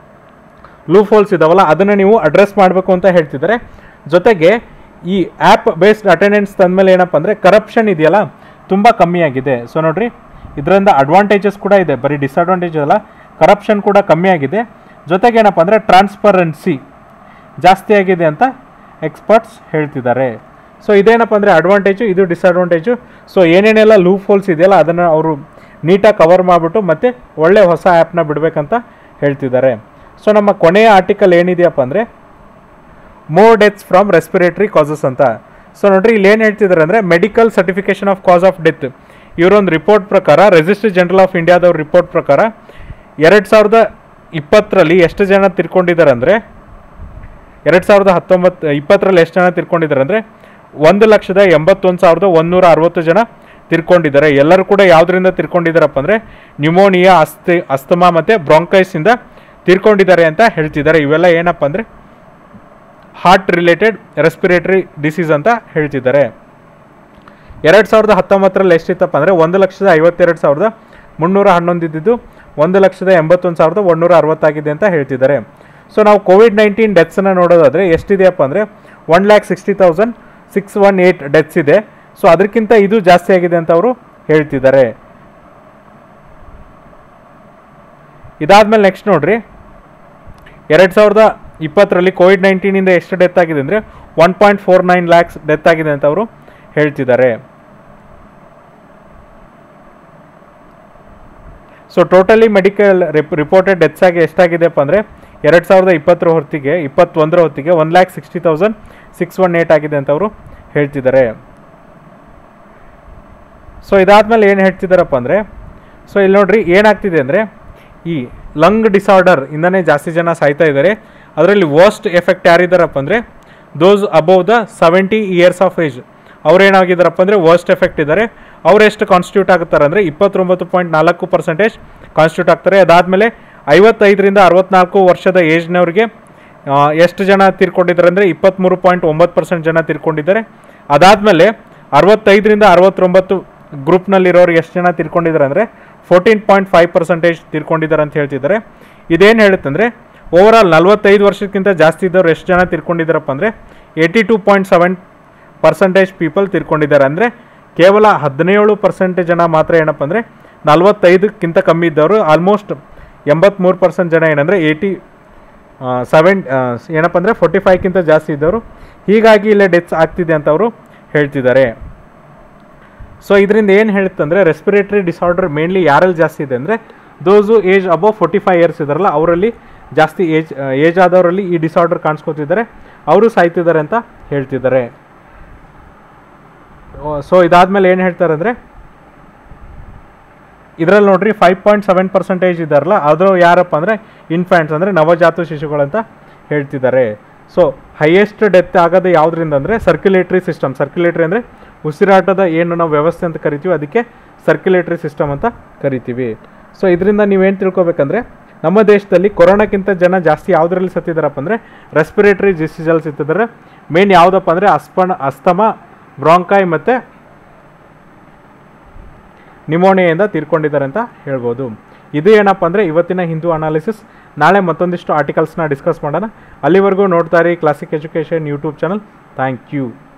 ಲೂಪ್ ಹೋಲ್ಸ್ ಇದಾವಲ್ಲ ಅದನ್ನು ನೀವು ಅಡ್ರೆಸ್ ಮಾಡಬೇಕು ಅಂತ ಹೇಳ್ತಿದ್ದಾರೆ ಜೊತೆಗೆ ಈ ಆ್ಯಪ್ ಬೇಸ್ಡ್ ಅಟೆಂಡೆನ್ಸ್ ತಂದಮೇಲೆ ಏನಪ್ಪ ಅಂದರೆ ಕರಪ್ಷನ್ ಇದೆಯಲ್ಲ ತುಂಬ ಕಮ್ಮಿ ಆಗಿದೆ ಸೊ ನೋಡ್ರಿ ಇದರಿಂದ ಅಡ್ವಾಂಟೇಜಸ್ ಕೂಡ ಇದೆ ಬರೀ ಡಿಸ್ಅಡ್ವಾಂಟೇಜ್ ಅಲ್ಲ ಕರಪ್ಷನ್ ಕೂಡ ಕಮ್ಮಿ ಆಗಿದೆ ಜೊತೆಗೆ ಏನಪ್ಪ ಅಂದರೆ ಟ್ರಾನ್ಸ್ಪರೆನ್ಸಿ ಜಾಸ್ತಿ ಆಗಿದೆ ಅಂತ ಎಕ್ಸ್ಪರ್ಟ್ಸ್ ಹೇಳ್ತಿದ್ದಾರೆ ಸೊ ಇದೇನಪ್ಪ ಅಂದರೆ ಅಡ್ವಾಂಟೇಜು ಇದು ಡಿಸ್ಅಡ್ವಾಂಟೇಜು ಸೊ ಏನೇನೆಲ್ಲ ಲೂಪ್ ಹೋಲ್ಸ್ ಇದೆಯಲ್ಲ ಅದನ್ನು ಅವರು ನೀಟಾಗಿ ಕವರ್ ಮಾಡಿಬಿಟ್ಟು ಮತ್ತು ಒಳ್ಳೆ ಹೊಸ ಆ್ಯಪ್ನ ಬಿಡಬೇಕಂತ ಹೇಳ್ತಿದ್ದಾರೆ ಸೊ ನಮ್ಮ ಕೊನೆಯ ಆರ್ಟಿಕಲ್ ಏನಿದೆಯಪ್ಪ ಅಂದರೆ more deaths from respiratory causes ಅಂತ ಸೊ ನೋಡ್ರಿ ಇಲ್ಲಿ ಏನು ಹೇಳ್ತಿದ್ದಾರೆ ಅಂದರೆ medical certification of cause of death ಇವರೊಂದು ರಿಪೋರ್ಟ್ ಪ್ರಕಾರ ರಿಜಿಸ್ಟ್ರಿ ಜನರಲ್ ಆಫ್ ಇಂಡಿಯಾದವ್ರ ರಿಪೋರ್ಟ್ ಪ್ರಕಾರ ಎರಡು ಸಾವಿರದ ಇಪ್ಪತ್ತರಲ್ಲಿ ಎಷ್ಟು ಜನ ತಿರ್ಕೊಂಡಿದ್ದಾರೆ ಅಂದರೆ ಎರಡು ಸಾವಿರದ ಹತ್ತೊಂಬತ್ತು ಇಪ್ಪತ್ತರಲ್ಲಿ ಎಷ್ಟು ಜನ ತಿರ್ಕೊಂಡಿದ್ದಾರೆ ಅಂದರೆ ಒಂದು ಲಕ್ಷದ ಎಂಬತ್ತೊಂದು ಸಾವಿರದ ಒಂದೂರ ಅರವತ್ತು ಜನ ತಿರ್ಕೊಂಡಿದ್ದಾರೆ ಎಲ್ಲರೂ ಕೂಡ ಯಾವುದರಿಂದ ತಿರ್ಕೊಂಡಿದ್ದಾರಪ್ಪ ಅಂದರೆ ನ್ಯೂಮೋನಿಯಾ ಅಸ್ತಿ ಅಸ್ತಮಾ ಮತ್ತು ಬ್ರಾಂಕೈಸಿಂದ ತಿರ್ಕೊಂಡಿದ್ದಾರೆ ಅಂತ ಹೇಳ್ತಿದ್ದಾರೆ ಇವೆಲ್ಲ ಏನಪ್ಪ ಅಂದರೆ ಹಾರ್ಟ್ ರಿಲೇಟೆಡ್ ರೆಸ್ಪಿರೇಟರಿ ಡಿಸೀಸ್ ಅಂತ ಹೇಳ್ತಿದ್ದಾರೆ ಎರಡು ಸಾವಿರದ ಹತ್ತೊಂಬತ್ತರಲ್ಲಿ ಎಷ್ಟಿತ್ತಪ್ಪ ಅಂದರೆ ಒಂದು ಲಕ್ಷದ ಐವತ್ತೆರಡು ಸಾವಿರದ ಮುನ್ನೂರ ಹನ್ನೊಂದು ಇದ್ದಿದ್ದು ಒಂದು ಲಕ್ಷದ ಎಂಬತ್ತೊಂದು ಸಾವಿರದ ಒಂದೂರ ಅರವತ್ತಾಗಿದೆ ಅಂತ ಹೇಳ್ತಿದ್ದಾರೆ ಸೊ ನಾವು ಕೋವಿಡ್ ನೈನ್ಟೀನ್ ಡೆತ್ಸನ್ನು ನೋಡೋದಾದರೆ ಎಷ್ಟಿದೆಯಪ್ಪ ಅಂದರೆ one lakh sixty thousand six one eight deaths ಇದೆ ಸೊ ಅದಕ್ಕಿಂತ ಇದು ಜಾಸ್ತಿ ಆಗಿದೆ ಅಂತ ಅವರು ಹೇಳ್ತಿದ್ದಾರೆ ಇದಾದ್ಮೇಲೆ ನೆಕ್ಸ್ಟ್ ನೋಡ್ರಿ ಎರಡು ಸಾವಿರದ ಇಪ್ಪತ್ತರಲ್ಲಿ ಕೋವಿಡ್ ನೈನ್ಟೀನಿಂದ ಎಷ್ಟು ಡೆತ್ ಆಗಿದೆ ಅಂದರೆ one point four nine lakhs death ಆಗಿದೆ ಅಂತ ಅವರು ಹೇಳ್ತಿದ್ದಾರೆ so totally medical reported deaths ಆಗಿ ಎಷ್ಟಾಗಿದೆಪ್ಪ ಅಂದರೆ ಎರಡು ಸಾವಿರದ ಇಪ್ಪತ್ತರ ಹೊತ್ತಿಗೆ ಇಪ್ಪತ್ತೊಂದರ ಹೊತ್ತಿಗೆ one lakh sixty thousand six one eight ಆಗಿದೆ ಅಂತ ಅವರು ಹೇಳ್ತಿದ್ದಾರೆ ಸೊ ಇದಾದ್ಮೇಲೆ ಏನು ಹೇಳ್ತಿದ್ದಾರಪ್ಪ ಅಂದರೆ ಸೊ ಇಲ್ಲಿ ನೋಡ್ರಿ ಏನಾಗ್ತಿದೆ ಅಂದರೆ ಈ ಲಂಗ್ ಡಿಸಾರ್ಡರ್ ಇಂದನೇ ಜಾಸ್ತಿ ಜನ ಸಾಯ್ತಾ ಇದ್ದಾರೆ ಅದರಲ್ಲಿ ವರ್ಸ್ಟ್ ಎಫೆಕ್ಟ್ ಯಾರಿದ್ದಾರಪ್ಪ ಅಂದರೆ those above the seventy years of age ಅವ್ರೇನಾಗಿದ್ದಾರಪ್ಪ ಅಂದರೆ ವರ್ಸ್ಟ್ ಎಫೆಕ್ಟ್ ಇದ್ದಾರೆ ಅವ್ರು ಎಷ್ಟು ಕಾನ್ಸ್ಟಿಟ್ಯೂಟ್ ಆಗುತ್ತಾರೆ ಅಂದರೆ ಇಪ್ಪತ್ತೊಂಬತ್ತು ಪಾಯಿಂಟ್ ನಾಲ್ಕು ಪರ್ಸೆಂಟೇಜ್ ಕಾನ್ಸ್ಟಿಟ್ಯೂಟ್ ಆಗ್ತಾರೆ ಅದಾದಮೇಲೆ ಐವತ್ತೈದರಿಂದ ಅರವತ್ನಾಲ್ಕು ವರ್ಷದ ಏಜ್ನವ್ರಿಗೆ ಎಷ್ಟು ಜನ ತೀರ್ಕೊಂಡಿದ್ದಾರೆ ಅಂದರೆ ಇಪ್ಪತ್ತ್ಮೂರು ಪಾಯಿಂಟ್ ಒಂಬತ್ತು ಪರ್ಸೆಂಟ್ ಜನ ತೀರ್ಕೊಂಡಿದ್ದಾರೆ ಅದಾದಮೇಲೆ ಅರವತ್ತೈದರಿಂದ ಅರವತ್ತೊಂಬತ್ತು ಗ್ರೂಪ್ನಲ್ಲಿರೋರು ಎಷ್ಟು ಜನ ತೀರ್ಕೊಂಡಿದ್ದಾರೆ ಅಂದರೆ ಫೋರ್ಟೀನ್ ಪಾಯಿಂಟ್ ಫೈವ್ ಪರ್ಸೆಂಟೇಜ್ ತೀರ್ಕೊಂಡಿದ್ದಾರೆ ಅಂತ ಹೇಳ್ತಿದ್ದಾರೆ ಇದೇನು ಹೇಳುತ್ತಂದರೆ ಓವರಾಲ್ ನಲ್ವತ್ತೈದು ವರ್ಷಕ್ಕಿಂತ ಜಾಸ್ತಿ ಇದ್ದವ್ರು ಎಷ್ಟು ಜನ ತಿರ್ಕೊಂಡಿದ್ದಾರಪ್ಪ ಅಂದರೆ eighty two point seven percentage people ತಿರ್ಕೊಂಡಿದ್ದಾರೆ ಅಂದರೆ ಕೇವಲ ಹದಿನೇಳು ಪರ್ಸೆಂಟೇಜ್ ಜನ ಮಾತ್ರ ಏನಪ್ಪ ಅಂದರೆ ನಲ್ವತ್ತೈದಕ್ಕಿಂತ ಕಮ್ಮಿ ಇದ್ದವರು ಆಲ್ಮೋಸ್ಟ್ ಎಂಬತ್ತ್ಮೂರು ಪರ್ಸೆಂಟ್ ಜನ ಏನಂದರೆ ಏಯ್ಟಿ ಸೆವೆನ್ ಏನಪ್ಪ ಅಂದರೆ ಫೋರ್ಟಿ ಫೈವ್ಕ್ಕಿಂತ ಜಾಸ್ತಿ ಇದ್ದವರು ಹೀಗಾಗಿ ಇಲ್ಲೇ ಡೆತ್ಸ್ ಆಗ್ತಿದೆ ಅಂತ ಅವರು ಹೇಳ್ತಿದ್ದಾರೆ ಸೊ ಇದರಿಂದ ಏನು ಹೇಳುತ್ತಂದರೆ ರೆಸ್ಪಿರೇಟರಿ ಡಿಸಾರ್ಡರ್ ಮೇನ್ಲಿ ಯಾರಲ್ಲಿ ಜಾಸ್ತಿ ಇದೆ ಅಂದರೆ those age above forty five years ಇದಾರಲ್ಲ ಅವರಲ್ಲಿ ಜಾಸ್ತಿ ಏಜ್ ಏಜ್ ಆದವರಲ್ಲಿ ಈ ಡಿಸಾರ್ಡರ್ ಕಾಣಿಸ್ಕೊತಿದ್ದಾರೆ ಅವರು ಸಾಯ್ತಿದ್ದಾರೆ ಅಂತ ಹೇಳ್ತಿದ್ದಾರೆ ಸೊ ಇದಾದ್ಮೇಲೆ ಏನು ಹೇಳ್ತಾರೆ ಅಂದರೆ ಇದರಲ್ಲಿ ನೋಡ್ರಿ ಫೈವ್ ಪಾಯಿಂಟ್ ಸೆವೆನ್ ಪರ್ಸೆಂಟೇಜ್ ಇದ್ದಾರಲ್ಲ ಅದು ಯಾರಪ್ಪ ಅಂದರೆ ಇನ್ಫ್ಯಾಂಟ್ಸ್ ಅಂದರೆ ನವಜಾತ ಶಿಶುಗಳಂತ ಹೇಳ್ತಿದ್ದಾರೆ ಸೊ ಹೈಯೆಸ್ಟ್ ಡೆತ್ ಆಗೋದು ಯಾವುದರಿಂದ ಅಂದರೆ ಸರ್ಕ್ಯುಲೇಟರಿ ಸಿಸ್ಟಮ್ ಸರ್ಕ್ಯುಲೇಟರಿ ಅಂದರೆ ಉಸಿರಾಟದ ಏನು ನಾವು ವ್ಯವಸ್ಥೆ ಅಂತ ಕರಿತೀವಿ ಅದಕ್ಕೆ ಸರ್ಕ್ಯುಲೇಟರಿ ಸಿಸ್ಟಮ್ ಅಂತ ಕರಿತೀವಿ ಸೊ ಇದರಿಂದ ನೀವೇನು ತಿಳ್ಕೊಬೇಕಂದ್ರೆ ನಮ್ಮ ದೇಶದಲ್ಲಿ ಕೊರೋನಾಕ್ಕಿಂತ ಜನ ಜಾಸ್ತಿ ಯಾವುದರಲ್ಲಿ ಸತ್ತಿದ್ದಾರಪ್ಪ ಅಂದರೆ ರೆಸ್ಪಿರೇಟರಿ ಡಿಸೀಸಲ್ಲಿ ಸತ್ತಿದ್ದಾರೆ ಮೇನ್ ಯಾವುದಪ್ಪ ಅಂದರೆ ಅಸ್ಪಣ ಅಸ್ತಮ ಬ್ರಾಂಕಾಯ್ ಮತ್ತು ನಿಮೋನಿಯಿಂದ ತೀರ್ಕೊಂಡಿದ್ದಾರೆ ಅಂತ ಹೇಳ್ಬೋದು ಇದು ಏನಪ್ಪ ಅಂದರೆ ಇವತ್ತಿನ ಹಿಂದೂ ಅನಾಲಿಸಿಸ್ ನಾಳೆ ಮತ್ತೊಂದಿಷ್ಟು ಆರ್ಟಿಕಲ್ಸ್ನ ಡಿಸ್ಕಸ್ ಮಾಡೋಣ ಅಲ್ಲಿವರೆಗೂ ನೋಡ್ತಾ ಇರಿ classic education YouTube channel thank you